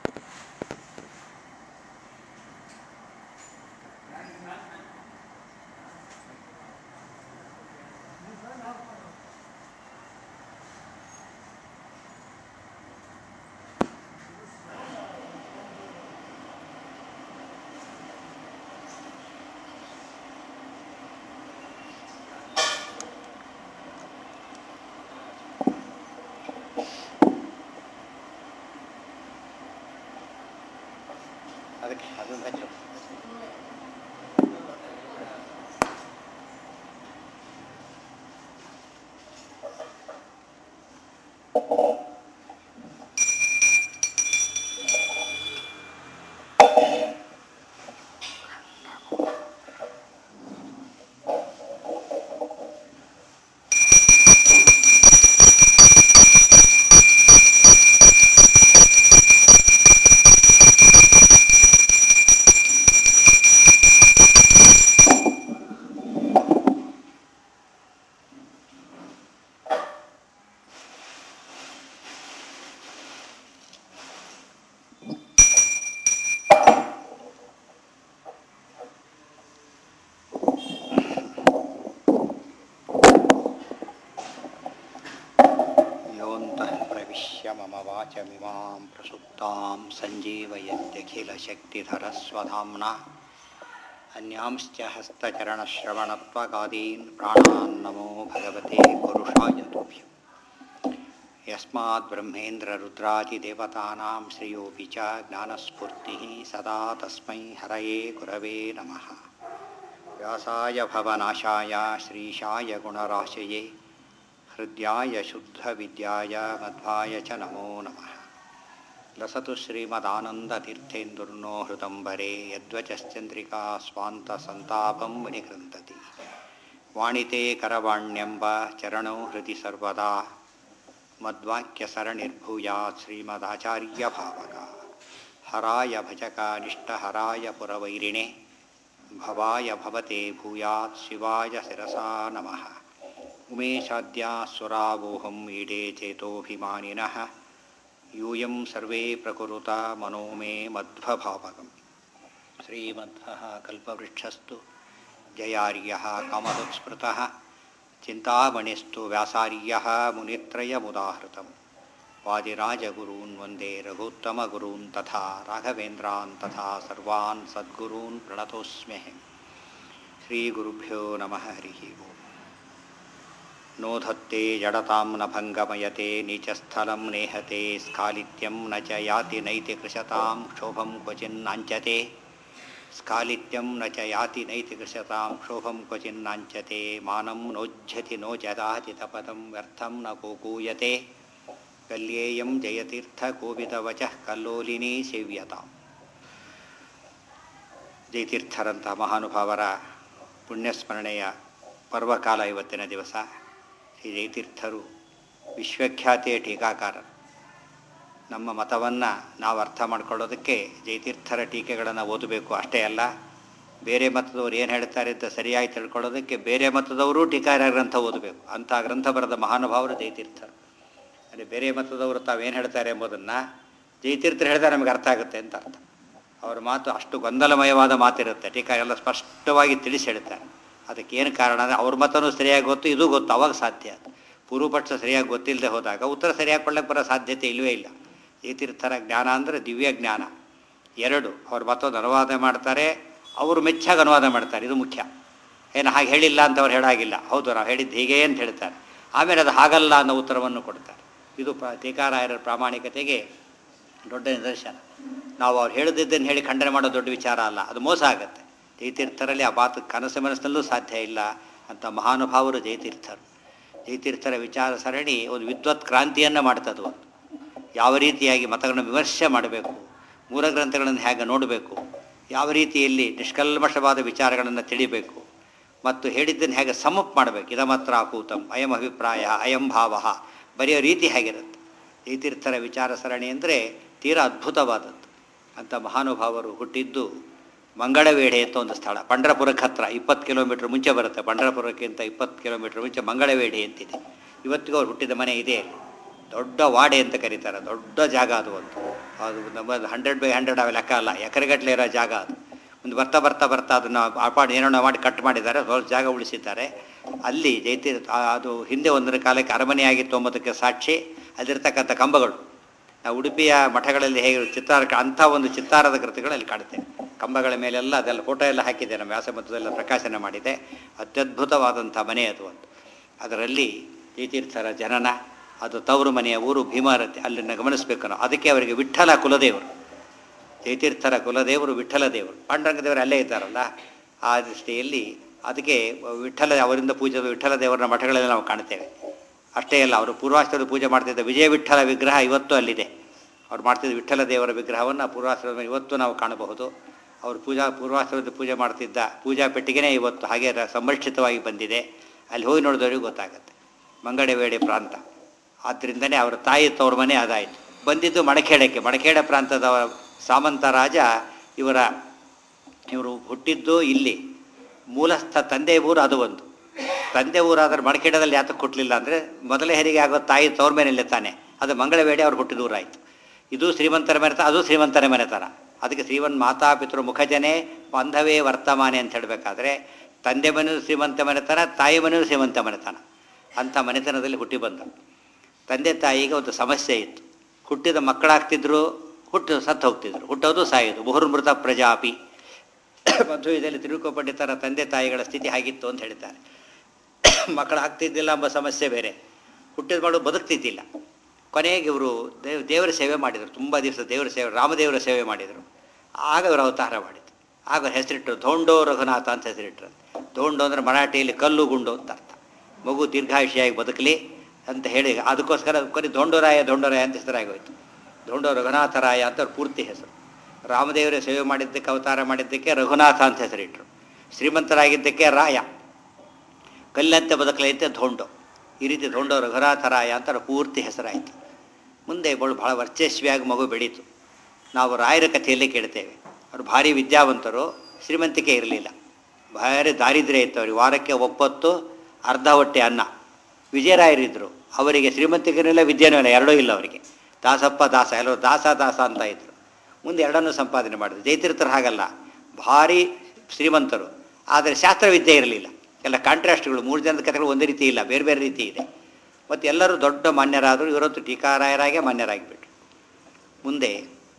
ಅದಕ್ಕೆ ಅದೊಂದು ಹಚ್ಚು ಯೋऽन्तः प्रविश्य मम वाचमिमां प्रसुप्तां सञ्जीवयत्यखिलशक्तिधरस्वधाम्ना अन्यांश्च हस्तचरणश्रवणत्वगादीन् प्राणान् नमो भगवते पुरुषाय तुभ्यम् यस्मात् ब्रह्मेन्द्ररुद्रादिदेवतानां श्रेयोऽपि च ज्ञानस्फूर्तिः सदा तस्मै हरये गुरवे नमः व्यासाय भवनाशाय श्रीशाय गुणराशये हृद्याय शुद्धविद्याय मध्वाय च नमो नमः लसतु श्रीमदानन्दतीर्थेन्दुर्नो हृदम्बरे यद्वचश्चन्द्रिका स्वान्तसन्तापं विनिकृन्तति वाणिते करवाण्यम्ब चरणौ हृदि सर्वदा मद्वाक्यसरणिर्भूयात् श्रीमदाचार्यभावका हराय भजकानिष्टहराय पुरवैरिणे भवाय भवते भूयात् शिवाय शिरसा नमः उमेशाद्यासुरावोहं ईडे चेतोऽभिमानिनः यूयं सर्वे प्रकुरुता मनो मे मध्वभावकं श्रीमध्वः कल्पवृक्षस्तु जयार्यः कामदुत्स्मृतः चिन्तामणिस्तु व्यासार्यः मुनित्रयमुदाहृतं वादिराजगुरून् वन्दे रघुत्तमगुरून् तथा राघवेन्द्रान् तथा सर्वान् सद्गुरून् प्रणतोऽस्म्यहं श्रीगुरुभ्यो नमः हरिः ओम् नोधत्ते जडतां न भङ्गमयते नीचस्थलं नेहते स्खालित्यं न च याति नैति कृशतां क्षोभं क्वचिन्नाञ्चते स्खालित्यं न च याति नैति कृशतां क्षोभं क्वचिन्नाञ्चते मानं नोज्झति नो जदाचितपदं व्यर्थं न कोकूयते कल्येयं जयतीर्थकोविदवचः ಕಲ್ಲೋಲಿನಿ ಸೇವ್ಯತಾಂ ಜಯತೀರ್ಥರಂಥ ಮಹಾನುಭಾವರ ಪುಣ್ಯಸ್ಮರಣೆಯ ಪರ್ವಕಾಲ ಇವತ್ತಿನ ದಿವಸ ಶ್ರೀ ಜಯತೀರ್ಥರು ವಿಶ್ವಖ್ಯಾತಿಯ ಟೀಕಾಕಾರರು ನಮ್ಮ ಮತವನ್ನು ನಾವು ಅರ್ಥ ಮಾಡ್ಕೊಳ್ಳೋದಕ್ಕೆ ಜಯತೀರ್ಥರ ಟೀಕೆಗಳನ್ನು ಓದಬೇಕು ಅಷ್ಟೇ ಅಲ್ಲ ಬೇರೆ ಮತದವರು ಏನು ಹೇಳ್ತಾರೆ ಅಂತ ಸರಿಯಾಗಿ ತಿಳ್ಕೊಳ್ಳೋದಕ್ಕೆ ಬೇರೆ ಮತದವರು ಟೀಕಾರ ಗ್ರಂಥ ಓದಬೇಕು ಅಂಥ ಗ್ರಂಥ ಬರೆದ ಮಹಾನುಭಾವರು ಜಯತೀರ್ಥರು ಅಂದರೆ ಬೇರೆ ಮತದವರು ತಾವೇನು ಹೇಳ್ತಾರೆ ಎಂಬುದನ್ನು ಜಯತೀರ್ಥರು ಹೇಳಿದ್ರೆ ನಮಗೆ ಅರ್ಥ ಆಗುತ್ತೆ ಅಂತ ಅರ್ಥ ಅವ್ರ ಮಾತು ಅಷ್ಟು ಗೊಂದಲಮಯವಾದ ಮಾತಿರುತ್ತೆ ಟೀಕಾ ಎಲ್ಲ ಸ್ಪಷ್ಟವಾಗಿ ತಿಳಿಸಿ ಹೇಳ್ತಾರೆ ಅದಕ್ಕೆ ಏನು ಕಾರಣ ಅಂದರೆ ಅವ್ರ ಮತನೂ ಸರಿಯಾಗಿ ಗೊತ್ತು ಇದು ಗೊತ್ತು ಅವಾಗ ಸಾಧ್ಯ ಪೂರ್ವಪಕ್ಷ ಸರಿಯಾಗಿ ಗೊತ್ತಿಲ್ಲದೆ ಹೋದಾಗ ಉತ್ತರ ಸರಿಯಾಗಿ ಕೊಡ್ಲಿಕ್ಕೆ ಬರೋ ಸಾಧ್ಯತೆ ಇಲ್ಲವೇ ಇಲ್ಲ ಈ ತೀರ್ಥರ ಜ್ಞಾನ ಅಂದರೆ ದಿವ್ಯ ಜ್ಞಾನ ಎರಡು ಅವ್ರ ಮತ್ತೊಂದು ಅನುವಾದ ಮಾಡ್ತಾರೆ ಅವರು ಮೆಚ್ಚಾಗಿ ಅನುವಾದ ಮಾಡ್ತಾರೆ ಇದು ಮುಖ್ಯ ಏನು ಹಾಗೆ ಹೇಳಿಲ್ಲ ಅಂತ ಅವ್ರು ಹೇಳಾಗಿಲ್ಲ ಹೌದು ನಾವು ಹೇಳಿದ್ದು ಹೀಗೆ ಅಂತ ಹೇಳ್ತಾರೆ ಆಮೇಲೆ ಅದು ಹಾಗಲ್ಲ ಅನ್ನೋ ಉತ್ತರವನ್ನು ಕೊಡ್ತಾರೆ ಇದು ಪ್ರ ಟೀಕಾರಾಯರ ಪ್ರಾಮಾಣಿಕತೆಗೆ ದೊಡ್ಡ ನಿದರ್ಶನ ನಾವು ಅವ್ರು ಹೇಳದಿದ್ದನ್ನು ಹೇಳಿ ಖಂಡನೆ ಮಾಡೋ ದೊಡ್ಡ ವಿಚಾರ ಅಲ್ಲ ಅದು ಮೋಸ ಆಗುತ್ತೆ ಜಯತೀರ್ಥರಲ್ಲಿ ಆ ಮಾತು ಕನಸು ಮನಸ್ಸಿನಲ್ಲೂ ಸಾಧ್ಯ ಇಲ್ಲ ಅಂತ ಮಹಾನುಭಾವರು ಜಯತೀರ್ಥರು ಜಯತೀರ್ಥರ ವಿಚಾರ ಸರಣಿ ಒಂದು ವಿದ್ವತ್ ಕ್ರಾಂತಿಯನ್ನು ಮಾಡ್ತದೆ ಒಂದು ಯಾವ ರೀತಿಯಾಗಿ ಮತಗಳನ್ನು ವಿಮರ್ಶೆ ಮಾಡಬೇಕು ಮೂಲ ಗ್ರಂಥಗಳನ್ನು ಹೇಗೆ ನೋಡಬೇಕು ಯಾವ ರೀತಿಯಲ್ಲಿ ನಿಷ್ಕಲ್ಮಷವಾದ ವಿಚಾರಗಳನ್ನು ತಿಳಿಬೇಕು ಮತ್ತು ಹೇಳಿದ್ದನ್ನು ಹೇಗೆ ಸಮಪ್ ಮಾಡಬೇಕು ಇದಮತ್ರ ಅಕೂತಂ ಅಯಂ ಅಭಿಪ್ರಾಯ ಅಯಂ ಭಾವ ಬರೆಯೋ ರೀತಿ ಹೇಗಿರುತ್ತೆ ಜಯತೀರ್ಥರ ವಿಚಾರ ಸರಣಿ ಅಂದರೆ ತೀರಾ ಅದ್ಭುತವಾದದ್ದು ಅಂತ ಮಹಾನುಭಾವರು ಹುಟ್ಟಿದ್ದು ಮಂಗಳವೇಡೆ ಅಂತ ಒಂದು ಸ್ಥಳ ಪಂಡ್ರಪುರಕ್ಕೆ ಹತ್ರ ಇಪ್ಪತ್ತು ಕಿಲೋಮೀಟ್ರ್ ಮುಂಚೆ ಬರುತ್ತೆ ಪಂಡ್ರಪುರಕ್ಕಿಂತ ಇಪ್ಪತ್ತು ಕಿಲೋಮೀಟ್ರ್ ಮುಂಚೆ ಮಂಗಳವೇಡೆ ಅಂತಿದೆ ಇವತ್ತಿಗೂ ಅವ್ರು ಹುಟ್ಟಿದ ಮನೆ ಇದೆ ದೊಡ್ಡ ವಾಡೆ ಅಂತ ಕರೀತಾರೆ ದೊಡ್ಡ ಜಾಗ ಅದು ಒಂದು ಅದು ನಮ್ಮ ಹಂಡ್ರೆಡ್ ಬೈ ಹಂಡ್ರೆಡ್ ಅವೆ ಲೆಕ್ಕ ಅಲ್ಲ ಎಕರೆಗಟ್ಟಲೆ ಇರೋ ಜಾಗ ಅದು ಒಂದು ಬರ್ತಾ ಬರ್ತಾ ಬರ್ತಾ ಅದನ್ನು ಆಪಾಡಿ ಏನೋ ಮಾಡಿ ಕಟ್ ಮಾಡಿದ್ದಾರೆ ಸ್ವಲ್ಪ ಜಾಗ ಉಳಿಸಿದ್ದಾರೆ ಅಲ್ಲಿ ಜೈತೀರ್ಥ ಆ- ಅದು ಹಿಂದೆ ಒಂದರ ಕಾಲಕ್ಕೆ ಅರಮನೆ ಆಗಿತ್ತು ಎಂಬುದಕ್ಕೆ ಸಾಕ್ಷಿ ಅಲ್ಲಿರ್ತಕ್ಕಂಥ ಕಂಬಗಳು ನಾವು ಉಡುಪಿಯ ಮಠಗಳಲ್ಲಿ ಹೇಗೆ ಚಿತ್ತಾರ ಅಂಥ ಒಂದು ಚಿತ್ತಾರದ ಕೃತಿಗಳು ಅಲ್ಲಿ ಕಾಣುತ್ತೇವೆ ಕಂಬಗಳ ಮೇಲೆಲ್ಲ ಅದೆಲ್ಲ ಫೋಟೋ ಎಲ್ಲ ಹಾಕಿದೆ ನಮ್ಮ ವ್ಯಾಸಮಠದೆಲ್ಲ ಪ್ರಕಾಶನ ಮಾಡಿದೆ ಅತ್ಯದ್ಭುತವಾದಂಥ ಮನೆ ಅದು ಒಂದು ಅದರಲ್ಲಿ ಜಯತೀರ್ಥರ ಜನನ ಅದು ತವರು ಮನೆಯ ಊರು ಭೀಮಾರತಿ ಅಲ್ಲಿನ ಗಮನಿಸಬೇಕು ನಾವು ಅದಕ್ಕೆ ಅವರಿಗೆ ವಿಠ್ಠಲ ಕುಲದೇವರು ಜಯತೀರ್ಥರ ಕುಲದೇವರು ವಿಠ್ಠಲ ದೇವರು ಪಾಂಡುರಂಗ ದೇವರು ಅಲ್ಲೇ ಇದ್ದಾರಲ್ಲ ಆ ದೃಷ್ಟಿಯಲ್ಲಿ ಅದಕ್ಕೆ ವಿಠ್ಠಲ ಅವರಿಂದ ಪೂಜೆ ವಿಠ್ಠಲ ದೇವರ ಮಠಗಳಲ್ಲಿ ನಾವು ಕಾಣ್ತೇವೆ ಅಷ್ಟೇ ಅಲ್ಲ ಅವರು ಪೂರ್ವಾಶ್ರಮದ ಪೂಜೆ ಮಾಡ್ತಿದ್ದ ವಿಜಯ ವಿಠ್ಠಲ ವಿಗ್ರಹ ಇವತ್ತು ಅಲ್ಲಿದೆ ಅವ್ರು ಮಾಡ್ತಿದ್ದ ವಿಠ್ಠಲ ದೇವರ ವಿಗ್ರಹವನ್ನು ಪೂರ್ವಾಶ್ರಮದ ಇವತ್ತು ನಾವು ಕಾಣಬಹುದು ಅವರು ಪೂಜಾ ಪೂರ್ವಾಶ್ರಮದ ಪೂಜೆ ಮಾಡ್ತಿದ್ದ ಪೂಜಾ ಪೆಟ್ಟಿಗೆನೇ ಇವತ್ತು ಹಾಗೆ ರ- ಸಂರಕ್ಷಿತವಾಗಿ ಬಂದಿದೆ ಅಲ್ಲಿ ಹೋಗಿ ನೋಡಿದವ್ರಿಗೆ ಗೊತ್ತಾಗುತ್ತೆ ಮಂಗಡವೇಡಿ ಪ್ರಾಂತ ಆದ್ದರಿಂದನೇ ಅವರ ತಾಯಿ ತವ್ರ ಮನೆ ಅದಾಯಿತು ಬಂದಿದ್ದು ಮಡಖೇಡಕ್ಕೆ ಮಡಖೇಡ ಪ್ರಾಂತದ ಸಾಮಂತ ರಾಜ ಇವರ ಇವರು ಹುಟ್ಟಿದ್ದು ಇಲ್ಲಿ ಮೂಲಸ್ಥ ತಂದೆ ಊರು ಅದು ಒಂದು ತಂದೆ ಊರಾದ್ರೆ ಮಡಖೇಡದಲ್ಲಿ ಯಾತಕ್ಕೆ ಹುಟ್ಟಲಿಲ್ಲ ಅಂದರೆ ಮೊದಲೇ ಹೆರಿಗೆ ಆಗೋ ತಾಯಿ ತವ್ರ ಮನೆಯಲ್ಲೇ ತಾನೆ ಅದು ಮಂಗಳವೇಡಿ ಅವ್ರು ಹುಟ್ಟಿದ ಊರಾಯಿತು ಇದು ಶ್ರೀಮಂತರ ಮನೆತನ ಅದು ಶ್ರೀಮಂತರ ಮನೆತನ ಅದಕ್ಕೆ ಶ್ರೀಮನ್ ಮಾತಾ ಪಿತೃ ಮುಖಜನೆ ಬಾಂಧವೇ ವರ್ತಮಾನೆ ಅಂತ ಹೇಳಬೇಕಾದ್ರೆ ತಂದೆ ಮನೆಯೂ ಶ್ರೀಮಂತ ಮನೆತನ ತಾಯಿ ಮನೆಯೂ ಶ್ರೀಮಂತ ಮನೆತನ ಅಂಥ ಮನೆತನದಲ್ಲಿ ಹುಟ್ಟಿ ಬಂದರು ತಂದೆ ತಾಯಿಗೆ ಒಂದು ಸಮಸ್ಯೆ ಇತ್ತು ಹುಟ್ಟಿದ ಮಕ್ಕಳಾಗ್ತಿದ್ರು ಹುಟ್ಟು ಸತ್ತು ಹೋಗ್ತಿದ್ರು ಹುಟ್ಟೋದು ಸಾಯೋದು ಬಹುರ್ಮೃತ ಪ್ರಜಾಪಿ ಮಧ್ವದಲ್ಲಿ ತಿರುಕು ಪಂಡಿತರ ತಂದೆ ತಾಯಿಗಳ ಸ್ಥಿತಿ ಹಾಗಿತ್ತು ಅಂತ ಹೇಳ್ತಾರೆ ಮಕ್ಕಳಾಗ್ತಿದ್ದಿಲ್ಲ ಎಂಬ ಸಮಸ್ಯೆ ಬೇರೆ ಹುಟ್ಟಿದ ಮಗಳು ಬದುಕ್ತಿದ್ದಿಲ್ಲ ಕೊನೆಗೆ ಇವರು ದೇವ್ ದೇವರ ಸೇವೆ ಮಾಡಿದರು ತುಂಬ ದಿವಸ ದೇವರ ಸೇವೆ ರಾಮದೇವರ ಸೇವೆ ಮಾಡಿದರು ಆಗ ಇವರು ಅವತಾರ ಮಾಡಿದರು ಆಗ ಅವ್ರ ಹೆಸರಿಟ್ಟರು ಧೋಂಡೋ ರಘುನಾಥ ಅಂತ ಹೆಸರಿಟ್ಟರು ಧೋಂಡೋ ಅಂದರೆ ಮರಾಠಿಯಲ್ಲಿ ಕಲ್ಲು ಗುಂಡು ಅಂತ ಅರ್ಥ ಮಗು ದೀರ್ಘಾಯುಷಿಯಾಗಿ ಬದುಕಲಿ ಅಂತ ಹೇಳಿ ಅದಕ್ಕೋಸ್ಕರ ಕೊನೆ ಧೋಂಡೋರಾಯ ಧೋಂಡೋರಾಯ ಅಂತ ಹೆಸರಾಗೋಯ್ತು ಧೋಂಡೋ ರಘುನಾಥರಾಯ ಅಂತ ಅವ್ರ ಪೂರ್ತಿ ಹೆಸರು ರಾಮದೇವರ ಸೇವೆ ಮಾಡಿದ್ದಕ್ಕೆ ಅವತಾರ ಮಾಡಿದ್ದಕ್ಕೆ ರಘುನಾಥ ಅಂತ ಹೆಸರಿಟ್ಟರು ಶ್ರೀಮಂತರಾಗಿದ್ದಕ್ಕೆ ರಾಯ ಕಲ್ಲಂತೆ ಬದುಕಲೈತೆ ಧೋಂಡೋ ಈ ರೀತಿ ಧೋಂಡೋ ರಘುನಾಥರಾಯ ಅಂತ ಅವ್ರ ಪೂರ್ತಿ ಹೆಸರಾಯಿತು ಮುಂದೆ ಬಳು ಬಹಳ ವರ್ಚಸ್ವಿಯಾಗಿ ಮಗು ಬೆಳೀತು ನಾವು ರಾಯರ ಕಥೆಯಲ್ಲಿ ಕೇಳ್ತೇವೆ ಅವರು ಭಾರಿ ವಿದ್ಯಾವಂತರು ಶ್ರೀಮಂತಿಕೆ ಇರಲಿಲ್ಲ ಭಾರಿ ದಾರಿದ್ರ್ಯ ಇತ್ತು ಅವ್ರಿಗೆ ವಾರಕ್ಕೆ ಒಪ್ಪತ್ತು ಅರ್ಧ ಹೊಟ್ಟೆ ಅನ್ನ ವಿಜಯರಾಯರಿದ್ದರು ಅವರಿಗೆ ಶ್ರೀಮಂತಿಕೆನೂ ಇಲ್ಲ ವಿದ್ಯೆನೂ ಇಲ್ಲ ಎರಡೂ ಇಲ್ಲ ಅವರಿಗೆ ದಾಸಪ್ಪ ದಾಸ ಎಲ್ಲರೂ ದಾಸ ದಾಸ ಅಂತ ಇದ್ದರು ಮುಂದೆ ಎರಡನ್ನೂ ಸಂಪಾದನೆ ಮಾಡಿದ್ರು ಜೈತೀರ್ಥರು ಹಾಗಲ್ಲ ಭಾರಿ ಶ್ರೀಮಂತರು ಆದರೆ ಶಾಸ್ತ್ರವಿದ್ಯೆ ಇರಲಿಲ್ಲ ಎಲ್ಲ ಕಾಂಟ್ರಾಸ್ಟ್ಗಳು ಮೂರು ಜನದ ಕಥೆಗಳು ಒಂದೇ ರೀತಿ ಇಲ್ಲ ಬೇರೆ ಬೇರೆ ರೀತಿ ಇದೆ ಮತ್ತು ಎಲ್ಲರೂ ದೊಡ್ಡ ಮಾನ್ಯರಾದರು ಇವರೊತ್ತು ಟೀಕಾರಾಯರಾಗೆ ಮಾನ್ಯರಾಗಿಬಿಟ್ರು ಮುಂದೆ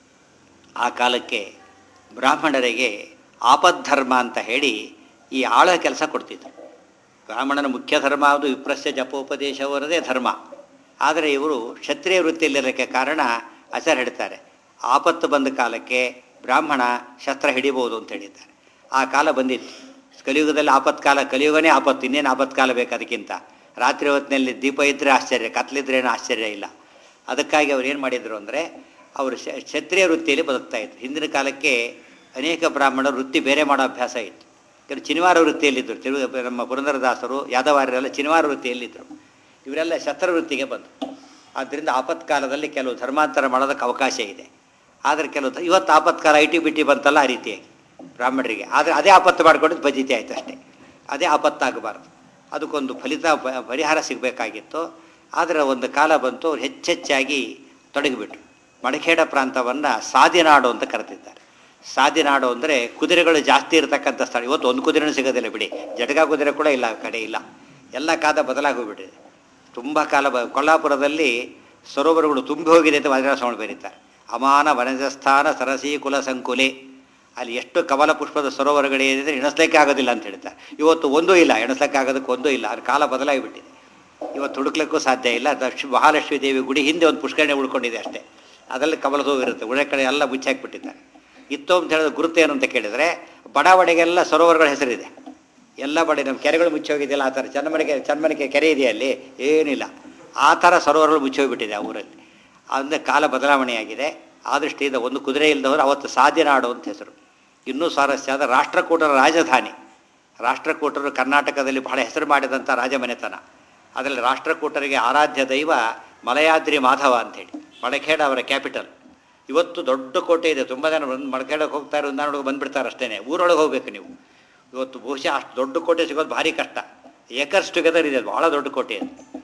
ಆ ಕಾಲಕ್ಕೆ ಬ್ರಾಹ್ಮಣರಿಗೆ ಆಪದ್ಧರ್ಮ ಅಂತ ಹೇಳಿ ಈ ಆಳ ಕೆಲಸ ಕೊಡ್ತಿದ್ರು ಬ್ರಾಹ್ಮಣನ ಮುಖ್ಯ ಧರ್ಮ ಅದು ವಿಪ್ರಸ್ಯ ಜಪೋಪದೇಶವರದೇ ಧರ್ಮ ಆದರೆ ಇವರು ಕ್ಷತ್ರಿಯ ವೃತ್ತಿಯಲ್ಲಿರೋಕ್ಕೆ ಕಾರಣ ಆಚಾರ ಹೇಳ್ತಾರೆ ಆಪತ್ತು ಬಂದ ಕಾಲಕ್ಕೆ ಬ್ರಾಹ್ಮಣ ಶಸ್ತ್ರ ಹಿಡಿಬೋದು ಅಂತ ಹೇಳಿದ್ದಾರೆ ಆ ಕಾಲ ಬಂದಿತ್ತು ಕಲಿಯುಗದಲ್ಲಿ ಆಪತ್ಕಾಲ ಕಲಿಯುಗನೇ ಆಪತ್ತು ಇನ್ನೇನು ಆಪತ್ಕಾಲ ಬೇಕು ಅದಕ್ಕಿಂತ ರಾತ್ರಿ ಹೊತ್ತಿನಲ್ಲಿ ದೀಪ ಇದ್ದರೆ ಆಶ್ಚರ್ಯ ಕತ್ಲಿದ್ರೇನು ಆಶ್ಚರ್ಯ ಇಲ್ಲ ಅದಕ್ಕಾಗಿ ಅವ್ರು ಏನು ಮಾಡಿದರು ಅಂದರೆ ಅವರು ಶ ಕ್ಷತ್ರಿಯ ವೃತ್ತಿಯಲ್ಲಿ ಬದುಕ್ತಾ ಇದ್ರು ಹಿಂದಿನ ಕಾಲಕ್ಕೆ ಅನೇಕ ಬ್ರಾಹ್ಮಣರು ವೃತ್ತಿ ಬೇರೆ ಮಾಡೋ ಅಭ್ಯಾಸ ಇತ್ತು ಕೆಲವು ಚಿನಿವಾರ ವೃತ್ತಿಯಲ್ಲಿದ್ದರು ತಿರು ನಮ್ಮ ಪುರಂದರದಾಸರು ಯಾದವಾರರೆಲ್ಲ ಚಿನಿವಾರ ವೃತ್ತಿಯಲ್ಲಿದ್ದರು ಇವರೆಲ್ಲ ಶಸ್ತ್ರ ವೃತ್ತಿಗೆ ಬಂದರು ಆದ್ದರಿಂದ ಆಪತ್ಕಾಲದಲ್ಲಿ ಕೆಲವು ಧರ್ಮಾಂತರ ಮಾಡೋದಕ್ಕೆ ಅವಕಾಶ ಇದೆ ಆದರೆ ಕೆಲವು ಧ- ಇವತ್ತು ಆಪತ್ಕಾಲ ಐ ಟಿ ಬಿ ಟಿ ಬಂತಲ್ಲ ಆ ರೀತಿಯಾಗಿ ಬ್ರಾಹ್ಮಣರಿಗೆ ಆದರೆ ಅದೇ ಆಪತ್ತು ಮಾಡ್ಕೊಂಡಿದ್ದು ಬಜಿತಿ ಆಯ್ತು ಅಷ್ಟೇ ಅದೇ ಆಪತ್ತಾಗಬಾರ್ದು ಅದಕ್ಕೊಂದು ಫಲಿತ ಪ- ಪರಿಹಾರ ಸಿಗಬೇಕಾಗಿತ್ತು ಆದರೆ ಒಂದು ಕಾಲ ಬಂತು ಅವ್ರು ಹೆಚ್ಚೆಚ್ಚಾಗಿ ತೊಡಗಿಬಿಟ್ರು ಮಡಖೇಡ ಪ್ರಾಂತವನ್ನು ಸಾದಿನಾಡು ಅಂತ ಕರೆದಿದ್ದಾರೆ ಸಾದಿನಾಡು ಅಂದರೆ ಕುದುರೆಗಳು ಜಾಸ್ತಿ ಇರತಕ್ಕಂಥ ಸ್ಥಳ ಇವತ್ತು ಒಂದು ಕುದುರೆನೂ ಸಿಗೋದಿಲ್ಲ ಬಿಡಿ ಜಟಗ ಕುದುರೆ ಕೂಡ ಇಲ್ಲ ಆ ಕಡೆ ಇಲ್ಲ ಎಲ್ಲ ಕಾದ ಬದಲಾಗೋಗ್ಬಿಟ್ಟಿದೆ ತುಂಬ ಕಾಲ ಬ ಕೊಲ್ಲಾಪುರದಲ್ಲಿ ಸರೋವರಗಳು ತುಂಬಿ ಹೋಗಿದೆ ಅಂತ ವಜ್ರಾಸವನ್ನು ಬರೀತಾರೆ ಅಮಾನ ವನಜಸ್ಥಾನ ಸರಸಿ ಕುಲ ಸಂಕುಲೆ ಅಲ್ಲಿ ಎಷ್ಟು ಕಮಲ ಪುಷ್ಪದ ಸರೋವರಗಳಿದೆ ಎಣಿಸ್ಲಿಕ್ಕೆ ಆಗೋದಿಲ್ಲ ಅಂತ ಹೇಳ್ತಾರೆ ಇವತ್ತು ಒಂದೂ ಇಲ್ಲ ಎಣಿಸ್ಲಿಕ್ಕೆ ಆಗೋದಕ್ಕೆ ಒಂದೂ ಇಲ್ಲ ಅದು ಕಾಲ ಬದಲಾಗಿಬಿಟ್ಟಿದೆ ಇವತ್ತು ಹುಡುಕ್ಲಿಕ್ಕೂ ಸಾಧ್ಯ ಇಲ್ಲ ದಕ್ಷ ಮಹಾಲಕ್ಷ್ಮೀ ದೇವಿ ಗುಡಿ ಹಿಂದೆ ಒಂದು ಪುಷ್ಕರಣೆ ಉಳ್ಕೊಂಡಿದೆ ಅಷ್ಟೇ ಅದರಲ್ಲಿ ಕಮಲದ ಹೂವು ಇರುತ್ತೆ ಉಳಿದ ಕಡೆ ಎಲ್ಲ ಮುಚ್ಚಾಕ್ಬಿಟ್ಟಿದ್ದಾರೆ ಇತ್ತು ಅಂತ ಹೇಳಿದ ಗುರುತು ಏನು ಅಂತ ಕೇಳಿದರೆ ಬಡಾವಣೆಗೆಲ್ಲ ಸರೋವರಗಳ ಹೆಸರಿದೆ ಎಲ್ಲ ಬಡೆ ನಮ್ಮ ಕೆರೆಗಳು ಮುಚ್ಚೋಗಿದೆಯಲ್ಲ ಆ ಥರ ಚನ್ನಮನೆಗೆ ಚನ್ನಮನೆಗೆ ಕೆರೆ ಇದೆಯಲ್ಲಿ ಏನಿಲ್ಲ ಆ ಥರ ಸರೋವರಗಳು ಮುಚ್ಚೋಗ್ಬಿಟ್ಟಿದೆ ಆ ಊರಲ್ಲಿ ಅಂದರೆ ಕಾಲ ಬದಲಾವಣೆಯಾಗಿದೆ ಆ ದೃಷ್ಟಿಯಿಂದ ಒಂದು ಕುದುರೆ ಇಲ್ಲದವರು ಅವತ್ತು ಸಾಧ್ಯನಾಡು ಅಂತ ಹೆಸರು ಇನ್ನೂ ಸ್ವಾರಸ್ಯ ಆದ ರಾಷ್ಟ್ರಕೂಟರ ರಾಜಧಾನಿ ರಾಷ್ಟ್ರಕೂಟರು ಕರ್ನಾಟಕದಲ್ಲಿ ಬಹಳ ಹೆಸರು ಮಾಡಿದಂಥ ರಾಜಮನೆತನ ಅದರಲ್ಲಿ ರಾಷ್ಟ್ರಕೂಟರಿಗೆ ಆರಾಧ್ಯ ದೈವ ಮಲಯಾದ್ರಿ ಮಾಧವ ಅಂಥೇಳಿ ಮಡಖೇಡ ಅವರ ಕ್ಯಾಪಿಟಲ್ ಇವತ್ತು ದೊಡ್ಡ ಕೋಟೆ ಇದೆ ತುಂಬ ಜನ ಬಂದು ಮಡಖೇಡಕ್ಕೆ ಹೋಗ್ತಾರೆ ಒಂದಾನೊಳಗೆ ಬಂದುಬಿಡ್ತಾರೆ ಅಷ್ಟೇ ಊರೊಳಗೆ ಹೋಗ್ಬೇಕು ನೀವು ಇವತ್ತು ಬಹುಶಃ ಅಷ್ಟು ದೊಡ್ಡ ಕೋಟೆ ಸಿಗೋದು ಭಾರಿ ಕಷ್ಟ ಏಕರ್ಸ್ ಟುಗೆದರ್ ಇದೆ ಭಾಳ ದೊಡ್ಡ ಕೋಟೆ ಅದು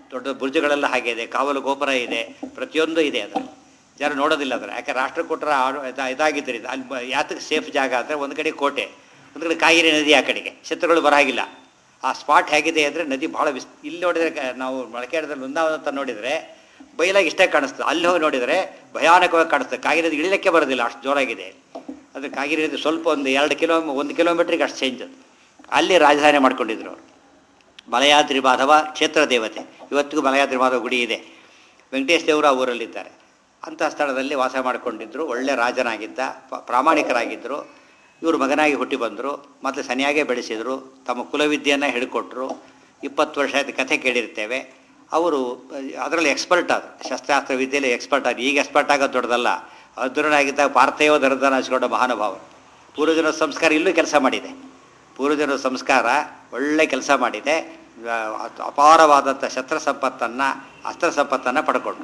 ದೊಡ್ಡ ಬುರ್ಜುಗಳೆಲ್ಲ ಹಾಗೆ ಇದೆ ಕಾವಲು ಗೋಪುರ ಇದೆ ಪ್ರತಿಯೊಂದು ಇದೆ ಅದು ಜನ ನೋಡೋದಿಲ್ಲ ಅದರ ಯಾಕೆ ರಾಷ್ಟ್ರಕೂಟರ ಆಳು- ಇದ- ಇದಾಗಿದ್ದರಿಂದ ಅಲ್ಲಿ ಬ- ಯಾತಕ್ಕೆ ಸೇಫ್ ಜಾಗ ಅಂದರೆ ಒಂದು ಕಡೆ ಕೋಟೆ ಒಂದು ಕಡೆ ಕಾಗಿರಿ ನದಿ ಆ ಕಡೆಗೆ ಶತ್ರುಗಳು ಬರಾಗಿಲ್ಲ ಆ ಸ್ಪಾಟ್ ಹೇಗಿದೆ ಅಂದರೆ ನದಿ ಭಾಳ ವಿಸ್ ಇಲ್ಲಿ ನೋಡಿದರೆ ಕ- ನಾವು ಮೊಳಕೆಡದಲ್ಲಿ ವೃಂದಾವನ ಅಂತ ನೋಡಿದರೆ ಬಯಲಾಗಿ ಇಷ್ಟೇ ಕಾಣಿಸ್ತದೆ ಅಲ್ಲಿ ಹೋಗಿ ನೋಡಿದರೆ ಭಯಾನಕವಾಗಿ ಕಾಣಿಸ್ತದೆ ಕಾಗಿರಿ ನದಿ ಇಳಿಲಿಕ್ಕೆ ಬರೋದಿಲ್ಲ ಅಷ್ಟು ಜೋರಾಗಿದೆ ಅದು ಕಾಗಿರಿ ನದಿ ಸ್ವಲ್ಪ ಒಂದು ಎರಡು ಕಿಲೋ ಒಂದು ಕಿಲೋಮೀಟ್ರಿಗೆ ಅಷ್ಟು ಚೇಂಜ್ ಅದು ಅಲ್ಲಿ ರಾಜಧಾನಿ ಮಾಡ್ಕೊಂಡಿದ್ರು ಅವರು ಮಲಯಾದ್ರಿ ಮಾಧವ ಕ್ಷೇತ್ರ ದೇವತೆ ಇವತ್ತಿಗೂ ಮಲಯಾದ್ರಿ ಮಾಧವ ಗುಡಿ ಇದೆ ವೆಂಕಟೇಶ್ ದೇವರು ಆ ಊರಲ್ಲಿದ್ದಾರೆ ಅಂಥ ಸ್ಥಳದಲ್ಲಿ ವಾಸ ಮಾಡಿಕೊಂಡಿದ್ದರು ಒಳ್ಳೆ ರಾಜನಾಗಿದ್ದ ಪ- ಪ್ರಾಮಾಣಿಕರಾಗಿದ್ದರು ಇವರು ಮಗನಾಗಿ ಹುಟ್ಟಿ ಬಂದರು ಮತ್ತು ಸನಿಯಾಗೇ ಬೆಳೆಸಿದರು ತಮ್ಮ ಕುಲವಿದ್ಯೆಯನ್ನು ಹಿಡ್ಕೊಟ್ರು ಇಪ್ಪತ್ತು ವರ್ಷ ಆಯ್ತು ಕಥೆ ಕೇಳಿರ್ತೇವೆ ಅವರು ಅದರಲ್ಲಿ ಎಕ್ಸ್ಪರ್ಟ್ ಆದರು ಶಸ್ತ್ರಾಸ್ತ್ರ ವಿದ್ಯೆಯಲ್ಲಿ ಎಕ್ಸ್ಪರ್ಟ್ ಆಗಿ ಈಗ ಎಕ್ಸ್ಪರ್ಟ್ ಆಗೋದು ದೊಡ್ಡದಲ್ಲ ಅರ್ಜುನನಾಗಿದ್ದಾಗ ಪಾರ್ಥೇವ ದರದನ ಹಚ್ಕೊಂಡ ಮಹಾನುಭಾವ ಪೂರ್ವಜನ ಸಂಸ್ಕಾರ ಇಲ್ಲೂ ಕೆಲಸ ಮಾಡಿದೆ ಪೂರ್ವಜನ ಸಂಸ್ಕಾರ ಒಳ್ಳೆ ಕೆಲಸ ಮಾಡಿದೆ ಆ, ಅಪಾರವಾದಂಥ ಶಸ್ತ್ರ ಸಂಪತ್ತನ್ನು ಅಸ್ತ್ರ ಸಂಪತ್ತನ್ನು ಪಡ್ಕೊಂಡ್ರು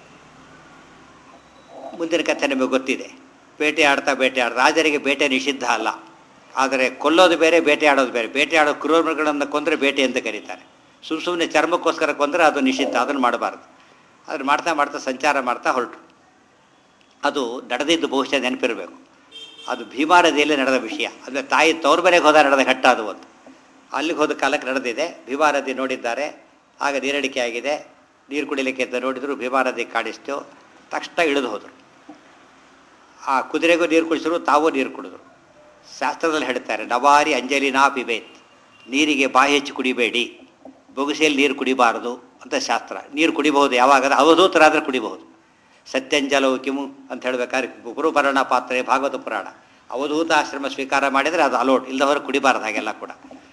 ಮುಂದಿನ ಕಥೆ ನಿಮಗೆ ಗೊತ್ತಿದೆ ಬೇಟೆ ಆಡ್ತಾ ಬೇಟೆ ಆಡ ರಾಜರಿಗೆ ಬೇಟೆ ನಿಷಿದ್ಧ ಅಲ್ಲ ಆದರೆ ಕೊಲ್ಲೋದು ಬೇರೆ ಬೇಟೆ ಆಡೋದು ಬೇರೆ ಬೇಟೆ ಆಡೋ ಕ್ರೂರಮೃಗಗಳನ್ನು ಕೊಂದರೆ ಬೇಟೆ ಅಂತ ಕರೀತಾರೆ ಸುಮ್ಮ ಸುಮ್ಮನೆ ಚರ್ಮಕ್ಕೋಸ್ಕರ ಕೊಂದರೆ ಅದು ನಿಷಿದ್ಧ ಅದನ್ನು ಮಾಡಬಾರ್ದು ಅದನ್ನು ಮಾಡ್ತಾ ಮಾಡ್ತಾ ಸಂಚಾರ ಮಾಡ್ತಾ ಹೊರಟರು ಅದು ನಡೆದಿದ್ದು ಬಹುಶಃ ನೆನಪಿರಬೇಕು ಅದು ಭೀಮಾ ನದಿಯಲ್ಲಿ ನಡೆದ ವಿಷಯ ಅಂದರೆ ತಾಯಿ ತವ್ರ ಮನೆಗೆ ಹೋದ ನಡೆದ ಘಟ್ಟ ಅದು ಒಂದು ಅಲ್ಲಿಗೆ ಹೋದ ಕಾಲಕ್ಕೆ ನಡೆದಿದೆ ಭೀಮಾ ನದಿ ನೋಡಿದ್ದಾರೆ ಆಗ ನೀರಡಿಕೆ ಆಗಿದೆ ನೀರು ಕುಡಿಲಿಕ್ಕೆ ಅಂತ ನೋಡಿದ್ರು ಭೀಮಾ ನದಿ ಕಾಣಿಸ್ತು ತಕ್ಷಣ ಇಳಿದು ಹೋದರು ಆ ಕುದುರೆಗೂ ನೀರು ಕುಡಿಸಿದ್ರು ತಾವೂ ನೀರು ಕುಡಿದ್ರು ಶಾಸ್ತ್ರದಲ್ಲಿ ಹೇಳ್ತಾರೆ ನವಾರಿ ಅಂಜಲಿ ನಾ ಪಿಬೇತ್ ನೀರಿಗೆ ಬಾಯಿ ಹೆಚ್ಚು ಕುಡಿಬೇಡಿ ಬೊಗಸೆಯಲ್ಲಿ ನೀರು ಕುಡಿಬಾರದು ಅಂತ ಶಾಸ್ತ್ರ ನೀರು ಕುಡಿಬಹುದು ಯಾವಾಗ ಅವಧೂತರಾದರೆ ಕುಡಿಬಹುದು ಸತ್ಯಂಜಲವು ಕಿಮು ಅಂತ ಹೇಳ್ಬೇಕಾದ್ರೆ ಗುರುಪರ್ಣ ಪಾತ್ರೆ ಭಾಗವತ ಪುರಾಣ ಅವಧೂತ ಆಶ್ರಮ ಸ್ವೀಕಾರ ಮಾಡಿದರೆ ಅದು ಅಲೋಟ್ ಇಲ್ಲದವರು ಕುಡಿಬಾರದು ಹಾಗೆಲ್ಲ ಕೂಡ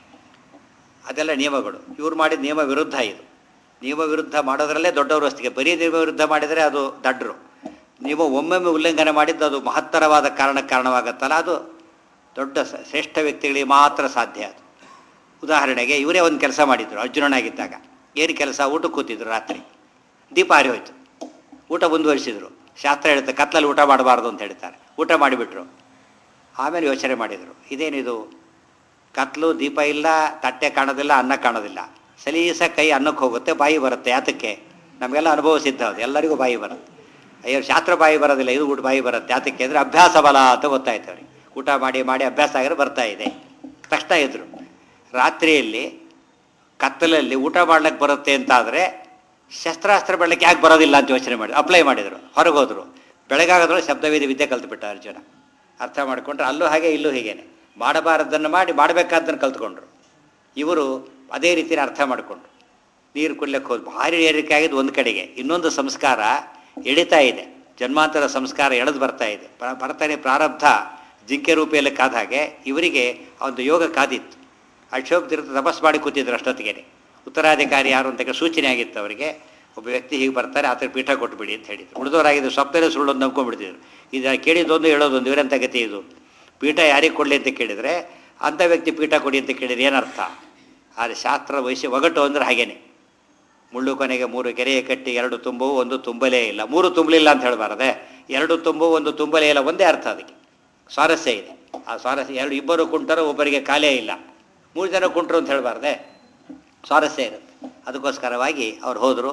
ಅದೆಲ್ಲ ನಿಯಮಗಳು ಇವ್ರು ಮಾಡಿದ ನಿಯಮ ವಿರುದ್ಧ ಇದು ನಿಯಮ ವಿರುದ್ಧ ಮಾಡೋದ್ರಲ್ಲೇ ದೊಡ್ಡವರು ಅಷ್ಟಿಗೆ ಬರೀ ನಿಯಮ ವಿರುದ್ಧ ಮಾಡಿದರೆ ಅದು ದಡ್ಡರು ನೀವು ಒಮ್ಮೊಮ್ಮೆ ಉಲ್ಲಂಘನೆ ಮಾಡಿದ್ದು ಅದು ಮಹತ್ತರವಾದ ಕಾರಣಕ್ಕೆ ಕಾರಣವಾಗತ್ತಲ್ಲ ಅದು ದೊಡ್ಡ ಸ- ಶ್ರೇಷ್ಠ ವ್ಯಕ್ತಿಗಳಿಗೆ ಮಾತ್ರ ಸಾಧ್ಯ ಅದು ಉದಾಹರಣೆಗೆ ಇವರೇ ಒಂದು ಕೆಲಸ ಮಾಡಿದ್ರು ಅರ್ಜುನನಾಗಿದ್ದಾಗ ಏನು ಕೆಲಸ ಊಟಕ್ಕೆ ಕೂತಿದ್ರು ರಾತ್ರಿ ದೀಪ ಆರಿ ಹೋಯ್ತು ಊಟ ಮುಂದುವರಿಸಿದ್ರು ಶಾಸ್ತ್ರ ಹೇಳುತ್ತೆ ಕತ್ಲಲ್ಲಿ ಊಟ ಮಾಡಬಾರ್ದು ಅಂತ ಹೇಳ್ತಾರೆ ಊಟ ಮಾಡಿಬಿಟ್ರು ಆಮೇಲೆ ಯೋಚನೆ ಮಾಡಿದರು ಇದೇನಿದು ಕತ್ಲು ದೀಪ ಇಲ್ಲ ತಟ್ಟೆ ಕಾಣೋದಿಲ್ಲ ಅನ್ನ ಕಾಣೋದಿಲ್ಲ ಸಲೀಸ ಕೈ ಅನ್ನಕ್ಕೆ ಹೋಗುತ್ತೆ ಬಾಯಿ ಬರುತ್ತೆ ಯಾತಕ್ಕೆ ನಮಗೆಲ್ಲ ಅನುಭವ ಸಿದ್ಧ ಅದು ಎಲ್ಲರಿಗೂ ಬಾಯಿ ಬರುತ್ತೆ ಅಯ್ಯೋ ಶಾಸ್ತ್ರ ಬಾಯಿ ಬರೋದಿಲ್ಲ ಇದು ಊಟ ಬಾಯಿ ಬರುತ್ತೆ ಯಾತಕ್ಕೆ ಅಂದರೆ ಅಭ್ಯಾಸ ಬಲ ಅಂತ ಗೊತ್ತಾಯ್ತು ಅವ್ರಿಗೆ ಊಟ ಮಾಡಿ ಮಾಡಿ ಅಭ್ಯಾಸ ಆಗಿದ್ರೆ ಬರ್ತಾ ಇದೆ ತಕ್ಷಣ ಇದ್ರು ರಾತ್ರಿಯಲ್ಲಿ ಕತ್ತಲಲ್ಲಿ ಊಟ ಮಾಡ್ಲಿಕ್ಕೆ ಬರುತ್ತೆ ಅಂತಾದರೆ ಶಸ್ತ್ರಾಸ್ತ್ರ ಬೆಳಕ್ಕೆ ಯಾಕೆ ಬರೋದಿಲ್ಲ ಅಂತ ಯೋಚನೆ ಮಾಡಿ ಅಪ್ಲೈ ಮಾಡಿದರು ಹೊರಗೆ ಹೋದರು ಬೆಳಗಾಗದ್ರೂ ಶಬ್ದವೇದಿ ವಿದ್ಯೆ ಕಲ್ತುಬಿಟ್ಟ ಅರ್ಜುನ ಅರ್ಥ ಮಾಡಿಕೊಂಡ್ರೆ ಅಲ್ಲೂ ಹಾಗೆ ಇಲ್ಲೂ ಹೀಗೇನೆ ಮಾಡಬಾರದನ್ನು ಮಾಡಿ ಮಾಡಬೇಕಾದ್ದನ್ನು ಕಲ್ತ್ಕೊಂಡ್ರು ಇವರು ಅದೇ ರೀತಿಯ ಅರ್ಥ ಮಾಡಿಕೊಂಡ್ರು ನೀರು ಕುಡ್ಲಿಕ್ಕೆ ಹೋದ್ ಭಾರಿ ಏರಿಕೆ ಆಗಿದ್ದು ಒಂದು ಕಡೆಗೆ ಇನ್ನೊಂದು ಸಂಸ್ಕಾರ ಎಳಿತಾ ಇದೆ ಜನ್ಮಾಂತರ ಸಂಸ್ಕಾರ ಎಳೆದು ಬರ್ತಾ ಇದೆ ಪ್ರ- ಬರ್ತಾನೆ ಪ್ರಾರಬ್ಧ ಜಿಂಕೆ ರೂಪಿಯಲ್ಲಿ ಕಾದ ಹಾಗೆ ಇವರಿಗೆ ಒಂದು ಯೋಗ ಕಾದಿತ್ತು ಅಶೋಕ್ ತೀರ್ಥ ತಪಸ್ ಮಾಡಿ ಕೂತಿದ್ರು ಅಷ್ಟೊತ್ತಿಗೆ ಉತ್ತರಾಧಿಕಾರಿ ಯಾರು ಅಂತ ಸೂಚನೆ ಆಗಿತ್ತು ಅವರಿಗೆ ಒಬ್ಬ ವ್ಯಕ್ತಿ ಹೀಗೆ ಬರ್ತಾರೆ ಆತರ ಪೀಠ ಕೊಟ್ಬಿಡಿ ಅಂತ ಹೇಳಿದ್ರು ಉಳಿದವರಾಗಿದ್ದು ಸ್ವಪ್ನಲ್ಲೇ ಸುಳ್ಳು ಅಂತ ನಂಬ್ಕೊಂಡ್ಬಿಡ್ತಿದ್ರು ಇದು ಕೇಳಿದ್ದೊಂದು ಹೇಳೋದೊಂದು ಇವರಂತ ಗತಿ ಇದು ಪೀಠ ಯಾರಿಗೆ ಕೊಡಲಿ ಅಂತ ಕೇಳಿದರೆ ಅಂಥ ವ್ಯಕ್ತಿ ಪೀಠ ಕೊಡಿ ಅಂತ ಕೇಳಿದ್ರೆ ಏನರ್ಥ ಆದರೆ ಶಾಸ್ತ್ರ ವಯಸ್ಸು ಒಗಟು ಅಂದ್ರೆ ಹಾಗೇನೆ ಮುಳ್ಳು ಕೊನೆಗೆ ಮೂರು ಕೆರೆಯ ಕಟ್ಟಿ ಎರಡು ತುಂಬು ಒಂದು ತುಂಬಲೇ ಇಲ್ಲ ಮೂರು ತುಂಬಲಿಲ್ಲ ಅಂತ ಹೇಳಬಾರದೆ ಎರಡು ತುಂಬು ಒಂದು ತುಂಬಲೇ ಇಲ್ಲ ಒಂದೇ ಅರ್ಥ ಅದಕ್ಕೆ ಸ್ವಾರಸ್ಯ ಇದೆ ಆ ಸ್ವಾರಸ್ಯ ಎರಡು ಇಬ್ಬರು ಕುಂಟರು ಒಬ್ಬರಿಗೆ ಕಾಲೇ ಇಲ್ಲ ಮೂರು ಜನ ಕುಂಟರು ಅಂತ ಹೇಳಬಾರ್ದೆ ಸ್ವಾರಸ್ಯ ಇರುತ್ತೆ ಅದಕ್ಕೋಸ್ಕರವಾಗಿ ಅವ್ರು ಹೋದರು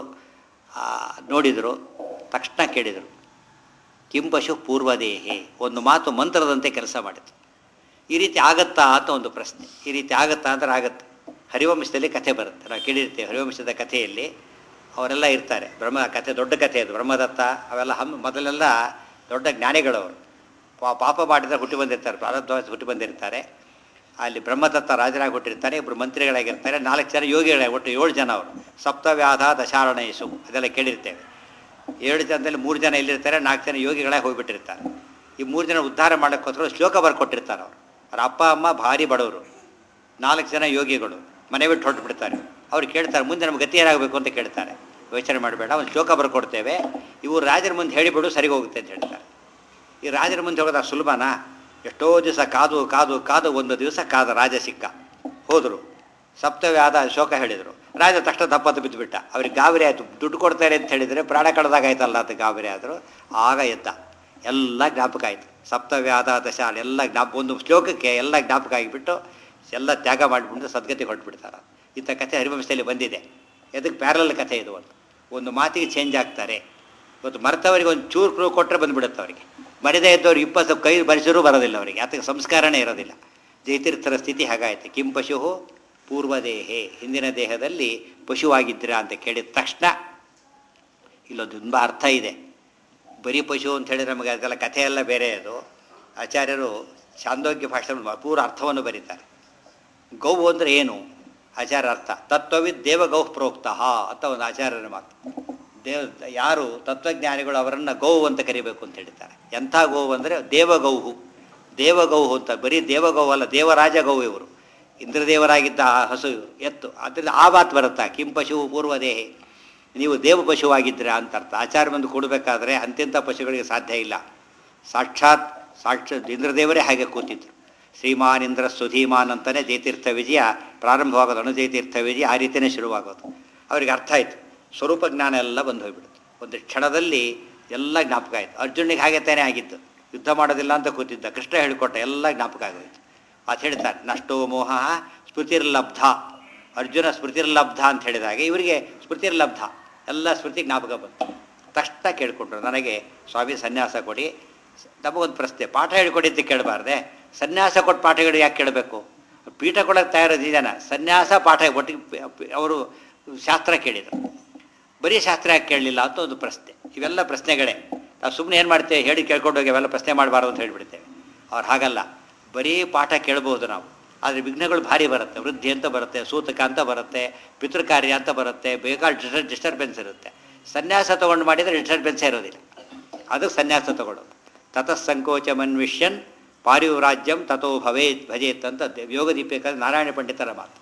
ನೋಡಿದರು ತಕ್ಷಣ ಕೇಳಿದರು ಕಿಂಪಶು ಪೂರ್ವದೇಹಿ ಒಂದು ಮಾತು ಮಂತ್ರದಂತೆ ಕೆಲಸ ಮಾಡಿತು ಈ ರೀತಿ ಆಗತ್ತಾ ಅಂತ ಒಂದು ಪ್ರಶ್ನೆ ಈ ರೀತಿ ಆಗತ್ತಾ ಅಂದ್ರೆ ಆಗತ್ತೆ ಹರಿವಂಶದಲ್ಲಿ ಕಥೆ ಬರುತ್ತೆ ನಾವು ಕೇಳಿರ್ತೇವೆ ಹರಿವಂಶದ ಕಥೆಯಲ್ಲಿ ಅವರೆಲ್ಲ ಇರ್ತಾರೆ ಬ್ರಹ್ಮ ಕಥೆ ದೊಡ್ಡ ಕಥೆ ಅದು ಬ್ರಹ್ಮದತ್ತ ಅವೆಲ್ಲ ಹಮ್ ಮೊದಲೆಲ್ಲ ದೊಡ್ಡ ಜ್ಞಾನಿಗಳವರು ಪಾ- ಪಾಪ ಮಾಡಿದ್ರೆ ಹುಟ್ಟಿ ಬಂದಿರ್ತಾರೆ ಪ್ರಾರಬ್ಧವಾಗಿ ಹುಟ್ಟಿ ಬಂದಿರ್ತಾರೆ ಅಲ್ಲಿ ಬ್ರಹ್ಮದತ್ತ ರಾಜರಾಗಿ ಹುಟ್ಟಿರ್ತಾರೆ ಇಬ್ಬರು ಮಂತ್ರಿಗಳಾಗಿರ್ತಾರೆ ನಾಲ್ಕು ಜನ ಯೋಗಿಗಳಾಗಿ ಒಟ್ಟು ಏಳು ಜನ ಅವರು ಸಪ್ತವ್ಯಾಧ ದಶಾರಣಯಸು ಅದೆಲ್ಲ ಕೇಳಿರ್ತೇವೆ ಏಳು ಜನದಲ್ಲಿ ಮೂರು ಜನ ಇಲ್ಲಿರ್ತಾರೆ ನಾಲ್ಕು ಜನ ಯೋಗಿಗಳಾಗಿ ಹೋಗ್ಬಿಟ್ಟಿರ್ತಾರೆ ಈ ಮೂರು ಜನ ಉದ್ಧಾರ ಮಾಡೋಕ್ಕೋಸ್ಕರ ಶ್ಲೋಕ ಬರ್ಕೊಟ್ಟಿರ್ತಾರೆ ಅವರು ಅವ್ರ ಅಪ್ಪ ಅಮ್ಮ ಭಾರಿ ಬಡವರು ನಾಲ್ಕು ಜನ ಯೋಗಿಗಳು ಮನೆ ಬಿಟ್ಟು ಹೊರಟು ಬಿಡ್ತಾರೆ ಅವ್ರು ಕೇಳ್ತಾರೆ ಮುಂದೆ ನಮ್ಗೆ ಗತಿ ಏನಾಗಬೇಕು ಅಂತ ಕೇಳ್ತಾರೆ ಯೋಚನೆ ಮಾಡಬೇಡ ಒಂದು ಶ್ಲೋಕ ಬರ್ಕೊಡ್ತೇವೆ ಇವರು ರಾಜರ ಮುಂದೆ ಹೇಳಿಬಿಡು ಸರಿಗೆ ಹೋಗುತ್ತೆ ಅಂತ ಹೇಳ್ತಾರೆ ಈ ರಾಜರ ಮುಂದೆ ಹೋಗೋದು ಅಷ್ಟು ಸುಲಭನಾ ಎಷ್ಟೋ ದಿವಸ ಕಾದು ಕಾದು ಕಾದು ಒಂದು ದಿವಸ ಕಾದ ರಾಜ ಸಿಕ್ಕ ಹೋದರು ಸಪ್ತವ್ಯಾದ ಶೋಕ ಹೇಳಿದರು ರಾಜ ತಕ್ಷಣ ತಪ್ಪತ್ತು ಬಿದ್ದುಬಿಟ್ಟ ಅವ್ರಿಗೆ ಗಾಬರಿ ಆಯಿತು ದುಡ್ಡು ಕೊಡ್ತಾರೆ ಅಂತ ಹೇಳಿದರೆ ಪ್ರಾಣ ಕಳೆದಾಗ ಆಯ್ತಲ್ಲ ಅಂತ ಗಾಬರಿ ಆದರು ಆಗ ಎದ್ದ ಎಲ್ಲ ಜ್ಞಾಪಕ ಆಯಿತು ಸಪ್ತವ್ಯಾದ ದಶಾಲ ಎಲ್ಲ ಜ್ಞಾಪ ಒಂದು ಶ್ಲೋಕಕ್ಕೆ ಎಲ್ಲ ಜ್ಞಾಪಕ ಆಗಿಬಿಟ್ಟು ಎಲ್ಲ ತ್ಯಾಗ ಮಾಡಿಬಿಟ್ಟು ಸದ್ಗತಿ ಹೊರಟ್ಬಿಡ್ತಾರೆ ಇಂಥ ಕಥೆ ಹರಿವಂಶದಲ್ಲಿ ಬಂದಿದೆ ಎದಕ್ಕೆ ಪ್ಯಾರಲ್ ಕಥೆ ಇದು ಒಂದು ಒಂದು ಮಾತಿಗೆ ಚೇಂಜ್ ಆಗ್ತಾರೆ ಇವತ್ತು ಮರ್ತವರಿಗೆ ಒಂದು ಚೂರು ಕ್ರೂ ಕೊಟ್ಟರೆ ಬಂದುಬಿಡುತ್ತೆ ಅವರಿಗೆ ಮರಿದೇ ಇದ್ದವ್ರು ಇಪ್ಪತ್ತು ಕೈ ಬರಿಸಿರೂ ಬರೋದಿಲ್ಲ ಅವರಿಗೆ ಅದಕ್ಕೆ ಸಂಸ್ಕಾರನೇ ಇರೋದಿಲ್ಲ ಜೈತೀರ್ಥರ ಸ್ಥಿತಿ ಹಾಗಾಯಿತು ಕಿಂ ಪಶು ಪೂರ್ವದೇಹೆ ಹಿಂದಿನ ದೇಹದಲ್ಲಿ ಪಶುವಾಗಿದ್ದೀರಾ ಅಂತ ಕೇಳಿದ ತಕ್ಷಣ ಇಲ್ಲೊಂದು ತುಂಬ ಅರ್ಥ ಇದೆ ಬರೀ ಪಶು ಅಂತ ಹೇಳಿ ನಮಗೆ ಅದೆಲ್ಲ ಕಥೆ ಎಲ್ಲ ಬೇರೆ ಅದು ಆಚಾರ್ಯರು ಚಾಂದೋಗ್ಯ ಭಾಷೆ ಪೂರ ಅರ್ಥವನ್ನು ಬರೀತಾರೆ ಗೌ ಅಂದರೆ ಏನು ಆಚಾರ್ಯ ಅರ್ಥ ತತ್ವವಿದ್ ದೇವಗೌ ಪ್ರೋಕ್ತ ಅಂತ ಒಂದು ಆಚಾರ್ಯರ ಮಾತು ದೇವ ಯಾರು ತತ್ವಜ್ಞಾನಿಗಳು ಅವರನ್ನು ಗೌ ಅಂತ ಕರಿಬೇಕು ಅಂತ ಹೇಳ್ತಾರೆ ಎಂಥ ಗೋವು ಅಂದರೆ ದೇವಗೌಹು ದೇವಗೌಹು ಅಂತ ಬರೀ ದೇವಗೌ ಅಲ್ಲ ದೇವರಾಜ ಗೌ ಇವರು ಇಂದ್ರದೇವರಾಗಿದ್ದ ಆ ಹಸು ಇವರು ಎತ್ತು ಅದರಿಂದ ಆ ಮಾತು ಬರುತ್ತಾ ಕಿಂ ಪಶು ಪೂರ್ವದೇಹೆ ನೀವು ದೇವ ಪಶುವಾಗಿದ್ದೀರಾ ಅಂತ ಅರ್ಥ ಆಚಾರ ಬಂದು ಕೊಡಬೇಕಾದ್ರೆ ಅಂತ್ಯಂಥ ಪಶುಗಳಿಗೆ ಸಾಧ್ಯ ಇಲ್ಲ ಸಾಕ್ಷಾತ್ ಸಾಕ್ಷಾತ್ ಇಂದ್ರದೇವರೇ ಹಾಗೆ ಕೂತಿದ್ರು ಶ್ರೀಮಾನ್ ಇಂದ್ರ ಸುಧೀಮಾನ್ ಅಂತಲೇ ಜಯತೀರ್ಥ ವಿಜಯ ಪ್ರಾರಂಭವಾಗೋದು ಅಣುಜಯತೀರ್ಥ ವಿಜಯ ಆ ರೀತಿಯೇ ಶುರುವಾಗೋದು ಅವರಿಗೆ ಅರ್ಥ ಆಯಿತು ಸ್ವರೂಪ ಜ್ಞಾನ ಎಲ್ಲ ಬಂದು ಹೋಗ್ಬಿಡುತ್ತೆ ಒಂದು ಕ್ಷಣದಲ್ಲಿ ಎಲ್ಲ ಜ್ಞಾಪಕ ಆಯಿತು ಅರ್ಜುನಿಗೆ ಹಾಗೆ ತಾನೇ ಆಗಿತ್ತು ಯುದ್ಧ ಮಾಡೋದಿಲ್ಲ ಅಂತ ಕೂತಿದ್ದ ಕೃಷ್ಣ ಹೇಳಿಕೊಟ್ಟ ಎಲ್ಲ ಜ್ಞಾಪಕ ಆಗೋಯ್ತು ಅದು ಹೇಳ್ತಾರೆ ನಷ್ಟೋ ಮೋಹ ಸ್ಮೃತಿರ್ಲಬ್ಧ ಅರ್ಜುನ ಸ್ಮೃತಿರ್ಲಬ್ಧ ಅಂತ ಹೇಳಿದಾಗ ಇವರಿಗೆ ಸ್ಮೃತಿರ್ಲಬ್ಧ ಎಲ್ಲ ಸ್ಮೃತಿ ಜ್ಞಾಪಕ ಬಂತು ತಕ್ಷಣ ಕೇಳಿಕೊಂಡ್ರು ನನಗೆ ಸ್ವಾಮಿ ಸನ್ಯಾಸ ಕೊಡಿ ನಮಗೊಂದು ಪ್ರಶ್ನೆ ಪಾಠ ಹೇಳ್ಕೊಡಿ ಅಂತ ಕೇಳಬಾರ್ದೆ ಸನ್ಯಾಸ ಕೊಟ್ಟು ಪಾಠಗಳು ಯಾಕೆ ಕೇಳಬೇಕು ಪೀಠ ಕೊಡೋಕ್ಕೆ ತಯಾರಿದ್ದಾನ ಸನ್ಯಾಸ ಪಾಠ ಒಟ್ಟಿಗೆ ಅವರು ಶಾಸ್ತ್ರ ಕೇಳಿದರು ಬರೀ ಶಾಸ್ತ್ರ ಯಾಕೆ ಕೇಳಲಿಲ್ಲ ಅಂತ ಒಂದು ಪ್ರಶ್ನೆ ಇವೆಲ್ಲ ಪ್ರಶ್ನೆಗಳೇ ನಾವು ಸುಮ್ಮನೆ ಏನು ಮಾಡ್ತೇವೆ ಹೇಳಿ ಕೇಳ್ಕೊಂಡು ಹೋಗಿ ಅವೆಲ್ಲ ಪ್ರಶ್ನೆ ಮಾಡಬಾರ್ದು ಅಂತ ಹೇಳಿಬಿಡ್ತೇವೆ ಅವ್ರು ಹಾಗಲ್ಲ ಬರೀ ಪಾಠ ಕೇಳ್ಬೋದು ನಾವು ಆದರೆ ವಿಘ್ನಗಳು ಭಾರಿ ಬರುತ್ತೆ ವೃದ್ಧಿ ಅಂತ ಬರುತ್ತೆ ಸೂತಕ ಅಂತ ಬರುತ್ತೆ ಪಿತೃಕಾರ್ಯ ಅಂತ ಬರುತ್ತೆ ಬೇಕಾದ ಡಿಸ್ಟರ್ ಡಿಸ್ಟರ್ಬೆನ್ಸ್ ಇರುತ್ತೆ ಸನ್ಯಾಸ ತೊಗೊಂಡು ಮಾಡಿದರೆ ಡಿಸ್ಟರ್ಬೆನ್ಸೇ ಇರೋದಿಲ್ಲ ಅದಕ್ಕೆ ಸನ್ಯಾಸ ತಗೊಳ್ಳೋದು ತತಃ ಸಂಕೋಚ ಮನ್ವಿಷ್ಯನ್ ಪಾರಿವ್ರಾಜ್ಯಂ ತಥೋ ಭವೇತ್ ಭಜೇತ್ ಅಂತ ಯೋಗ ದೀಪಿಕ ನಾರಾಯಣ ಪಂಡಿತರ ಮಾತು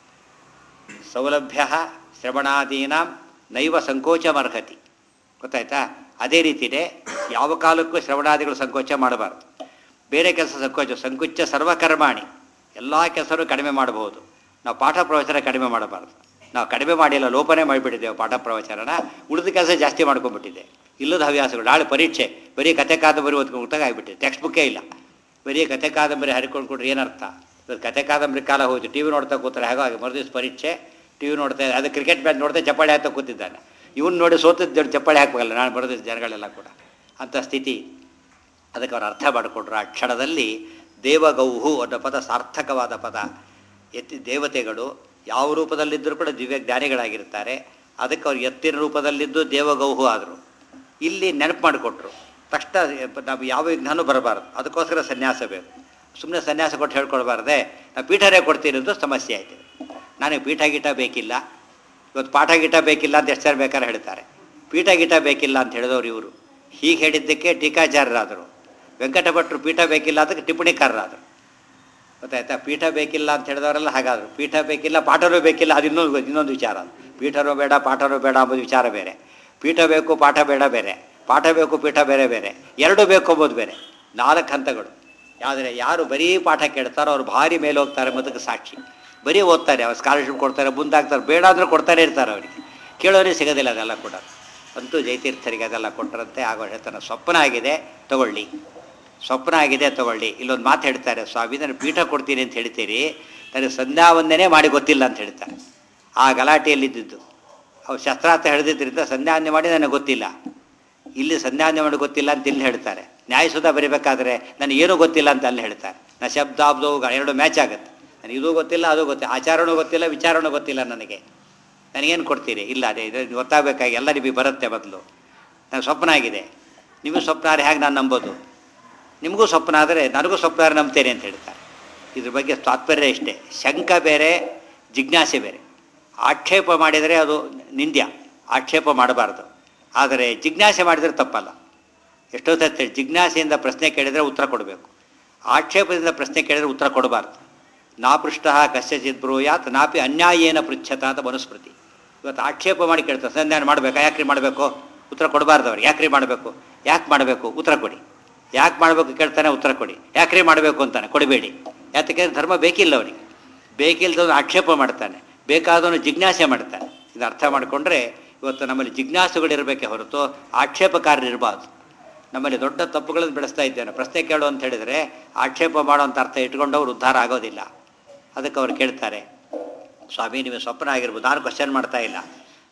ಸೌಲಭ್ಯ ಶ್ರವಣಾದೀನಾಂ ನೈವ ಸಂಕೋಚಮರ್ಹತಿ ಗೊತ್ತಾಯ್ತಾ ಅದೇ ರೀತಿಯೇ ಯಾವ ಕಾಲಕ್ಕೂ ಶ್ರವಣಾದಿಗಳು ಸಂಕೋಚ ಮಾಡಬಾರ್ದು ಬೇರೆ ಕೆಲಸ ಸಂಕೋಚ ಸಂಕುಚ ಸರ್ವಕರ್ಮಾಣಿ ಎಲ್ಲ ಕೆಲಸನೂ ಕಡಿಮೆ ಮಾಡಬಹುದು ನಾವು ಪಾಠ ಪ್ರವಚನ ಕಡಿಮೆ ಮಾಡಬಾರ್ದು ನಾವು ಕಡಿಮೆ ಮಾಡಿಲ್ಲ ಲೋಪನೆ ಮಾಡಿಬಿಟ್ಟಿದ್ದೇವೆ ಪಾಠ ಪ್ರವಚನನ ಉಳಿದ ಕೆಲಸ ಜಾಸ್ತಿ ಮಾಡ್ಕೊಂಡ್ಬಿಟ್ಟಿದೆ ಇಲ್ಲದ ಹವ್ಯಾಸಗಳು ನಾಳೆ ಪರೀಕ್ಷೆ ಬರೀ ಕತೆ ಕಾದಂಬರಿ ಓದ್ಕೊಂಡಾಗ ಆಗಿಬಿಟ್ಟಿದೆ ಟೆಕ್ಸ್ಟ್ ಬುಕ್ಕೇ ಇಲ್ಲ ಬರೀ ಕತೆ ಕಾದಂಬರಿ ಹರಿಕೊಂಡು ಕೊಟ್ರೆ ಏನರ್ಥ ಇವತ್ತು ಕತೆ ಕಾದಂಬರಿ ಕಾಲ ಹೋಯ್ತು ಟಿ ವಿ ನೋಡ್ತಾ ಕೂತಾರೆ ಹಾಗಾಗಿ ಮರುದಿವ್ಸ ಪರೀಕ್ಷೆ ಟಿ ವಿ ನೋಡ್ತಾ ಅದು ಕ್ರಿಕೆಟ್ ಮ್ಯಾಚ್ ನೋಡ್ತಾ ಚಪ್ಪಾಳೆ ಹಾಕ್ತಾ ಕೂತಿದ್ದಾನೆ ಇವನು ನೋಡಿ ಸೋತಿದ್ದ ಚಪ್ಪಾಳೆ ಹಾಕಬೇಕಲ್ಲ ನಾನು ಬರೋದಿದ್ದ ಜನಗಳೆಲ್ಲ ಕೂಡ ಅಂಥ ಸ್ಥಿತಿ ಅದಕ್ಕೆ ಅವ್ರು ಅರ್ಥ ಮಾಡಿಕೊಂಡ್ರು ಆ ಕ್ಷಣದಲ್ಲಿ ದೇವಗೌಹು ಅನ್ನೋ ಪದ ಸಾರ್ಥಕವಾದ ಪದ ಎತ್ತಿ ದೇವತೆಗಳು ಯಾವ ರೂಪದಲ್ಲಿದ್ದರೂ ಕೂಡ ದಿವ್ಯ ಜ್ಞಾನಿಗಳಾಗಿರ್ತಾರೆ ಅದಕ್ಕೆ ಅವ್ರು ಎತ್ತಿನ ರೂಪದಲ್ಲಿದ್ದು ದೇವಗೌಹು ಆದರು ಇಲ್ಲಿ ನೆನಪು ಮಾಡಿಕೊಟ್ರು ತಕ್ಷಣ ನಾವು ಯಾವ ವಿಘ್ನನೂ ಬರಬಾರ್ದು ಅದಕ್ಕೋಸ್ಕರ ಸನ್ಯಾಸ ಬೇಕು ಸುಮ್ಮನೆ ಸನ್ಯಾಸ ಕೊಟ್ಟು ಹೇಳ್ಕೊಡ್ಬಾರ್ದೆ ನಾವು ಪೀಠರೇ ಕೊಡ್ತೀನಿ ಅಂತ ಸಮಸ್ಯೆ ಆಯ್ತು ನನಗೆ ಪೀಠ ಗೀಟ ಬೇಕಿಲ್ಲ ಇವತ್ತು ಪಾಠ ಗೀಟ ಬೇಕಿಲ್ಲ ಅಂತ ಎಷ್ಟು ಜನ ಬೇಕಾದ್ರೆ ಹೇಳ್ತಾರೆ ಪೀಠ ಗೀಟ ಬೇಕಿಲ್ಲ ಅಂತ ಹೇಳಿದವರು ಇವರು ಹೀಗೆ ಹೇಳಿದ್ದಕ್ಕೆ ಟೀಕಾಚಾರ್ಯರಾದರು ವೆಂಕಟಭಟ್ರು ಪೀಠ ಬೇಕಿಲ್ಲ ಅದಕ್ಕೆ ಟಿಪ್ಪಣಿಕಾರರಾದರು ಗೊತ್ತಾಯ್ತಾ ಪೀಠ ಬೇಕಿಲ್ಲ ಅಂತ ಹೇಳಿದವರೆಲ್ಲ ಹಾಗಾದರು ಪೀಠ ಬೇಕಿಲ್ಲ ಪಾಠನೂ ಬೇಕಿಲ್ಲ ಅದು ಇನ್ನೊಂದು ಇನ್ನೊಂದು ವಿಚಾರ ಅದು ಪೀಠನೂ ಬೇಡ ಪಾಠನೂ ಬೇಡ ಅಂಬೋದು ವಿಚಾರ ಬೇರೆ ಪೀಠ ಬೇಕು ಪಾಠ ಬೇಡ ಬೇರೆ ಪಾಠ ಬೇಕು ಪೀಠ ಬೇರೆ ಬೇರೆ ಎರಡೂ ಬೇಕು ಅಂಬೋದು ಬೇರೆ ನಾಲ್ಕು ಹಂತಗಳು ಆದರೆ ಯಾರು ಬರೀ ಪಾಠ ಕೇಳ್ತಾರೋ ಅವ್ರು ಭಾರಿ ಮೇಲೆ ಹೋಗ್ತಾರೆ ಮೊದಲು ಸಾಕ್ಷಿ ಬರೀ ಓದ್ತಾರೆ ಅವ್ರು ಸ್ಕಾಲರ್ಶಿಪ್ ಕೊಡ್ತಾರೆ ಮುಂದಾಗ್ತಾರೆ ಬೇಡ ಅಂದರೂ ಕೊಡ್ತಾನೆ ಇರ್ತಾರೆ ಅವರಿಗೆ ಕೇಳೋರಿಗೆ ಸಿಗೋದಿಲ್ಲ ಅದೆಲ್ಲ ಕೂಡ ಅಂತೂ ಜಯತೀರ್ಥರಿಗೆ ಅದೆಲ್ಲ ಕೊಟ್ಟರಂತೆ ಆಗೋ ಹೇಳ್ತಾನೆ ಸ್ವಪ್ನ ಆಗಿದೆ ತಗೊಳ್ಳಿ ಸ್ವಪ್ನ ಆಗಿದೆ ತಗೊಳ್ಳಿ ಇಲ್ಲೊಂದು ಮಾತು ಹೇಳ್ತಾರೆ ಸ್ವಾಮಿ ನಾನು ಪೀಠ ಕೊಡ್ತೀನಿ ಅಂತ ಹೇಳ್ತೀರಿ ನನಗೆ ಸಂಧ್ಯಾವಂದನೆ ಮಾಡಿ ಗೊತ್ತಿಲ್ಲ ಅಂತ ಹೇಳ್ತಾರೆ ಆ ಗಲಾಟೆಯಲ್ಲಿದ್ದಿದ್ದು ಅವ್ರು ಶಸ್ತ್ರಾರ್ಥ ಹಿಡಿದಿದ್ದರಿಂದ ಸಂಧ್ಯಾವಂದನೆ ಮಾಡಿ ನನಗೆ ಗೊತ್ತಿಲ್ಲ ಇಲ್ಲಿ ಸಂಧ್ಯಾವಂದನೆ ಮಾಡಿ ಗೊತ್ತಿಲ್ಲ ಅಂತ ಇಲ್ಲಿ ಹೇಳ್ತಾರೆ ನ್ಯಾಯಸುಧ ಬರೀಬೇಕಾದ್ರೆ ನನಗೇನೂ ಗೊತ್ತಿಲ್ಲ ಅಂತ ಅಲ್ಲಿ ಹೇಳ್ತಾರೆ ನಾ ಶಬ್ದಾಬ್ದೋ ಎರಡು ಮ್ಯಾಚ್ ಆಗುತ್ತೆ ನನಗೆ ಇದು ಗೊತ್ತಿಲ್ಲ ಅದು ಗೊತ್ತಿಲ್ಲ ಆಚಾರಣೂ ಗೊತ್ತಿಲ್ಲ ವಿಚಾರಣೂ ಗೊತ್ತಿಲ್ಲ ನನಗೆ ನನಗೇನು ಕೊಡ್ತೀರಿ ಇಲ್ಲ ಅದೇ ಇದು ಗೊತ್ತಾಗಬೇಕಾಗಿ ಎಲ್ಲ ನಿಮಗೆ ಬರುತ್ತೆ ಬದಲು ನನಗೆ ಸ್ವಪ್ನ ಆಗಿದೆ ನಿಮಗೂ ಸ್ವಪ್ನ ಆದರೆ ಹೇಗೆ ನಾನು ನಂಬೋದು ನಿಮಗೂ ಸ್ವಪ್ನ ಆದರೆ ನನಗೂ ಸ್ವಪ್ನ ಆದರೆ ನಂಬ್ತೇನೆ ಅಂತ ಹೇಳ್ತಾರೆ ಇದ್ರ ಬಗ್ಗೆ ತಾತ್ಪರ್ಯ ಇಷ್ಟೇ ಶಂಕ ಬೇರೆ ಜಿಜ್ಞಾಸೆ ಬೇರೆ ಆಕ್ಷೇಪ ಮಾಡಿದರೆ ಅದು ನಿಂದ್ಯ ಆಕ್ಷೇಪ ಮಾಡಬಾರ್ದು ಆದರೆ ಜಿಜ್ಞಾಸೆ ಮಾಡಿದರೆ ತಪ್ಪಲ್ಲ ಎಷ್ಟೋ ಸತ್ಯ ಜಿಜ್ಞಾಸೆಯಿಂದ ಪ್ರಶ್ನೆ ಕೇಳಿದರೆ ಉತ್ತರ ಕೊಡಬೇಕು ಆಕ್ಷೇಪದಿಂದ ಪ್ರಶ್ನೆ ಕೇಳಿದರೆ ಉತ್ತರ ಕೊಡಬಾರ್ದು ನಾ ಪೃಷ್ಟ ಕಸ್ಯಚಿತ್ ಬ್ರೂಯಾತ್ ನಾಪಿ ಅನ್ಯಾಯೇನ ಪೃಚ್ಛತ ಅಂತ ಮನುಸ್ಮೃತಿ ಇವತ್ತು ಆಕ್ಷೇಪ ಮಾಡಿ ಕೇಳ್ತಾರೆ ಸಂಧಾನ ಮಾಡಬೇಕಾ ಯಾಕ್ರಿ ಮಾಡಬೇಕು ಉತ್ತರ ಕೊಡಬಾರ್ದು ಅವ್ರಿಗೆ ಯಾಕ್ರಿ ಮಾಡಬೇಕು ಯಾಕೆ ಮಾಡಬೇಕು ಉತ್ತರ ಕೊಡಿ ಯಾಕೆ ಮಾಡಬೇಕು ಕೇಳ್ತಾನೆ ಉತ್ತರ ಕೊಡಿ ಯಾಕ್ರಿ ಮಾಡಬೇಕು ಅಂತಾನೆ ಕೊಡಬೇಡಿ ಯಾತಕ್ಕೆ ಧರ್ಮ ಬೇಕಿಲ್ಲ ಅವನಿಗೆ ಬೇಕಿಲ್ಲದವನು ಆಕ್ಷೇಪ ಮಾಡ್ತಾನೆ ಬೇಕಾದವನು ಜಿಜ್ಞಾಸೆ ಮಾಡ್ತಾನೆ ಇದು ಅರ್ಥ ಮಾಡಿಕೊಂಡ್ರೆ ಇವತ್ತು ನಮ್ಮಲ್ಲಿ ಜಿಜ್ಞಾಸುಗಳಿರಬೇಕೆ ಹೊರತು ಆಕ್ಷೇಪಕಾರರಿರಬಾರ್ದು ನಮ್ಮಲ್ಲಿ ದೊಡ್ಡ ತಪ್ಪುಗಳನ್ನು ಬೆಳೆಸ್ತಾ ಇದ್ದೇನೆ ಪ್ರಶ್ನೆ ಕೇಳು ಅಂತ ಹೇಳಿದರೆ ಆಕ್ಷೇಪ ಮಾಡುವಂಥ ಅರ್ಥ ಇಟ್ಕೊಂಡವ್ರು ಉದ್ಧಾರ ಆಗೋದಿಲ್ಲ ಅದಕ್ಕೆ ಅವ್ರು ಕೇಳ್ತಾರೆ ಸ್ವಾಮಿ ನೀವು ಸ್ವಪ್ನ ಆಗಿರ್ಬೋದು ನಾನು ಕ್ವಶನ್ ಮಾಡ್ತಾ ಇಲ್ಲ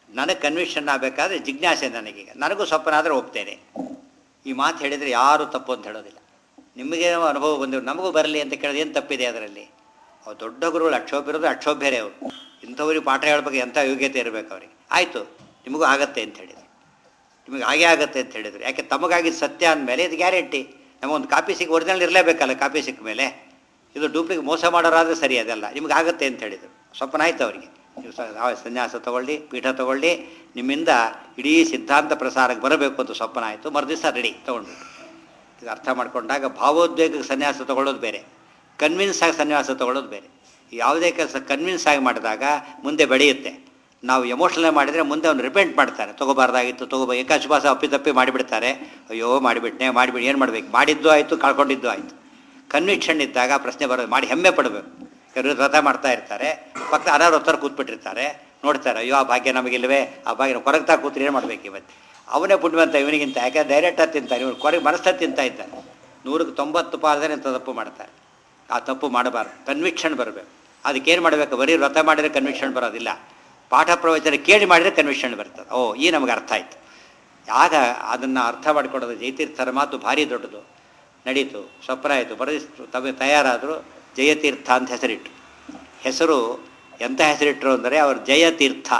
ನನಗೆ ಕನ್ವಿಷನ್ ಆಗಬೇಕಾದ್ರೆ ಜಿಜ್ಞಾಸೆ ನನಗೀಗ ನನಗೂ ಸ್ವಪ್ನ ಆದರೆ ಒಪ್ತೇನೆ ಈ ಮಾತು ಹೇಳಿದರೆ ಯಾರು ತಪ್ಪು ಅಂತ ಹೇಳೋದಿಲ್ಲ ನಿಮಗೇನೋ ಅನುಭವ ಬಂದಿರೋ ನಮಗೂ ಬರಲಿ ಅಂತ ಕೇಳಿದ್ರೆ ಏನು ತಪ್ಪಿದೆ ಅದರಲ್ಲಿ ಅವ್ರು ದೊಡ್ಡ ಗುರುಗಳು ಅಕ್ಷೋಭ್ಯ ಇರೋದು ಅಕ್ಷೋಭ್ಯರೇ ಅವರು ಇಂಥವ್ರಿಗೆ ಪಾಠ ಹೇಳ್ಬೇಕು ಎಂಥ ಯೋಗ್ಯತೆ ಇರಬೇಕು ಅವ್ರಿಗೆ ಆಯಿತು ನಿಮಗೂ ಆಗತ್ತೆ ಅಂತ ಹೇಳಿದ್ರು ನಿಮಗೆ ಹಾಗೆ ಆಗತ್ತೆ ಅಂತ ಹೇಳಿದ್ರು ಯಾಕೆ ತಮಗಾಗಿದ್ದು ಸತ್ಯ ಅಂದಮೇಲೆ ಇದು ಗ್ಯಾರಂಟಿ ನಮಗೊಂದು ಕಾಪಿ ಸಿಕ್ಕ ಒರಿಜಿನಲ್ ಇರಲೇಬೇಕಲ್ಲ ಕಾಪಿ ಸಿಕ್ಕ ಮೇಲೆ ಇದು ಡೂಪ್ಲಿಕ್ ಮೋಸ ಮಾಡೋರಾದರೆ ಸರಿ ಅದೆಲ್ಲ ನಿಮ್ಗೆ ಆಗತ್ತೆ ಅಂತ ಹೇಳಿದರು ಸ್ವಪ್ನ ಆಯ್ತು ಅವರಿಗೆ ನೀವು ಸ- ಆ ಸನ್ಯಾಸ ತಗೊಳ್ಳಿ ಪೀಠ ತಗೊಳ್ಳಿ ನಿಮ್ಮಿಂದ ಇಡೀ ಸಿದ್ಧಾಂತ ಪ್ರಸಾರಕ್ಕೆ ಬರಬೇಕು ಅಂತ ಸ್ವಪ್ನ ಆಯಿತು ಮರುದಿವಸ ರೆಡಿ ತೊಗೊಂಡ್ಬಿಟ್ಟು ಇದು ಅರ್ಥ ಮಾಡ್ಕೊಂಡಾಗ ಭಾವೋದ್ವೇಗಕ್ಕೆ ಸನ್ಯಾಸ ತಗೊಳ್ಳೋದು ಬೇರೆ ಕನ್ವಿನ್ಸ್ ಆಗಿ ಸನ್ಯಾಸ ತಗೊಳ್ಳೋದು ಬೇರೆ ಯಾವುದೇ ಕೆಲಸ ಕನ್ವಿನ್ಸ್ ಆಗಿ ಮಾಡಿದಾಗ ಮುಂದೆ ಬೆಳೆಯುತ್ತೆ ನಾವು ಎಮೋಷನಲ್ ಮಾಡಿದರೆ ಮುಂದೆ ಅವ್ನು ರಿಪೆಂಟ್ ಮಾಡ್ತಾರೆ ತೊಗೋಬಾರ್ದಾಗಿತ್ತು ತೊಗೋಬ ಏಕಾಶುಭಾಸ ಅಪ್ಪಿತಪ್ಪಿ ಮಾಡಿಬಿಡ್ತಾರೆ ಅಯ್ಯೋ ಮಾಡಿಬಿಟ್ನೆ ಮಾಡಿಬಿಡಿ ಏನು ಮಾಡಬೇಕು ಮಾಡಿದ್ದು ಆಯಿತು ಕಳ್ಕೊಂಡಿದ್ದು ಆಯಿತು ಕನ್ವಿಕ್ಷನ್ ಇದ್ದಾಗ ಪ್ರಶ್ನೆ ಬರೋದು ಮಾಡಿ ಹೆಮ್ಮೆ ಪಡಬೇಕು ಕೆಲವರು ವ್ರತ ಮಾಡ್ತಾ ಇರ್ತಾರೆ ಪಕ್ಕ ಅನಾರೋತ್ತರ ಕೂತ್ಬಿಟ್ಟಿರ್ತಾರೆ ನೋಡ್ತಾರೆ ಅಯ್ಯೋ ಆ ಭಾಗ್ಯ ನಮಗಿಲ್ವೇ ಆ ಭಾಗ್ಯ ಕೊರಗ್ತಾ ಕೂತ್ರೆ ಏನು ಮಾಡ್ಬೇಕು ಇವತ್ತು ಅವನೇ ಪುಣ್ಯವಂತ ಇವನಿಗಿಂತ ಯಾಕೆ ಡೈರೆಕ್ಟಾಗಿ ತಿಂತಾನೆ ಇವನು ಕೊರಗೆ ಮನಸ್ಸ ತಿಂತಾ ಇದ್ದಾನೆ ನೂರಕ್ಕೆ ತೊಂಬತ್ತು ಪಾಲ್ದರೆ ಇಂಥ ತಪ್ಪು ಮಾಡ್ತಾರೆ ಆ ತಪ್ಪು ಮಾಡಬಾರ್ದು ಕನ್ವಿಕ್ಷನ್ ಬರಬೇಕು ಅದಕ್ಕೇನು ಮಾಡಬೇಕು ಬರೀ ವ್ರತ ಮಾಡಿದರೆ ಕನ್ವಿಕ್ಷನ್ ಬರೋದಿಲ್ಲ ಪಾಠ ಪ್ರವಚನ ಕೇಳಿ ಮಾಡಿದರೆ ಕನ್ವಿಕ್ಷನ್ ಬರ್ತದೆ ಓ ಈ ನಮಗೆ ಅರ್ಥ ಆಯ್ತು ಆಗ ಅದನ್ನು ಅರ್ಥ ಮಾಡಿಕೊಡೋದು ಜಯತೀರ್ಥರ ಮಾತು ಭಾರಿ ದೊಡ್ಡದು ನಡೀತು ಸ್ವಪ್ನ ಆಯಿತು ಬರೆದಿಷ್ಟು ತಮಗೆ ತಯಾರಾದರು ಜಯತೀರ್ಥ ಅಂತ ಹೆಸರಿಟ್ಟು ಹೆಸರು ಎಂಥ ಹೆಸರಿಟ್ಟರು ಅಂದರೆ ಅವರು ಜಯತೀರ್ಥ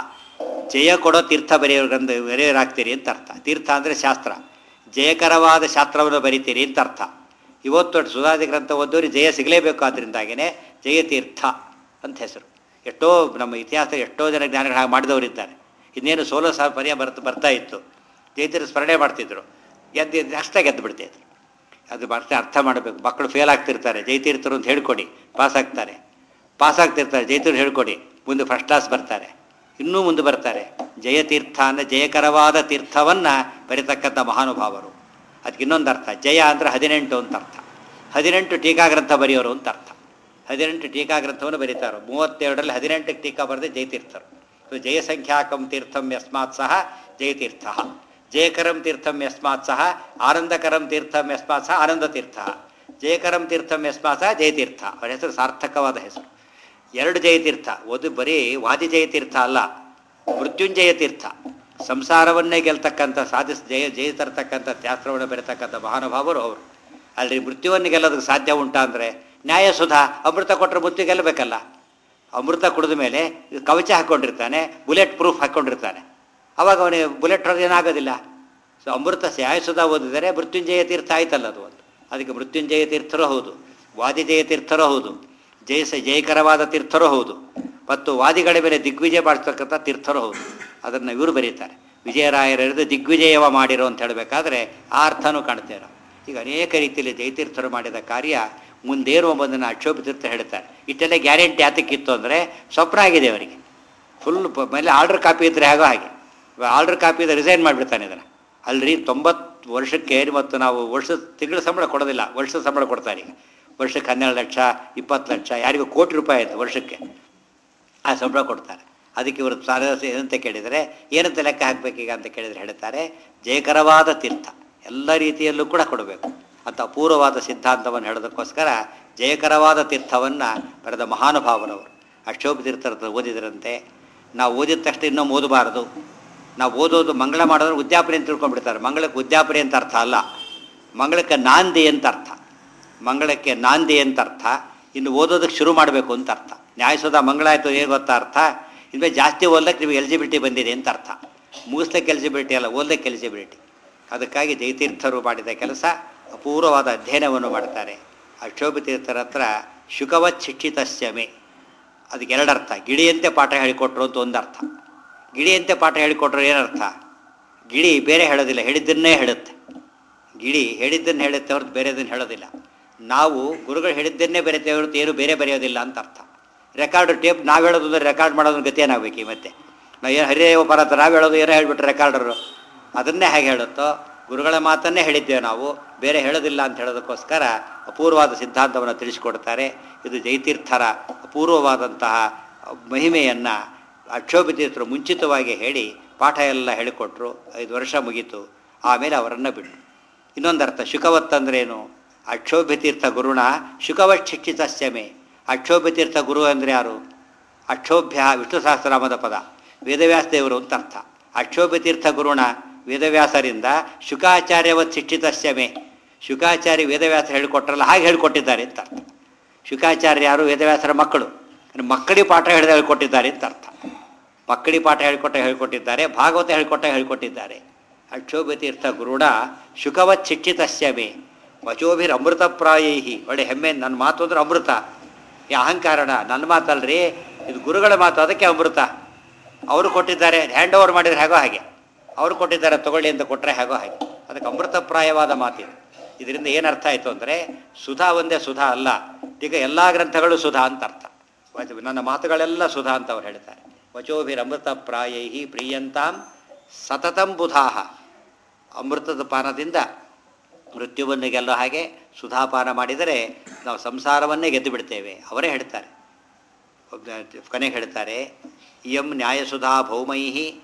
ಜಯ ಕೊಡೋ ತೀರ್ಥ ಬರೆಯೋರ್ಗಂದು ಬರೆಯೋರಾಗ್ತೀರಿ ಅಂತ ಅರ್ಥ ತೀರ್ಥ ಅಂದರೆ ಶಾಸ್ತ್ರ ಜಯಕರವಾದ ಶಾಸ್ತ್ರವನ್ನು ಬರಿತೀರಿ ಅಂತ ಅರ್ಥ ಇವತ್ತು ಸುಧಾದಿ ಗ್ರಂಥ ಓದೋರು ಜಯ ಸಿಗಲೇಬೇಕು ಆದ್ದರಿಂದಾಗಿಯೇ ಜಯತೀರ್ಥ ಅಂತ ಹೆಸರು ಎಷ್ಟೋ ನಮ್ಮ ಇತಿಹಾಸ ಎಷ್ಟೋ ಜನ ಜ್ಞಾನಿಗಳು ಹಾಗೆ ಮಾಡಿದವರಿದ್ದಾರೆ ಇನ್ನೇನು ಸೋಲೋ ಸಹ ಪರ್ಯ ಬರ್ತಾ ಬರ್ತಾ ಇತ್ತು ಜಯತೀರ್ಥ ಸ್ಮರಣೆ ಮಾಡ್ತಿದ್ರು ಗೆದ್ದು ಅಷ್ಟೇ ಗೆದ್ದು ಬಿಡ್ತಿದ್ರು ಅದು ಮತ್ತೆ ಅರ್ಥ ಮಾಡಬೇಕು ಮಕ್ಕಳು ಫೇಲ್ ಆಗ್ತಿರ್ತಾರೆ ಜಯತೀರ್ಥರು ಅಂತ ಹೇಳ್ಕೊಡಿ ಪಾಸ್ ಆಗ್ತಾರೆ ಪಾಸ್ ಆಗ್ತಿರ್ತಾರೆ ಜಯತೀರ್ಥರು ಹೇಳ್ಕೊಡಿ ಮುಂದೆ ಫಸ್ಟ್ ಕ್ಲಾಸ್ ಬರ್ತಾರೆ ಇನ್ನೂ ಮುಂದೆ ಬರ್ತಾರೆ ಜಯತೀರ್ಥ ಅಂದರೆ ಜಯಕರವಾದ ತೀರ್ಥವನ್ನು ಬರೀತಕ್ಕಂಥ ಮಹಾನುಭಾವರು ಅದಕ್ಕೆ ಇನ್ನೊಂದು ಅರ್ಥ ಜಯ ಅಂದರೆ ಹದಿನೆಂಟು ಅಂತ ಅರ್ಥ ಹದಿನೆಂಟು ಟೀಕಾಗ್ರಂಥ ಬರೆಯೋರು ಅಂತ ಅರ್ಥ ಹದಿನೆಂಟು ಟೀಕಾಗ್ರಂಥವನ್ನು ಬರೀತಾರೆ ಮೂವತ್ತೆರಡರಲ್ಲಿ ಹದಿನೆಂಟಕ್ಕೆ ಟೀಕಾ ಬರೆದೇ ಜಯತೀರ್ಥರು ಸೊ ಜಯಸಂಖ್ಯಾಕಂ ತೀರ್ಥಂ ಯಸ್ಮಾತ್ ಸಹ ಜಯತೀರ್ಥ ಜಯಕರಂ ತೀರ್ಥಂ ಯಸ್ಮಾತ್ ಸಹ ಆನಂದಕರಂ ತೀರ್ಥಂ ಯಸ್ಮಾತ್ ಸಹ ಆನಂದ ತೀರ್ಥ ಜಯಕರಂ ತೀರ್ಥಂ ಯಸ್ಮಾತ್ ಸಹ ಜಯತೀರ್ಥ ಅವರ ಹೆಸರು ಸಾರ್ಥಕವಾದ ಹೆಸರು ಎರಡು ಜಯತೀರ್ಥ ಒಂದು ಬರೀ ವಾದಿ ಜಯತೀರ್ಥ ಅಲ್ಲ ಮೃತ್ಯುಂಜಯ ತೀರ್ಥ ಸಂಸಾರವನ್ನೇ ಗೆಲ್ತಕ್ಕಂಥ ಸಾಧಿಸ್ ಜಯ ಜಯ ತರ್ತಕ್ಕಂಥ ಶಾಸ್ತ್ರವನ್ನು ಬೆರೆತಕ್ಕಂಥ ಮಹಾನುಭಾವರು ಅವರು ಅಲ್ರಿ ಮೃತ್ಯುವನ್ನು ಗೆಲ್ಲೋದಕ್ಕೆ ಸಾಧ್ಯ ಉಂಟಾ ಅಂದರೆ ನ್ಯಾಯಸುಧಾ ಅಮೃತ ಕೊಟ್ಟರೆ ಮೃತ್ಯು ಗೆಲ್ಲಬೇಕಲ್ಲ ಅಮೃತ ಕುಡಿದ ಮೇಲೆ ಕವಚ ಹಾಕ್ಕೊಂಡಿರ್ತಾನೆ ಬುಲೆಟ್ ಪ್ರೂಫ್ ಹಾಕ್ಕೊಂಡಿರ್ತಾನೆ ಅವಾಗ ಅವನಿಗೆ ಬುಲೆಟ್ ಹೊಡೆದು ಏನಾಗೋದಿಲ್ಲ ಸೊ ಅಮೃತ ನ್ಯಾಯಸುಧಾ ಓದಿದರೆ ಮೃತ್ಯುಂಜಯ ತೀರ್ಥ ಆಯ್ತಲ್ಲ ಅದು ಒಂದು ಅದಕ್ಕೆ ಮೃತ್ಯುಂಜಯ ತೀರ್ಥರೂ ಹೌದು ವಾದಿಜಯ ತೀರ್ಥರೂ ಹೌದು ಜಯಸ ಜಯಕರವಾದ ತೀರ್ಥರೂ ಹೌದು ಮತ್ತು ವಾದಿಗಳ ಮೇಲೆ ದಿಗ್ವಿಜಯ ಮಾಡಿಸ್ತಕ್ಕಂಥ ತೀರ್ಥರೂ ಹೌದು ಅದನ್ನು ಇವರು ಬರೀತಾರೆ ವಿಜಯರಾಯರಿದ್ದು ದಿಗ್ವಿಜಯವ ಮಾಡಿರೋ ಅಂತ ಹೇಳಬೇಕಾದ್ರೆ ಆ ಅರ್ಥನೂ ಕಾಣ್ತೇವೆ ನಾವು ಈಗ ಅನೇಕ ರೀತಿಯಲ್ಲಿ ಜಯತೀರ್ಥರು ಮಾಡಿದ ಕಾರ್ಯ ಮುಂದೇನು ಎಂಬುದನ್ನು ಅಕ್ಷೋಭ ತೀರ್ಥ ಹೇಳ್ತಾರೆ ಇಷ್ಟೆಲ್ಲ ಗ್ಯಾರಂಟಿ ಯಾತಕ್ಕಿತ್ತು ಅಂದರೆ ಸ್ವಪ್ನ ಆಗಿದೆ ಅವರಿಗೆ ಫುಲ್ ಮೇಲೆ ಆರ್ಡರ್ ಕಾಪಿ ಇದ್ದರೆ ಹಾಗೋ ಹಾಗೆ ಆರ್ಡರ್ ಕಾಪಿ ಇದ್ದರೆ ರಿಸೈನ್ ಮಾಡಿಬಿಡ್ತಾನೆ ಇದನ್ನು ಅಲ್ರಿ ತೊಂಬತ್ತು ವರ್ಷಕ್ಕೆ ಮತ್ತು ನಾವು ವರ್ಷದ ತಿಂಗಳ ಸಂಬಳ ಕೊಡೋದಿಲ್ಲ ವರ್ಷದ ಸಂಬಳ ಕೊಡ್ತಾರೆ ಈಗ ವರ್ಷಕ್ಕೆ ಹನ್ನೆರಡು ಲಕ್ಷ ಇಪ್ಪತ್ತು ಲಕ್ಷ ಯಾರಿಗೂ ಕೋಟಿ ರೂಪಾಯಿ ಆಯಿತು ವರ್ಷಕ್ಕೆ ಆ ಸಂಬಳ ಕೊಡ್ತಾರೆ ಅದಕ್ಕೆ ಇವರು ಸಾರಸ ಏನಂತ ಕೇಳಿದರೆ ಏನಂತ ಲೆಕ್ಕ ಹಾಕಬೇಕೀಗ ಅಂತ ಕೇಳಿದರೆ ಹೇಳ್ತಾರೆ ಜಯಕರವಾದ ತೀರ್ಥ ಎಲ್ಲ ರೀತಿಯಲ್ಲೂ ಕೂಡ ಕೊಡಬೇಕು ಅಂತ ಅಪೂರ್ವವಾದ ಸಿದ್ಧಾಂತವನ್ನು ಹೇಳೋದಕ್ಕೋಸ್ಕರ ಜಯಕರವಾದ ತೀರ್ಥವನ್ನು ಬರೆದ ಮಹಾನುಭಾವರವರು ಅಕ್ಷೋಭ ತೀರ್ಥರ ಓದಿದರಂತೆ ನಾವು ಓದಿದ ತಕ್ಷಣ ಇನ್ನೊಮ್ಮೆ ಓದಬಾರದು ನಾವು ಓದೋದು ಮಂಗಳ ಮಾಡೋದ್ರೆ ಉದ್ಯಾಪನೆ ಅಂತ ತಿಳ್ಕೊಂಡ್ಬಿಡ್ತಾರೆ ಮಂಗಳಕ್ಕೆ ಉದ್ಯಾಪನೆ ಅಂತ ಅರ್ಥ ಅಲ್ಲ ಮಂಗಳಕ್ಕೆ ನಾಂದಿ ಅಂತ ಅರ್ಥ ಮಂಗಳಕ್ಕೆ ನಾಂದಿ ಅಂತ ಅರ್ಥ ಇನ್ನು ಓದೋದಕ್ಕೆ ಶುರು ಮಾಡಬೇಕು ಅಂತ ಅರ್ಥ ನ್ಯಾಯಸೋದ ಮಂಗಳ ಆಯಿತು ಏನು ಗೊತ್ತಾ ಅರ್ಥ ಇನ್ಮೇಲೆ ಜಾಸ್ತಿ ಓದಕ್ಕೆ ನಿಮಗೆ ಎಲಿಜಿಬಿಲಿಟಿ ಬಂದಿದೆ ಅಂತ ಅರ್ಥ ಮುಗಿಸ್ಲಿಕ್ಕೆ ಎಲಿಜಿಬಿಲಿಟಿ ಅಲ್ಲ ಓದಲಿಕ್ಕೆ ಎಲಿಜಿಬಿಲಿಟಿ ಅದಕ್ಕಾಗಿ ಜಯತೀರ್ಥರು ಮಾಡಿದ ಕೆಲಸ ಅಪೂರ್ವವಾದ ಅಧ್ಯಯನವನ್ನು ಮಾಡ್ತಾರೆ ಅಕ್ಷೋಭ ತೀರ್ಥರ ಹತ್ರ ಶುಕವತ್ ಶಿಕ್ಷಿತಸ್ಯಮೆ ಅದಕ್ಕೆ ಎರಡರ್ಥ ಗಿಳಿಯಂತೆ ಪಾಠ ಹೇಳಿಕೊಟ್ರು ಅಂತ ಒಂದು ಅರ್ಥ ಗಿಳಿಯಂತೆ ಪಾಠ ಹೇಳಿಕೊಟ್ರು ಏನರ್ಥ ಗಿಳಿ ಬೇರೆ ಹೇಳೋದಿಲ್ಲ ಹೇಳಿದ್ದನ್ನೇ ಹೇಳುತ್ತೆ ಗಿಳಿ ಹೇಳಿದ್ದನ್ನು ಹೇಳುತ್ತೆ ಹೊರತು ಬೇರೆದನ್ನು ಹೇಳೋದಿಲ್ಲ ನಾವು ಗುರುಗಳು ಹೇಳಿದ್ದನ್ನೇ ಬೆರೆತೇವೆ ಹೊರತು ಏನು ಬೇರೆ ಬರೆಯೋದಿಲ್ಲ ಅಂತ ಅರ್ಥ ರೆಕಾರ್ಡ್ ಟೇಪ್ ನಾವು ಹೇಳೋದು ಅಂದರೆ ರೆಕಾರ್ಡ್ ಮಾಡೋದನ್ನ ಗತಿ ಏನಾಗಬೇಕು ಈ ಮತ್ತೆ ನಾವು ಏನು ಹರಿದೇವ ಪರತ ನಾವು ಹೇಳೋದು ಏನೋ ಹೇಳ್ಬಿಟ್ರೆ ರೆಕಾರ್ಡರು ಅದನ್ನೇ ಹೇಗೆ ಹೇಳುತ್ತೋ ಗುರುಗಳ ಮಾತನ್ನೇ ಹೇಳಿದ್ದೇವೆ ನಾವು ಬೇರೆ ಹೇಳೋದಿಲ್ಲ ಅಂತ ಹೇಳೋದಕ್ಕೋಸ್ಕರ ಅಪೂರ್ವವಾದ ಸಿದ್ಧಾಂತವನ್ನು ತಿಳಿಸಿಕೊಡ್ತಾರೆ ಇದು ಜಯತೀರ್ಥರ ಅಪೂರ್ವವಾದಂತಹ ಮಹಿಮೆಯನ್ನು ಅಕ್ಷೋಭಿತೀರ್ಥರು ಮುಂಚಿತವಾಗಿ ಹೇಳಿ ಪಾಠ ಎಲ್ಲ ಹೇಳಿಕೊಟ್ರು ಐದು ವರ್ಷ ಮುಗೀತು ಆಮೇಲೆ ಅವರನ್ನು ಬಿಟ್ಟರು ಇನ್ನೊಂದು ಅರ್ಥ ಶುಕವತ್ ಅಂದ್ರೇನು ಅಕ್ಷೋಭ್ಯತೀರ್ಥ ಗುರುಣ ಶುಕವತ್ ಶಿಕ್ಷಿತಸ್ಯಮೆ ಅಕ್ಷೋಭ್ಯತೀರ್ಥ ಗುರು ಅಂದರೆ ಯಾರು ಅಕ್ಷೋಭ್ಯ ವಿಷ್ಣು ಸಹಸ್ರನಾಮದ ಪದ ವೇದವ್ಯಾಸ ದೇವರು ಅಂತ ಅರ್ಥ ಅಕ್ಷೋಭ್ಯತೀರ್ಥ ಗುರುಣ ವೇದವ್ಯಾಸರಿಂದ ಶುಕಾಚಾರ್ಯವತ್ ಶಿಕ್ಷಿತಸ್ಯ ಮೇ ಶುಕಾಚಾರ್ಯ ವೇದವ್ಯಾಸ ಹೇಳಿಕೊಟ್ರಲ್ಲ ಹಾಗೆ ಹೇಳಿಕೊಟ್ಟಿದ್ದಾರೆ ಅಂತ ಅರ್ಥ ಶುಕಾಚಾರ್ಯ ಯಾರು ವೇದವ್ಯಾಸರ ಮಕ್ಕಳು ಅಂದ್ರೆ ಮಕ್ಕಳಿಗೆ ಪಾಠ ಹೇಳಿದ ಹೇಳಿಕೊಟ್ಟಿದ್ದಾರೆ ಅಂತ ಅರ್ಥ ಮಕ್ಕಳಿಗೆ ಪಾಠ ಹೇಳಿಕೊಟ್ಟ ಹೇಳಿಕೊಟ್ಟಿದ್ದಾರೆ ಭಾಗವತ ಹೇಳಿಕೊಟ್ಟ ಹೇಳಿಕೊಟ್ಟಿದ್ದಾರೆ ಅಕ್ಷೋಭತೀರ್ಥ ಗುರುಡ ಶುಕವತ್ ಶಿಕ್ಷಿತಸ್ಯ ಮೇ ವಚೋಭಿರ್ ಅಮೃತ ಪ್ರಾಯೈಹಿ ಒಳ್ಳೆ ಹೆಮ್ಮೆ ನನ್ನ ಮಾತು ಅಂದ್ರೆ ಅಮೃತ ಈ ಅಹಂಕಾರಣ ನನ್ನ ಮಾತಲ್ರಿ ಇದು ಗುರುಗಳ ಮಾತು ಅದಕ್ಕೆ ಅಮೃತ ಅವರು ಕೊಟ್ಟಿದ್ದಾರೆ ಹ್ಯಾಂಡ್ ಓವರ್ ಮಾಡಿದ್ರೆ ಹೇಗೋ ಹಾಗೆ ಅವರು ಕೊಟ್ಟಿದ್ದಾರೆ ತಗೊಳ್ಳಿ ಅಂತ ಕೊಟ್ಟರೆ ಹೇಗೋ ಹಾಗೆ ಅದಕ್ಕೆ ಅಮೃತಪ್ರಾಯವಾದ ಮಾತಿದು ಇದರಿಂದ ಏನು ಅರ್ಥ ಆಯಿತು ಅಂದರೆ ಸುಧಾ ಒಂದೇ ಸುಧಾ ಅಲ್ಲ ಈಗ ಎಲ್ಲ ಗ್ರಂಥಗಳು ಸುಧಾ ಅಂತ ಅರ್ಥ ವಚ- ನನ್ನ ಮಾತುಗಳೆಲ್ಲ ಸುಧಾ ಅಂತ ಅವ್ರು ಹೇಳ್ತಾರೆ ವಚೋಭಿರಮೃತ ಪ್ರಾಯೈ ಪ್ರಿಯಂತಾಂ ಸತತಂ ಬುಧಾಹ ಅಮೃತದ ಪಾನದಿಂದ ಮೃತ್ಯುವನ್ನು ಗೆಲ್ಲೋ ಹಾಗೆ ಸುಧಾಪಾನ ಮಾಡಿದರೆ ನಾವು ಸಂಸಾರವನ್ನೇ ಗೆದ್ದು ಬಿಡ್ತೇವೆ ಅವರೇ ಹೇಳ್ತಾರೆ ಒಬ್ಬ- ಕೊನೆಗೆ ಹೇಳ್ತಾರೆ ಇಯಂ ನ್ಯಾಯಸುಧಾ ಭೌಮೈ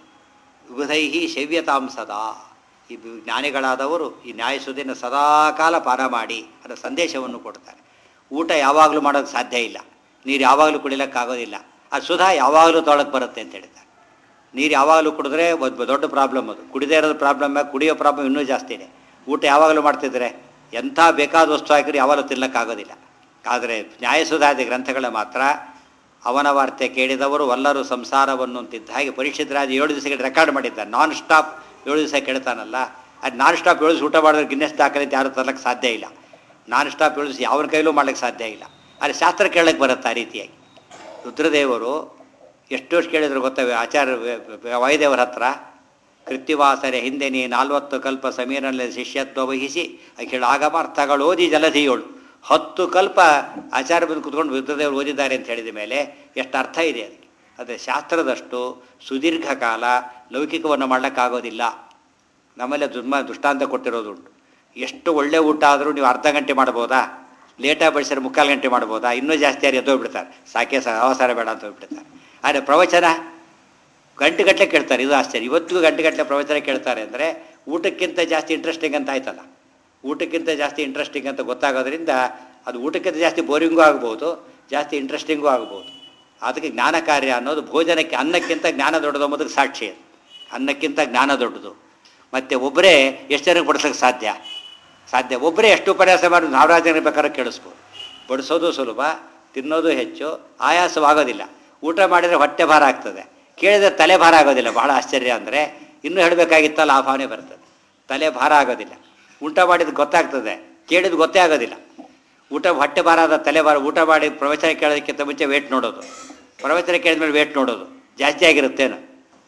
ವಿಬುಧೈ ಶವ್ಯತಾಂ ಸದಾ ಈ ಬಿ- ಜ್ಞಾನಿಗಳಾದವರು ಈ ನ್ಯಾಯಸುಧೆಯನ್ನು ಸದಾಕಾಲ ಪಾನ ಮಾಡಿ ಅನ್ನೋ ಸಂದೇಶವನ್ನು ಕೊಡ್ತಾರೆ ಊಟ ಯಾವಾಗಲೂ ಮಾಡೋಕ್ಕೆ ಸಾಧ್ಯ ಇಲ್ಲ ನೀರು ಯಾವಾಗಲೂ ಕುಡಿಲಿಕ್ಕಾಗೋದಿಲ್ಲ ಆ ಸುಧಾ ಯಾವಾಗಲೂ ತೊಳಕ್ಕೆ ಬರುತ್ತೆ ಅಂತ ಹೇಳ್ತಾರೆ ನೀರು ಯಾವಾಗಲೂ ಕುಡಿದ್ರೆ ಒಂದು ದೊಡ್ಡ ಪ್ರಾಬ್ಲಮ್ ಅದು ಕುಡಿದೇ ಇರೋದು ಪ್ರಾಬ್ಲಮ್ ಕುಡಿಯೋ ಪ್ರಾಬ್ಲಮ್ ಇನ್ನೂ ಜಾಸ್ತಿ ಇದೆ ಊಟ ಯಾವಾಗಲೂ ಮಾಡ್ತಿದ್ರೆ ಎಂಥ ಬೇಕಾದ ವಸ್ತು ಹಾಕಿದ್ರೆ ಯಾವಾಗಲೂ ತಿನ್ನಕ್ಕಾಗೋದಿಲ್ಲ ಆದರೆ ನ್ಯಾಯಸುಧಾದಿ ಗ್ರಂಥಗಳ ಮಾತ್ರ ಅವನ ವಾರ್ತೆ ಕೇಳಿದವರು ಎಲ್ಲರೂ ಸಂಸಾರವನ್ನು ಅಂತಿದ್ದ ಹಾಗೆ ಪರೀಕ್ಷಿತ ರಾಜ ಏಳು ದಿವಸಕ್ಕೆ ರೆಕಾರ್ಡ್ ಮಾಡಿದ್ದಾರೆ ನಾನ್ ಸ್ಟಾಪ್ ಏಳು ದಿವಸ ಕೇಳ್ತಾನಲ್ಲ ಅದು ನಾನ್ ಸ್ಟಾಪ್ ಏಳು ದಿವಸ ಊಟ ಮಾಡಿದ್ರೆ ಗಿನ್ನೆಸ್ ದಾಖಲೆ ಅಂತ ಯಾರು ತರಲಿಕ್ಕೆ ಸಾಧ್ಯ ಇಲ್ಲ ನಾನ್ ಸ್ಟಾಪ್ ಏಳು ದಿವಸ ಯಾವನ ಕೈಲೂ ಮಾಡ್ಲಿಕ್ಕೆ ಸಾಧ್ಯ ಇಲ್ಲ ಆದರೆ ಶಾಸ್ತ್ರ ಕೇಳಕ್ಕೆ ಬರುತ್ತೆ ಆ ರೀತಿಯಾಗಿ ರುದ್ರದೇವರು ಎಷ್ಟು ವರ್ಷ ಕೇಳಿದ್ರು ಗೊತ್ತವೆ ಆಚಾರ್ಯ ವ- ವ- ವಾಯುದೇವರ ಹತ್ರ ಕೃತ್ಯವಾಸರೆ ಹಿಂದೆ ನೀ ನಾಲ್ವತ್ತು ಕಲ್ಪ ಸಮೀರನಲ್ಲಿ ಶಿಷ್ಯತ್ವ ವಹಿಸಿ ಅಖಿಳ ಆಗಮಾರ್ಥಗಳು ಓದಿ ಜಲಧಿಯೋಳು ಹತ್ತು ಕಲ್ಪ ಆಚಾರ್ಯ ಬಂದು ಕುತ್ಕೊಂಡು ರುದ್ರದೇವರು ಓದಿದ್ದಾರೆ ಅಂತ ಹೇಳಿದ ಮೇಲೆ ಎಷ್ಟು ಅರ್ಥ ಇದೆ ಅದಕ್ಕೆ ಅದೇ ಶಾಸ್ತ್ರದಷ್ಟು ಸುದೀರ್ಘ ಕಾಲ ಲೌಕಿಕವನ್ನು ಮಾಡ್ಲಿಕ್ಕಾಗೋದಿಲ್ಲ ನಮ್ಮಲ್ಲೇ ದುರ್ಮ ದೃಷ್ಟಾಂತ ಕೊಟ್ಟಿರೋದುಂಟು ಎಷ್ಟು ಒಳ್ಳೆ ಊಟ ಆದರೂ ನೀವು ಅರ್ಧ ಗಂಟೆ ಮಾಡ್ಬೋದಾ ಲೇಟಾಗಿ ಬಡಿಸಿದ್ರೆ ಮುಕ್ಕಾಲು ಗಂಟೆ ಮಾಡ್ಬೋದಾ ಇನ್ನೂ ಜಾಸ್ತಿ ಯಾರು ಎದ್ದೋಗ್ಬಿಡ್ತಾರೆ ಸಾಕೆ ಸ ಅವಸರ ಬೇಡ ಅಂತ ಹೋಗ್ಬಿಡ್ತಾರೆ ಆದರೆ ಪ್ರವಚನ ಗಂಟೆಗಟ್ಟಲೆ ಕೇಳ್ತಾರೆ ಇದು ಆಶ್ಚರ್ಯ ಇವತ್ತಿಗೂ ಗಂಟೆಗಟ್ಟಲೆ ಪ್ರವಚನ ಕೇಳ್ತಾರೆ ಅಂದರೆ ಊಟಕ್ಕಿಂತ ಜಾಸ್ತಿ ಇಂಟ್ರೆಸ್ಟಿಂಗ್ ಅಂತ ಆಯ್ತಲ್ಲ ಊಟಕ್ಕಿಂತ ಜಾಸ್ತಿ ಇಂಟ್ರೆಸ್ಟಿಂಗ್ ಅಂತ ಗೊತ್ತಾಗೋದ್ರಿಂದ ಅದು ಊಟಕ್ಕಿಂತ ಜಾಸ್ತಿ ಬೋರಿಂಗೂ ಆಗ್ಬೋದು ಜಾಸ್ತಿ ಇಂಟ್ರೆಸ್ಟಿಂಗೂ ಆಗ್ಬೋದು ಅದಕ್ಕೆ ಜ್ಞಾನ ಕಾರ್ಯ ಅನ್ನೋದು ಭೋಜನಕ್ಕೆ ಅನ್ನಕ್ಕಿಂತ ಜ್ಞಾನ ದೊಡ್ಡದು ಅಂಬೋದಕ್ಕೆ ಸಾಕ್ಷಿ ಅದು ಅನ್ನಕ್ಕಿಂತ ಜ್ಞಾನ ದೊಡ್ಡದು ಮತ್ತು ಒಬ್ಬರೇ ಎಷ್ಟು ಜನಕ್ಕೆ ಬಡಿಸೋಕ್ಕೆ ಸಾಧ್ಯ ಸಾಧ್ಯ ಒಬ್ಬರೇ ಎಷ್ಟು ಉಪನ್ಯಾಸ ಮಾಡಿ ಸಾವಿರಾರು ಜನ ಬೇಕಾದ್ರೆ ಕೇಳಿಸ್ಬೋದು ಬಡಿಸೋದು ಸುಲಭ ತಿನ್ನೋದು ಹೆಚ್ಚು ಆಯಾಸವಾಗೋದಿಲ್ಲ ಊಟ ಮಾಡಿದರೆ ಹೊಟ್ಟೆ ಭಾರ ಆಗ್ತದೆ ಕೇಳಿದ್ರೆ ತಲೆ ಭಾರ ಆಗೋದಿಲ್ಲ ಬಹಳ ಆಶ್ಚರ್ಯ ಅಂದರೆ ಇನ್ನೂ ಹೇಳಬೇಕಾಗಿತ್ತಲ್ಲ ಆ ಭಾವನೆ ಬರ್ತದೆ ತಲೆ ಭಾರ ಆಗೋದಿಲ್ಲ ಊಟ ಮಾಡಿದ್ದು ಗೊತ್ತಾಗ್ತದೆ ಕೇಳಿದ್ದು ಗೊತ್ತೇ ಆಗೋದಿಲ್ಲ ಊಟ ಹೊಟ್ಟೆ ಭಾರ ಆದ ತಲೆ ಭಾರ ಊಟ ಮಾಡಿ ಪ್ರವಚನ ಕೇಳೋದಕ್ಕಿಂತ ಮುಂಚೆ ವೇಟ್ ನೋಡೋದು ಪ್ರವಚನ ಕೇಳಿದ್ಮೇಲೆ ವೇಟ್ ನೋಡೋದು ಜಾಸ್ತಿ ಆಗಿರುತ್ತೇನೋ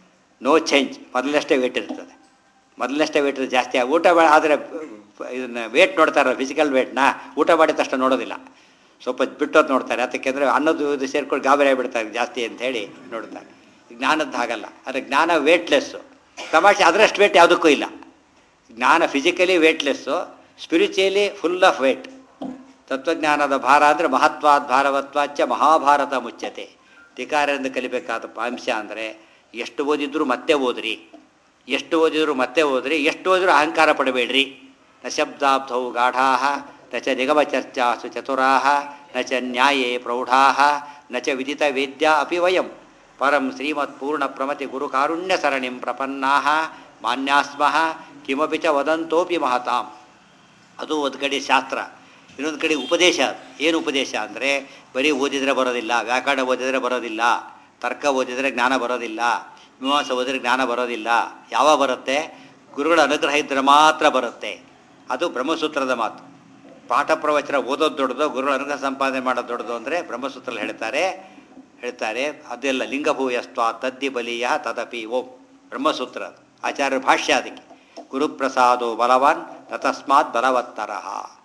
ನೋ ಚೇಂಜ್ ಮೊದಲಷ್ಟೇ ವೇಟ್ ಇರ್ತದೆ ಮೊದಲಷ್ಟೇ ವೇಟ್ ಜಾಸ್ತಿ ಆಗಿ ಊಟ ಮಾಡಿ ಆದರೆ ಇದನ್ನು ವೇಟ್ ನೋಡ್ತಾರೆ ಫಿಸಿಕಲ್ ವೇಟ್ನ ಊಟ ಮಾಡಿದ ತಕ್ಷಣ ನೋಡೋದಿಲ್ಲ ಸ್ವಲ್ಪ ಬಿಟ್ಟೋದು ನೋಡ್ತಾರೆ ಅದಕ್ಕೆಂದರೆ ಅನ್ನೋದು ಇದು ಸೇರ್ಕೊಂಡು ಗಾಬರಿ ಆಗಿಬಿಡ್ತಾರೆ ಜಾಸ್ತಿ ಅಂತ ಹೇಳಿ ನೋಡ್ತಾರೆ ಜ್ಞಾನದ್ದು ಹಾಗಲ್ಲ ಆದರೆ ಜ್ಞಾನ ವೇಟ್ಲೆಸ್ಸು ತಮಾಷೆ ಅದರಷ್ಟು ವೇಟ್ ಯಾವುದಕ್ಕೂ ಇಲ್ಲ ಜ್ಞಾನ physically weightless spiritually full of weight ತತ್ವಜ್ಞಾನದ ಭಾರ ಅಂದರೆ ಮಹತ್ವಾದ್ ಭಾರವತ್ವಾಚ್ಯ ಮಹಾಭಾರತ ಮುಚ್ಚತೆ ಧಿಕಾರದಿಂದ ಕಲಿಬೇಕಾದ ಅಂಶ ಅಂದರೆ ಎಷ್ಟು ಓದಿದ್ರು ಮತ್ತೆ ಓದ್ರಿ ಎಷ್ಟು ಓದಿದ್ರು ಮತ್ತೆ ಓದ್ರಿ ಎಷ್ಟು ಓದಿದ್ರು ಅಹಂಕಾರ ಪಡಬೇಡ್ರಿ ನ ಶಬ್ದಾಬ್ಧೌ ಗಾಢಾ ನ ಚ ನಿಗಮಚರ್ಚಾಸು ಚತುರಾ ನ ಚ ನ್ಯಾಯೇ ಪ್ರೌಢಾ ನ ಚ ವಿದಿತ ವೇದ್ಯ ಅಪಿ ವಯಂ ಪರಂ ಶ್ರೀಮತ್ ಪೂರ್ಣ ಪ್ರಮತಿ ಗುರುಕಾರುಣ್ಯ ಸರಣಿಂ ಪ್ರಪನ್ನಾ ಮಾನ್ಯಾಸ್ಮಃ ಕಿಮಪಿ ಚ ವದಂತೋಪಿ ಮಹತಾಂ ಅದು ಒಂದು ಕಡೆ ಶಾಸ್ತ್ರ ಇನ್ನೊಂದು ಕಡೆ ಉಪದೇಶ ಏನು ಉಪದೇಶ ಅಂದರೆ ಬರೀ ಓದಿದರೆ ಬರೋದಿಲ್ಲ ವ್ಯಾಕರಣ ಓದಿದರೆ ಬರೋದಿಲ್ಲ ತರ್ಕ ಓದಿದರೆ ಜ್ಞಾನ ಬರೋದಿಲ್ಲ ಮೀಮಾಂಸ ಓದಿದರೆ ಜ್ಞಾನ ಬರೋದಿಲ್ಲ ಯಾವಾಗ ಬರುತ್ತೆ ಗುರುಗಳ ಅನುಗ್ರಹ ಇದ್ದರೆ ಮಾತ್ರ ಬರುತ್ತೆ ಅದು ಬ್ರಹ್ಮಸೂತ್ರದ ಮಾತು ಪಾಠ ಪ್ರವಚನ ಓದೋದು ದೊಡ್ಡದು ಗುರುಗಳ ಅನುಗ್ರಹ ಸಂಪಾದನೆ ಮಾಡೋದು ದೊಡ್ಡದು ಅಂದರೆ ಬ್ರಹ್ಮಸೂತ್ರದಲ್ಲಿ ಹೇಳ್ತಾರೆ ಹೇಳ್ತಾರೆ ಅದೆಲ್ಲ ಲಿಂಗಭೂಯಸ್ತ್ವ ತದ್ದಿ ಬಲಿಯ ತದಪಿ ಓಂ ಬ್ರಹ್ಮಸೂತ್ರ ಅದು. ಆಚಾರ್ಯ ಭಾಷ್ಯ ಅದಕ್ಕೆ ಗುರುಪ್ರಸಾದೋ ಬಲವಾನ್ ತತಸ್ಮಾತ್ ಬಲವತ್ತರಃ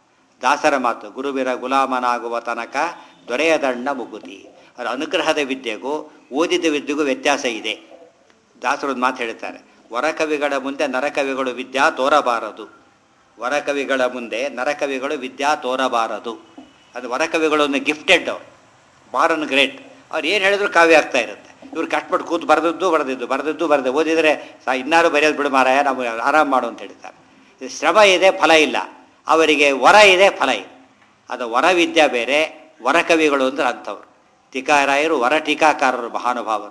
ದಾಸರ ಮಾತು ಗುರುವಿರ ಗುಲಾಮನಾಗುವ ತನಕ ದೊರೆಯದಣ್ಣ ಮುಗುತಿ ಅದರ ಅನುಗ್ರಹದ ವಿದ್ಯೆಗೂ ಓದಿದ ವಿದ್ಯೆಗೂ ವ್ಯತ್ಯಾಸ ಇದೆ ದಾಸರೊಂದು ಮಾತು ಹೇಳ್ತಾರೆ ವರಕವಿಗಳ ಮುಂದೆ ನರಕವಿಗಳು ವಿದ್ಯಾ ತೋರಬಾರದು ವರಕವಿಗಳ ಮುಂದೆ ನರಕವಿಗಳು ವಿದ್ಯಾ ತೋರಬಾರದು ಅದು ವರಕವಿಗಳು ಒಂದು ಗಿಫ್ಟೆಡ್ ಅವರು ಬಾರನ್ ಗ್ರೇಟ್ ಅವ್ರು ಏನು ಹೇಳಿದ್ರು ಕಾವ್ಯ ಆಗ್ತಾ ಇರುತ್ತೆ ಇವ್ರು ಕಷ್ಟಪಟ್ಟು ಕೂತು ಬರೆದದ್ದು ಬರೆದಿದ್ದು ಬರೆದದ್ದು ಬರೆದು ಓದಿದರೆ ಸಾ ಇನ್ನಾರು ಬರೆಯೋದು ಬಿಡು ಮಾರಾಯ ನಾವು ಆರಾಮ್ ಮಾಡು ಅಂತ ಹೇಳ್ತಾರೆ ಇದು ಶ್ರಮ ಇದೆ ಫಲ ಇಲ್ಲ ಅವರಿಗೆ ವರ ಇದೆ ಫಲ ಇದೆ ಅದು ವರ ವಿದ್ಯಾ ಬೇರೆ ವರಕವಿಗಳು ಅಂದ್ರೆ ಅಂಥವ್ರು ಟೀಕಾರಾಯರು ವರ ಟೀಕಾಕಾರರು ಮಹಾನುಭಾವರು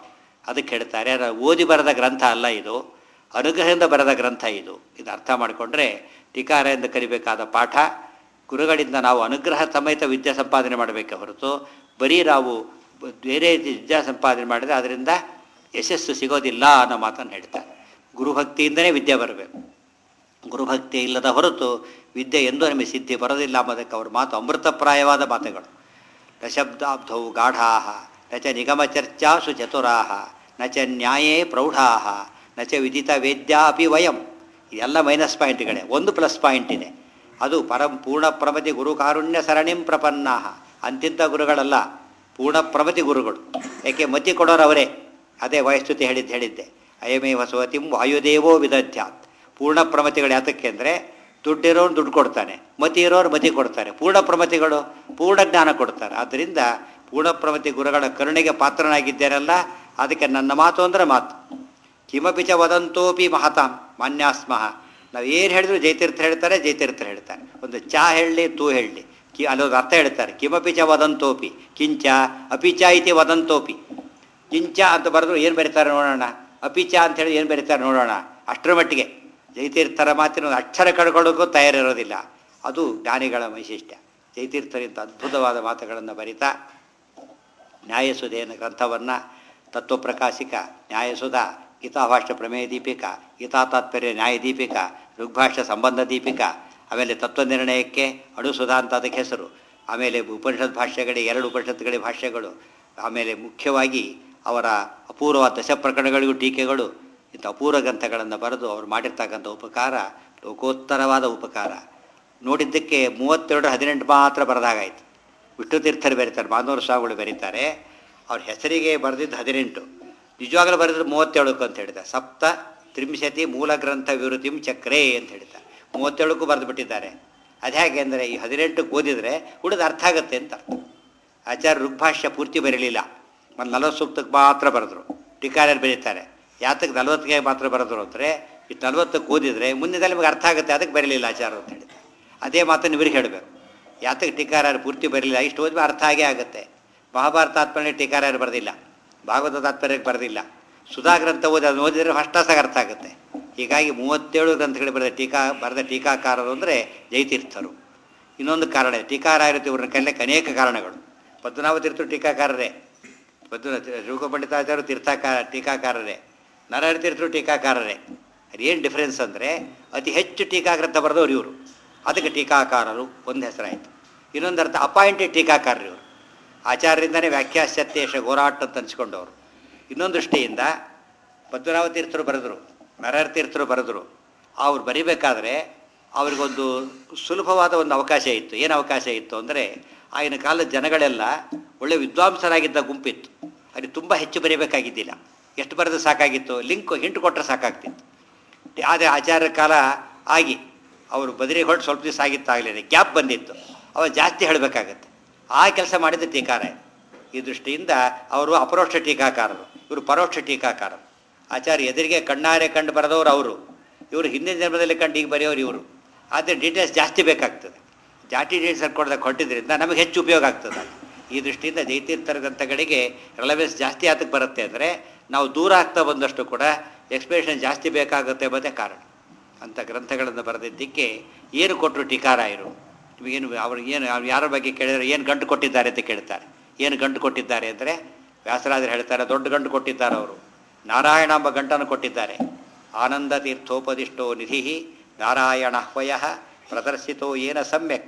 ಅದಕ್ಕೆ ಹೇಳ್ತಾರೆ ಅದು ಓದಿ ಬರೆದ ಗ್ರಂಥ ಅಲ್ಲ ಇದು ಅನುಗ್ರಹದಿಂದ ಬರೆದ ಗ್ರಂಥ ಇದು ಇದು ಅರ್ಥ ಮಾಡಿಕೊಂಡ್ರೆ ಟೀಕಾರದಿಂದ ಕಲಿಬೇಕಾದ ಪಾಠ ಗುರುಗಳಿಂದ ನಾವು ಅನುಗ್ರಹ ಸಮೇತ ವಿದ್ಯೆ ಸಂಪಾದನೆ ಮಾಡಬೇಕೆ ಹೊರತು ಬರೀ ನಾವು ಬ- ಬೇರೆ ವಿದ್ಯಾ ಸಂಪಾದನೆ ಮಾಡಿದರೆ ಅದರಿಂದ ಯಶಸ್ಸು ಸಿಗೋದಿಲ್ಲ ಅನ್ನೋ ಮಾತನ್ನು ಹೇಳ್ತಾರೆ ಗುರುಭಕ್ತಿಯಿಂದನೇ ವಿದ್ಯೆ ಬರಬೇಕು ಗುರುಭಕ್ತಿ ಇಲ್ಲದ ಹೊರತು ವಿದ್ಯೆ ಎಂದೂ ನಮಗೆ ಸಿದ್ಧಿ ಬರೋದಿಲ್ಲ ಎಂಬುದಕ್ಕೆ ಅವ್ರ ಮಾತು ಅಮೃತಪ್ರಾಯವಾದ ಮಾತುಗಳು ನ ಶಬ್ದಾಬ್ಧೌ ಗಾಢಾಹ ನ ಚ ನಿಗಮಚರ್ಚಾಸು ಚತುರಾಹ ನ ಚ ನ್ಯಾಯೇ ಪ್ರೌಢಾಹ ನ ಚ ವಿದಿತ ವೇದ್ಯಾ ಅಪಿ ವಯಂ ಇದೆಲ್ಲ ಮೈನಸ್ ಪಾಯಿಂಟ್ಗಳೇ ಒಂದು ಪ್ಲಸ್ ಪಾಯಿಂಟ್ ಇದೆ ಅದು ಪರಂ ಪೂರ್ಣ ಪ್ರಮತಿ ಗುರು ಕಾರುಣ್ಯ ಸರಣಿಂ ಪ್ರಪನ್ನಾಹ ಅಂತಿಂಥ ಗುರುಗಳಲ್ಲ ಪೂರ್ಣ ಪ್ರಮತಿ ಗುರುಗಳು ಯಾಕೆ ಮತಿ ಕೊಡೋರು ಅವರೇ ಅದೇ ವಯಸ್ತುತಿ ಹೇಳಿದ್ದು ಹೇಳಿದ್ದೆ ಅಯಮೇ ವಸವತಿಂ ವಾಯುದೇವೋ ವಿದಧ್ಯಾತ್ ಪೂರ್ಣ ಪ್ರಮತಿಗಳು ಯಾತಕ್ಕೆ ಅಂದರೆ ದುಡ್ಡಿರೋರು ದುಡ್ಡು ಕೊಡ್ತಾನೆ ಮತಿ ಇರೋರು ಮತಿ ಕೊಡ್ತಾರೆ ಪೂರ್ಣ ಪ್ರಮತಿಗಳು ಪೂರ್ಣ ಜ್ಞಾನ ಕೊಡ್ತಾರೆ ಆದ್ದರಿಂದ ಪೂರ್ಣ ಪ್ರಮತಿ ಗುರುಗಳ ಕರುಣೆಗೆ ಪಾತ್ರನಾಗಿದ್ದೇನಲ್ಲ ಅದಕ್ಕೆ ನನ್ನ ಮಾತು ಅಂದರೆ ಮಾತು ಕಿಮಪಿ ಚ ವದಂತೋಪಿ ಮಹತಾಂ ಮಾನ್ಯಾಸ್ಮಃ ನಾವು ಏನು ಹೇಳಿದ್ರು ಜಯತೀರ್ಥ ಹೇಳ್ತಾರೆ ಜಯತೀರ್ಥ ಹೇಳ್ತಾರೆ ಒಂದು ಚಾ ಹೇಳಲಿ ತೂ ಹೇಳಲಿ ಕಿ ಅಲ್ಲೊಂದು ಅರ್ಥ ಹೇಳ್ತಾರೆ ಕಿಮಪಿ ಚ ವದಂತೋಪಿ ಕಿಂಚ ಅಪಿಚ ಇತಿ ವದಂತೋಪಿ ಕಿಂಚ ಅಂತ ಬರೆದ್ರು ಏನು ಬರೀತಾರೆ ನೋಡೋಣ ಅಪಿಚ ಅಂತ ಹೇಳಿ ಏನು ಬರೀತಾರೆ ನೋಡೋಣ ಅಷ್ಟರ ಮಟ್ಟಿಗೆ ಜಯತೀರ್ಥರ ಮಾತಿನ ಒಂದು ಅಕ್ಷರ ಕಳ್ಕೊಳ್ಳೋಕ್ಕೂ ತಯಾರಿರೋದಿಲ್ಲ ಅದು ಜ್ಞಾನಿಗಳ ವೈಶಿಷ್ಟ್ಯ ಜಯತೀರ್ಥರಿಂದ ಅದ್ಭುತವಾದ ಮಾತುಗಳನ್ನು ಬರಿತಾ ನ್ಯಾಯಸುಧೆಯ ಗ್ರಂಥವನ್ನು ತತ್ವಪ್ರಕಾಶಿಕ ನ್ಯಾಯಸುಧ ಗೀತಾಭಾಷ್ಯ ಪ್ರಮೇಯ ದೀಪಿಕ ಗೀತಾ ತಾತ್ಪರ್ಯ ನ್ಯಾಯ ದೀಪಿಕ ಋಗ್ಭಾಷ್ಯ ಸಂಬಂಧ ದೀಪಿಕ ಆಮೇಲೆ ತತ್ವ ನಿರ್ಣಯಕ್ಕೆ ಅಣುಸುಧಾ ಅಂತ ಅದಕ್ಕೆ ಹೆಸರು ಆಮೇಲೆ ಉಪನಿಷತ್ ಭಾಷ್ಯಗಳಿಗೆ ಎರಡು ಉಪನಿಷತ್ಗಳಿಗೆ ಭಾಷ್ಯಗಳು ಆಮೇಲೆ ಮುಖ್ಯವಾಗಿ ಅವರ ಅಪೂರ್ವ ದಶಪ್ರಕರಣಗಳಿಗೂ ಟೀಕೆಗಳು ಇಂಥ ಅಪೂರ್ವ ಗ್ರಂಥಗಳನ್ನು ಬರೆದು ಅವರು ಮಾಡಿರ್ತಕ್ಕಂಥ ಉಪಕಾರ ಲೋಕೋತ್ತರವಾದ ಉಪಕಾರ ನೋಡಿದ್ದಕ್ಕೆ ಮೂವತ್ತೆರಡು ಹದಿನೆಂಟು ಮಾತ್ರ ಬರೆದಾಗಾಯಿತು ವಿಷ್ಣು ತೀರ್ಥರು ಬರೀತಾರೆ ಮಾಧವರ ಸ್ವಾಮಿಗಳು ಬರೀತಾರೆ ಅವ್ರ ಹೆಸರಿಗೆ ಬರೆದಿದ್ದು ಹದಿನೆಂಟು ನಿಜವಾಗಲೂ ಬರೆದ್ರೆ ಮೂವತ್ತೇಳಕ್ಕೆ ಅಂತ ಹೇಳಿದ್ದಾರೆ ಸಪ್ತ ತ್ರಿಂಶತಿ ಮೂಲ ಗ್ರಂಥ ವಿವೃತಿಂ ಚಕ್ರೇ ಅಂತ ಹೇಳ್ತಾರೆ ಮೂವತ್ತೇಳಕ್ಕೂ ಬರೆದು ಬಿಟ್ಟಿದ್ದಾರೆ ಅದು ಹೇಗೆ ಅಂದರೆ ಈ ಹದಿನೆಂಟಕ್ಕೆ ಓದಿದರೆ ಉಳಿದು ಅರ್ಥ ಆಗುತ್ತೆ ಅಂತ ಅರ್ಥ ಆಚಾರ್ಯ ಋಗ್ಭಾಷ್ಯ ಪೂರ್ತಿ ಬರೀಲಿಲ್ಲ ಮತ್ತು ನಲವತ್ತು ಸೂಕ್ತಕ್ಕೆ ಮಾತ್ರ ಬರೆದ್ರು ಟೀಕಾರ್ಯರು ಬರೀತಾರೆ ಯಾತಕ್ಕೆ ನಲವತ್ತಿಗೆ ಮಾತ್ರ ಬರೆದ್ರು ಅಂದರೆ ಇಷ್ಟು ನಲವತ್ತಕ್ಕೆ ಓದಿದರೆ ಮುಂದಿನ ನಿಮಗೆ ಅರ್ಥ ಆಗುತ್ತೆ ಅದಕ್ಕೆ ಬರಲಿಲ್ಲ ಆಚಾರ ಅಂತ ಹೇಳಿದ್ದಾರೆ ಅದೇ ಮಾತನ್ನು ಇವ್ರಿಗೆ ಹೇಳಬೇಕು ಯಾತಕ್ಕೆ ಟೀಕಾರರು ಪೂರ್ತಿ ಬರಲಿಲ್ಲ ಇಷ್ಟು ಓದಿದ್ರೆ ಅರ್ಥ ಆಗೇ ಆಗುತ್ತೆ ಮಹಾಭಾರತ ತಾತ್ಪರ್ಯ ಟೀಕಾರರು ಬರೆದಿಲ್ಲ ಭಾಗವತ ತಾತ್ಪರ್ಯಕ್ಕೆ ಬರೆದಿಲ್ಲ ಸುಧಾ ಗ್ರಂಥ ಓದಿ ಅದನ್ನು ಓದಿದರೆ ಫಸ್ಟಾಸಾಗ ಅರ್ಥ ಆಗುತ್ತೆ ಹೀಗಾಗಿ ಮೂವತ್ತೇಳು ಗ್ರಂಥಗಳು ಬರೆದ ಟೀಕಾ ಬರೆದ ಟೀಕಾಕಾರರು ಅಂದರೆ ಜಯತೀರ್ಥರು ಇನ್ನೊಂದು ಕಾರಣ ಇದೆ. ಟೀಕಾರಾಯರು ಇವ್ರನ್ನ ಕಲಿಯಕ್ಕೆ ಅನೇಕ ಕಾರಣಗಳು ಪದ್ಮನಾಭ ತೀರ್ಥರು ಟೀಕಾಕಾರರೇ ಪದ್ಮ ರೂಪ ಪಂಡಿತಾಚಾರ್ಯರು ತೀರ್ಥಾಕಾರ ಟೀಕಾಕಾರರೇ ನಾರಾಯಣ ತೀರ್ಥರು ಟೀಕಾಕಾರರೇ ಅದೇನು ಡಿಫ್ರೆನ್ಸ್ ಅಂದರೆ ಅತಿ ಹೆಚ್ಚು ಟೀಕಾಗ್ರಂಥ ಬರೆದವರು ಇವರು ಅದಕ್ಕೆ ಟೀಕಾಕಾರರು ಒಂದು ಹೆಸರಾಯಿತು ಇನ್ನೊಂದು ಅರ್ಥ ಅಪಾಯಿಂಟೆಡ್ ಟೀಕಾಕಾರರು ಇವರು ಆಚಾರ್ಯರಿಂದನೇ ವ್ಯಾಖ್ಯಾಸ್ಯತ್ಯೇಶ ಗೋರಾಟ್ ಅಂತ ಅನ್ಸ್ಕೊಂಡವರು ಇನ್ನೊಂದು ದೃಷ್ಟಿಯಿಂದ ಪದ್ಮನಾಭ ತೀರ್ಥರು ಬರೆದರು ನರಹರ ತೀರ್ಥರು ಬರೆದರು ಅವ್ರು ಬರಿಬೇಕಾದ್ರೆ ಅವ್ರಿಗೊಂದು ಸುಲಭವಾದ ಒಂದು ಅವಕಾಶ ಇತ್ತು ಏನು ಅವಕಾಶ ಇತ್ತು ಅಂದರೆ ಆಗಿನ ಕಾಲದ ಜನಗಳೆಲ್ಲ ಒಳ್ಳೆ ವಿದ್ವಾಂಸರಾಗಿದ್ದ ಗುಂಪಿತ್ತು ಅಲ್ಲಿ ತುಂಬ ಹೆಚ್ಚು ಬರೀಬೇಕಾಗಿದ್ದಿಲ್ಲ ಎಷ್ಟು ಬರೆದು ಸಾಕಾಗಿತ್ತು ಲಿಂಕ್ ಹಿಂಟು ಕೊಟ್ಟರೆ ಸಾಕಾಗ್ತಿತ್ತು ಆದರೆ ಆಚಾರ್ಯ ಕಾಲ ಆಗಿ ಅವರು ಬದರಿ ಹೊರಟು ಸ್ವಲ್ಪ ದಿವಸ ಆಗಿತ್ತು ಆಗಲಿಲ್ಲ ಗ್ಯಾಪ್ ಬಂದಿತ್ತು ಅವಾಗ ಜಾಸ್ತಿ ಹೇಳಬೇಕಾಗತ್ತೆ ಆ ಕೆಲಸ ಮಾಡಿದ ಟೀಕಾರ ಈ ದೃಷ್ಟಿಯಿಂದ ಅವರು ಅಪರೋಕ್ಷ ಟೀಕಾಕಾರರು ಇವರು ಪರೋಕ್ಷ ಟೀಕಾಕಾರರು ಆಚಾರ್ಯ ಎದುರಿಗೆ ಕಣ್ಣಾರೆ ಕಂಡು ಬರೆದವರು ಅವರು ಇವರು ಹಿಂದಿನ ಜನ್ಮದಲ್ಲಿ ಕಂಡು ಈಗ ಬರೆಯೋರು ಇವರು ಆದರೆ ಡೀಟೇಲ್ಸ್ ಜಾಸ್ತಿ ಬೇಕಾಗ್ತದೆ ಜಾಸ್ತಿ ಡೀಟೇಲ್ಸ್ ಕೊಡದ ಕೊಟ್ಟಿದ್ದರಿಂದ ನಮಗೆ ಹೆಚ್ಚು ಉಪಯೋಗ ಆಗ್ತದೆ ಈ ದೃಷ್ಟಿಯಿಂದ ಜೈತೀರ್ಥರ ಗ್ರಂಥಗಳಿಗೆ ರೆಲವೆನ್ಸ್ ಜಾಸ್ತಿ ಆತಕ್ಕೆ ಬರುತ್ತೆ ಅಂದರೆ ನಾವು ದೂರ ಆಗ್ತಾ ಬಂದಷ್ಟು ಕೂಡ ಎಕ್ಸ್ಪ್ಲೇಷನ್ ಜಾಸ್ತಿ ಬೇಕಾಗುತ್ತೆ ಎಂಬುದೇ ಕಾರಣ ಅಂಥ ಗ್ರಂಥಗಳನ್ನು ಬರೆದಿದ್ದಕ್ಕೆ ಏನು ಕೊಟ್ಟರು ಟೀಕಾರಾಯರು ನಿಮಗೇನು ಅವ್ರಿಗೆ ಏನು ಅವ್ರು ಯಾರ ಬಗ್ಗೆ ಕೇಳಿದ್ರೆ ಏನು ಗಂಟು ಕೊಟ್ಟಿದ್ದಾರೆ ಅಂತ ಕೇಳ್ತಾರೆ ಏನು ಗಂಟು ಕೊಟ್ಟಿದ್ದಾರೆ ಅಂದರೆ ವ್ಯಾಸರಾಜರು ಹೇಳ್ತಾರೆ ದೊಡ್ಡ ಗಂಟು ಕೊಟ್ಟಿದ್ದಾರೆ ಅವರು ನಾರಾಯಣ ಎಂಬ ಗಂಟನ್ನು ಕೊಟ್ಟಿದ್ದಾರೆ ಆನಂದ ತೀರ್ಥೋಪದಿಷ್ಟೋ ನಿಧಿ ನಾರಾಯಣ ಹ್ವಯ ಪ್ರದರ್ಶಿತೋ ಏನ ಸಮ್ಯಕ್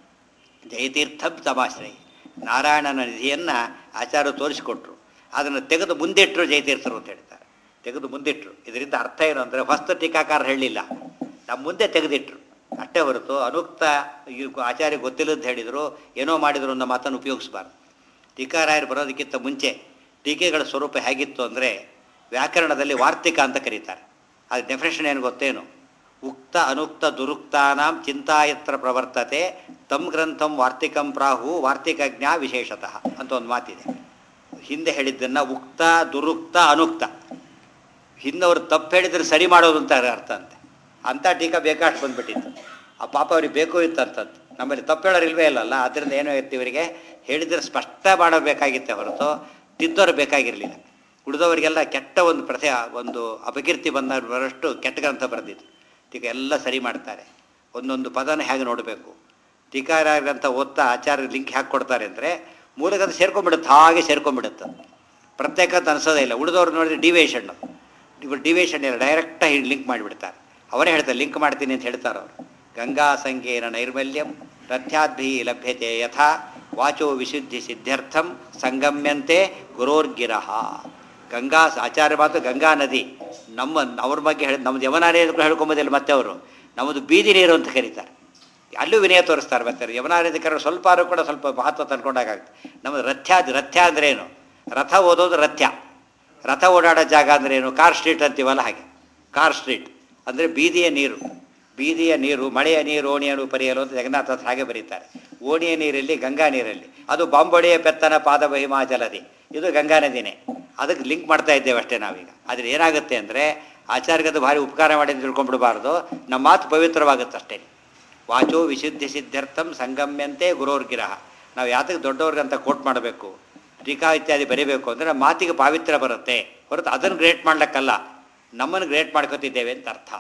ಜಯತೀರ್ಥಂ ತಮಾಶ್ರಯ ನಾರಾಯಣನ ನಿಧಿಯನ್ನು ಆಚಾರ್ಯರು ತೋರಿಸಿಕೊಟ್ರು ಅದನ್ನು ತೆಗೆದು ಮುಂದಿಟ್ಟರು ಜಯತೀರ್ಥರು ಅಂತ ಹೇಳ್ತಾರೆ ತೆಗೆದು ಮುಂದಿಟ್ಟರು ಇದರಿಂದ ಅರ್ಥ ಏನು ಅಂದರೆ ಹೊಸ್ತ ಟೀಕಾಕಾರ ಹೇಳಲಿಲ್ಲ ನಮ್ಮ ಮುಂದೆ ತೆಗೆದಿಟ್ರು ಅಷ್ಟೇ ಹೊರತು ಅನುಕ್ತ ಈ ಆಚಾರ್ಯ ಗೊತ್ತಿಲ್ಲದ ಹೇಳಿದರು ಏನೋ ಮಾಡಿದ್ರು ಅನ್ನೋ ಮಾತನ್ನು ಉಪಯೋಗಿಸಬಾರ್ದು ಟೀಕಾರಾಯರು ಬರೋದಕ್ಕಿಂತ ಮುಂಚೆ ಟೀಕೆಗಳ ಸ್ವರೂಪ ಹೇಗಿತ್ತು ಅಂದರೆ ವ್ಯಾಕರಣದಲ್ಲಿ ವಾರ್ತಿಕ ಅಂತ ಕರೀತಾರೆ ಅದು ಡೆಫಿನೇಷನ್ ಏನು ಗೊತ್ತೇನು ಉಕ್ತ ಅನುಕ್ತ ದುರುಕ್ತಾನಾಂ ಚಿಂತಾಯತ್ರ ಪ್ರವರ್ತತೆ ತಮ್ ಗ್ರಂಥಂ ವಾರ್ತಿಕಂ ಪ್ರಾಹು ವಾರ್ತಿಕಜ್ಞ ವಿಶೇಷತಃ ಅಂತ ಒಂದು ಮಾತಿದೆ ಹಿಂದೆ ಹೇಳಿದ್ದನ್ನು ಉಕ್ತ ದುರುಕ್ತ ಅನುಕ್ತ ಹಿಂದವರು ತಪ್ಪು ಹೇಳಿದ್ರೆ ಸರಿ ಮಾಡೋದು ಅಂತ ಅರ್ಥ ಅಂತೆ ಅಂಥ ಟೀಕಾ ಬೇಕಾಷ್ಟು ಬಂದ್ಬಿಟ್ಟಿತ್ತು ಆ ಪಾಪ ಅವ್ರಿಗೆ ಬೇಕು ಇತ್ತಂತದ್ದು ನಮ್ಮಲ್ಲಿ ತಪ್ಪು ಹೇಳೋರು ಇಲ್ವೇ ಇಲ್ಲಲ್ಲ ಅದರಿಂದ ಏನೋ ಇತ್ತು ಇವರಿಗೆ ಹೇಳಿದ್ರೆ ಸ್ಪಷ್ಟ ಮಾಡಬೇಕಾಗಿತ್ತೆ ಹೊರತು ತಿದ್ದೋರು ಬೇಕಾಗಿರಲಿಲ್ಲ ಉಳಿದವರಿಗೆಲ್ಲ ಕೆಟ್ಟ ಒಂದು ಪ್ರಥೆ ಒಂದು ಅಪಕೀರ್ತಿ ಬಂದ ಬರಷ್ಟು ಕೆಟ್ಟ ಗ್ರಂಥ ಬರೆದಿತ್ತು ಈಗ ಎಲ್ಲ ಸರಿ ಮಾಡ್ತಾರೆ ಒಂದೊಂದು ಪದನ ಹೇಗೆ ನೋಡಬೇಕು ಟೀಕಾರ ಗ್ರಂಥ ಓದ್ತಾ ಆಚಾರ್ಯ ಲಿಂಕ್ ಹಾಕಿ ಕೊಡ್ತಾರೆ ಅಂದರೆ ಮೂಲಗಂತ ಸೇರ್ಕೊಂಡ್ಬಿಡುತ್ತೆ ಹಾಗೆ ಸೇರ್ಕೊಂಡ್ಬಿಡುತ್ತೆ ಪ್ರತ್ಯೇಕ ಅಂತ ಅನಿಸೋದೇ ಇಲ್ಲ ಉಳಿದವ್ರು ನೋಡಿದ್ರೆ ಡಿವೇಷನ್ ಇವರು ಡಿವೇಷನ್ ಇಲ್ಲ ಡೈರೆಕ್ಟಾಗಿ ಲಿಂಕ್ ಮಾಡಿಬಿಡ್ತಾರೆ ಅವರೇ ಹೇಳ್ತಾರೆ ಲಿಂಕ್ ಮಾಡ್ತೀನಿ ಅಂತ ಹೇಳ್ತಾರೆ ಅವರು ಗಂಗಾ ಸಂಗೇನ ನೈರ್ಮಲ್ಯಂ ರಥ್ಯಾದ್ಭಿ ಲಭ್ಯತೆ ಯಥಾ ವಾಚೋ ವಿಶುದ್ಧಿ ಸಿದ್ಧ್ಯರ್ಥಂ ಸಂಗಮ್ಯಂತೆ ಗುರೋರ್ಗಿರಹ ಗಂಗಾ ಆಚಾರ್ಯ ಮಾತು ಗಂಗಾ ನದಿ ನಮ್ಮ ಅವ್ರ ಬಗ್ಗೆ ಹೇಳಿ ನಮ್ಮದು ಯಮುನಾ ನೀರು ಹೇಳ್ಕೊಂಬೋದಿಲ್ಲ ಮತ್ತೆ ಅವರು ನಮ್ಮದು ಬೀದಿ ನೀರು ಅಂತ ಕರೀತಾರೆ ಅಲ್ಲೂ ವಿನಯ ತೋರಿಸ್ತಾರೆ ಬರ್ತಾರೆ ಯಮುನಾ ನದಿ ಕರೆ ಸ್ವಲ್ಪ ಆದ್ರೂ ಕೂಡ ಸ್ವಲ್ಪ ಮಹತ್ವ ತಂದ್ಕೊಂಡಾಗುತ್ತೆ ನಮ್ಮದು ರಥ್ಯ ರಥ್ಯ ಅಂದ್ರೆ ಏನು ರಥ ಓದೋದು ರಥ್ಯ ರಥ ಓಡಾಡೋ ಜಾಗ ಅಂದ್ರೆ ಏನು ಕಾರ್ ಸ್ಟ್ರೀಟ್ ಅಂತೀವಲ್ಲ ಹಾಗೆ ಕಾರ್ ಸ್ಟ್ರೀಟ್ ಅಂದರೆ ಬೀದಿಯ ನೀರು ಬೀದಿಯ ನೀರು ಮಳೆಯ ನೀರು ಓಣಿಯಲು ಪರಿಯಲು ಅಂತ ಜಗನ್ನಾಥ ಹತ್ರ ಹಾಗೆ ಬರೀತಾರೆ ಓಣಿಯ ನೀರಲ್ಲಿ ಗಂಗಾ ನೀರಲ್ಲಿ ಅದು ಬಾಂಬೊಡೆಯ ಪೆತ್ತನ ಪಾದ ಮಹಿಮಾ ಜಲದಿ ಇದು ಗಂಗಾ ನದಿನೇ ಅದಕ್ಕೆ ಲಿಂಕ್ ಮಾಡ್ತಾ ಇದ್ದೇವೆ ಅಷ್ಟೇ ನಾವೀಗ ಆದರೆ ಏನಾಗುತ್ತೆ ಅಂದರೆ ಆಚಾರ್ಯಗದು ಭಾರಿ ಉಪಕಾರ ಮಾಡಿ ಅಂತ ತಿಳ್ಕೊಂಡ್ಬಿಡಬಾರ್ದು ನಮ್ಮ ಮಾತು ಪವಿತ್ರವಾಗುತ್ತೆ ಅಷ್ಟೇ ವಾಚೋ ವಿಶುದ್ಧಿ ಸಿದ್ಧಾರ್ಥಂ ಸಂಗಮ್ಯಂತೆ ಗುರೋರ್ಗಿರಹ ನಾವು ಯಾತಕ್ಕೆ ದೊಡ್ಡವ್ರಿಗಂತ ಕೋಟ್ ಮಾಡಬೇಕು ಟೀಕಾ ಇತ್ಯಾದಿ ಬರೀಬೇಕು ಅಂದರೆ ನಮ್ಮ ಮಾತಿಗೆ ಪಾವಿತ್ರ್ಯ ಬರುತ್ತೆ ಹೊರತು ಅದನ್ನು ಗ್ರೇಟ್ ಮಾಡ್ಲಿಕ್ಕಲ್ಲ ನಮ್ಮನ್ನು ಗ್ರೇಟ್ ಮಾಡ್ಕೊತಿದ್ದೇವೆ ಅಂತ ಅರ್ಥ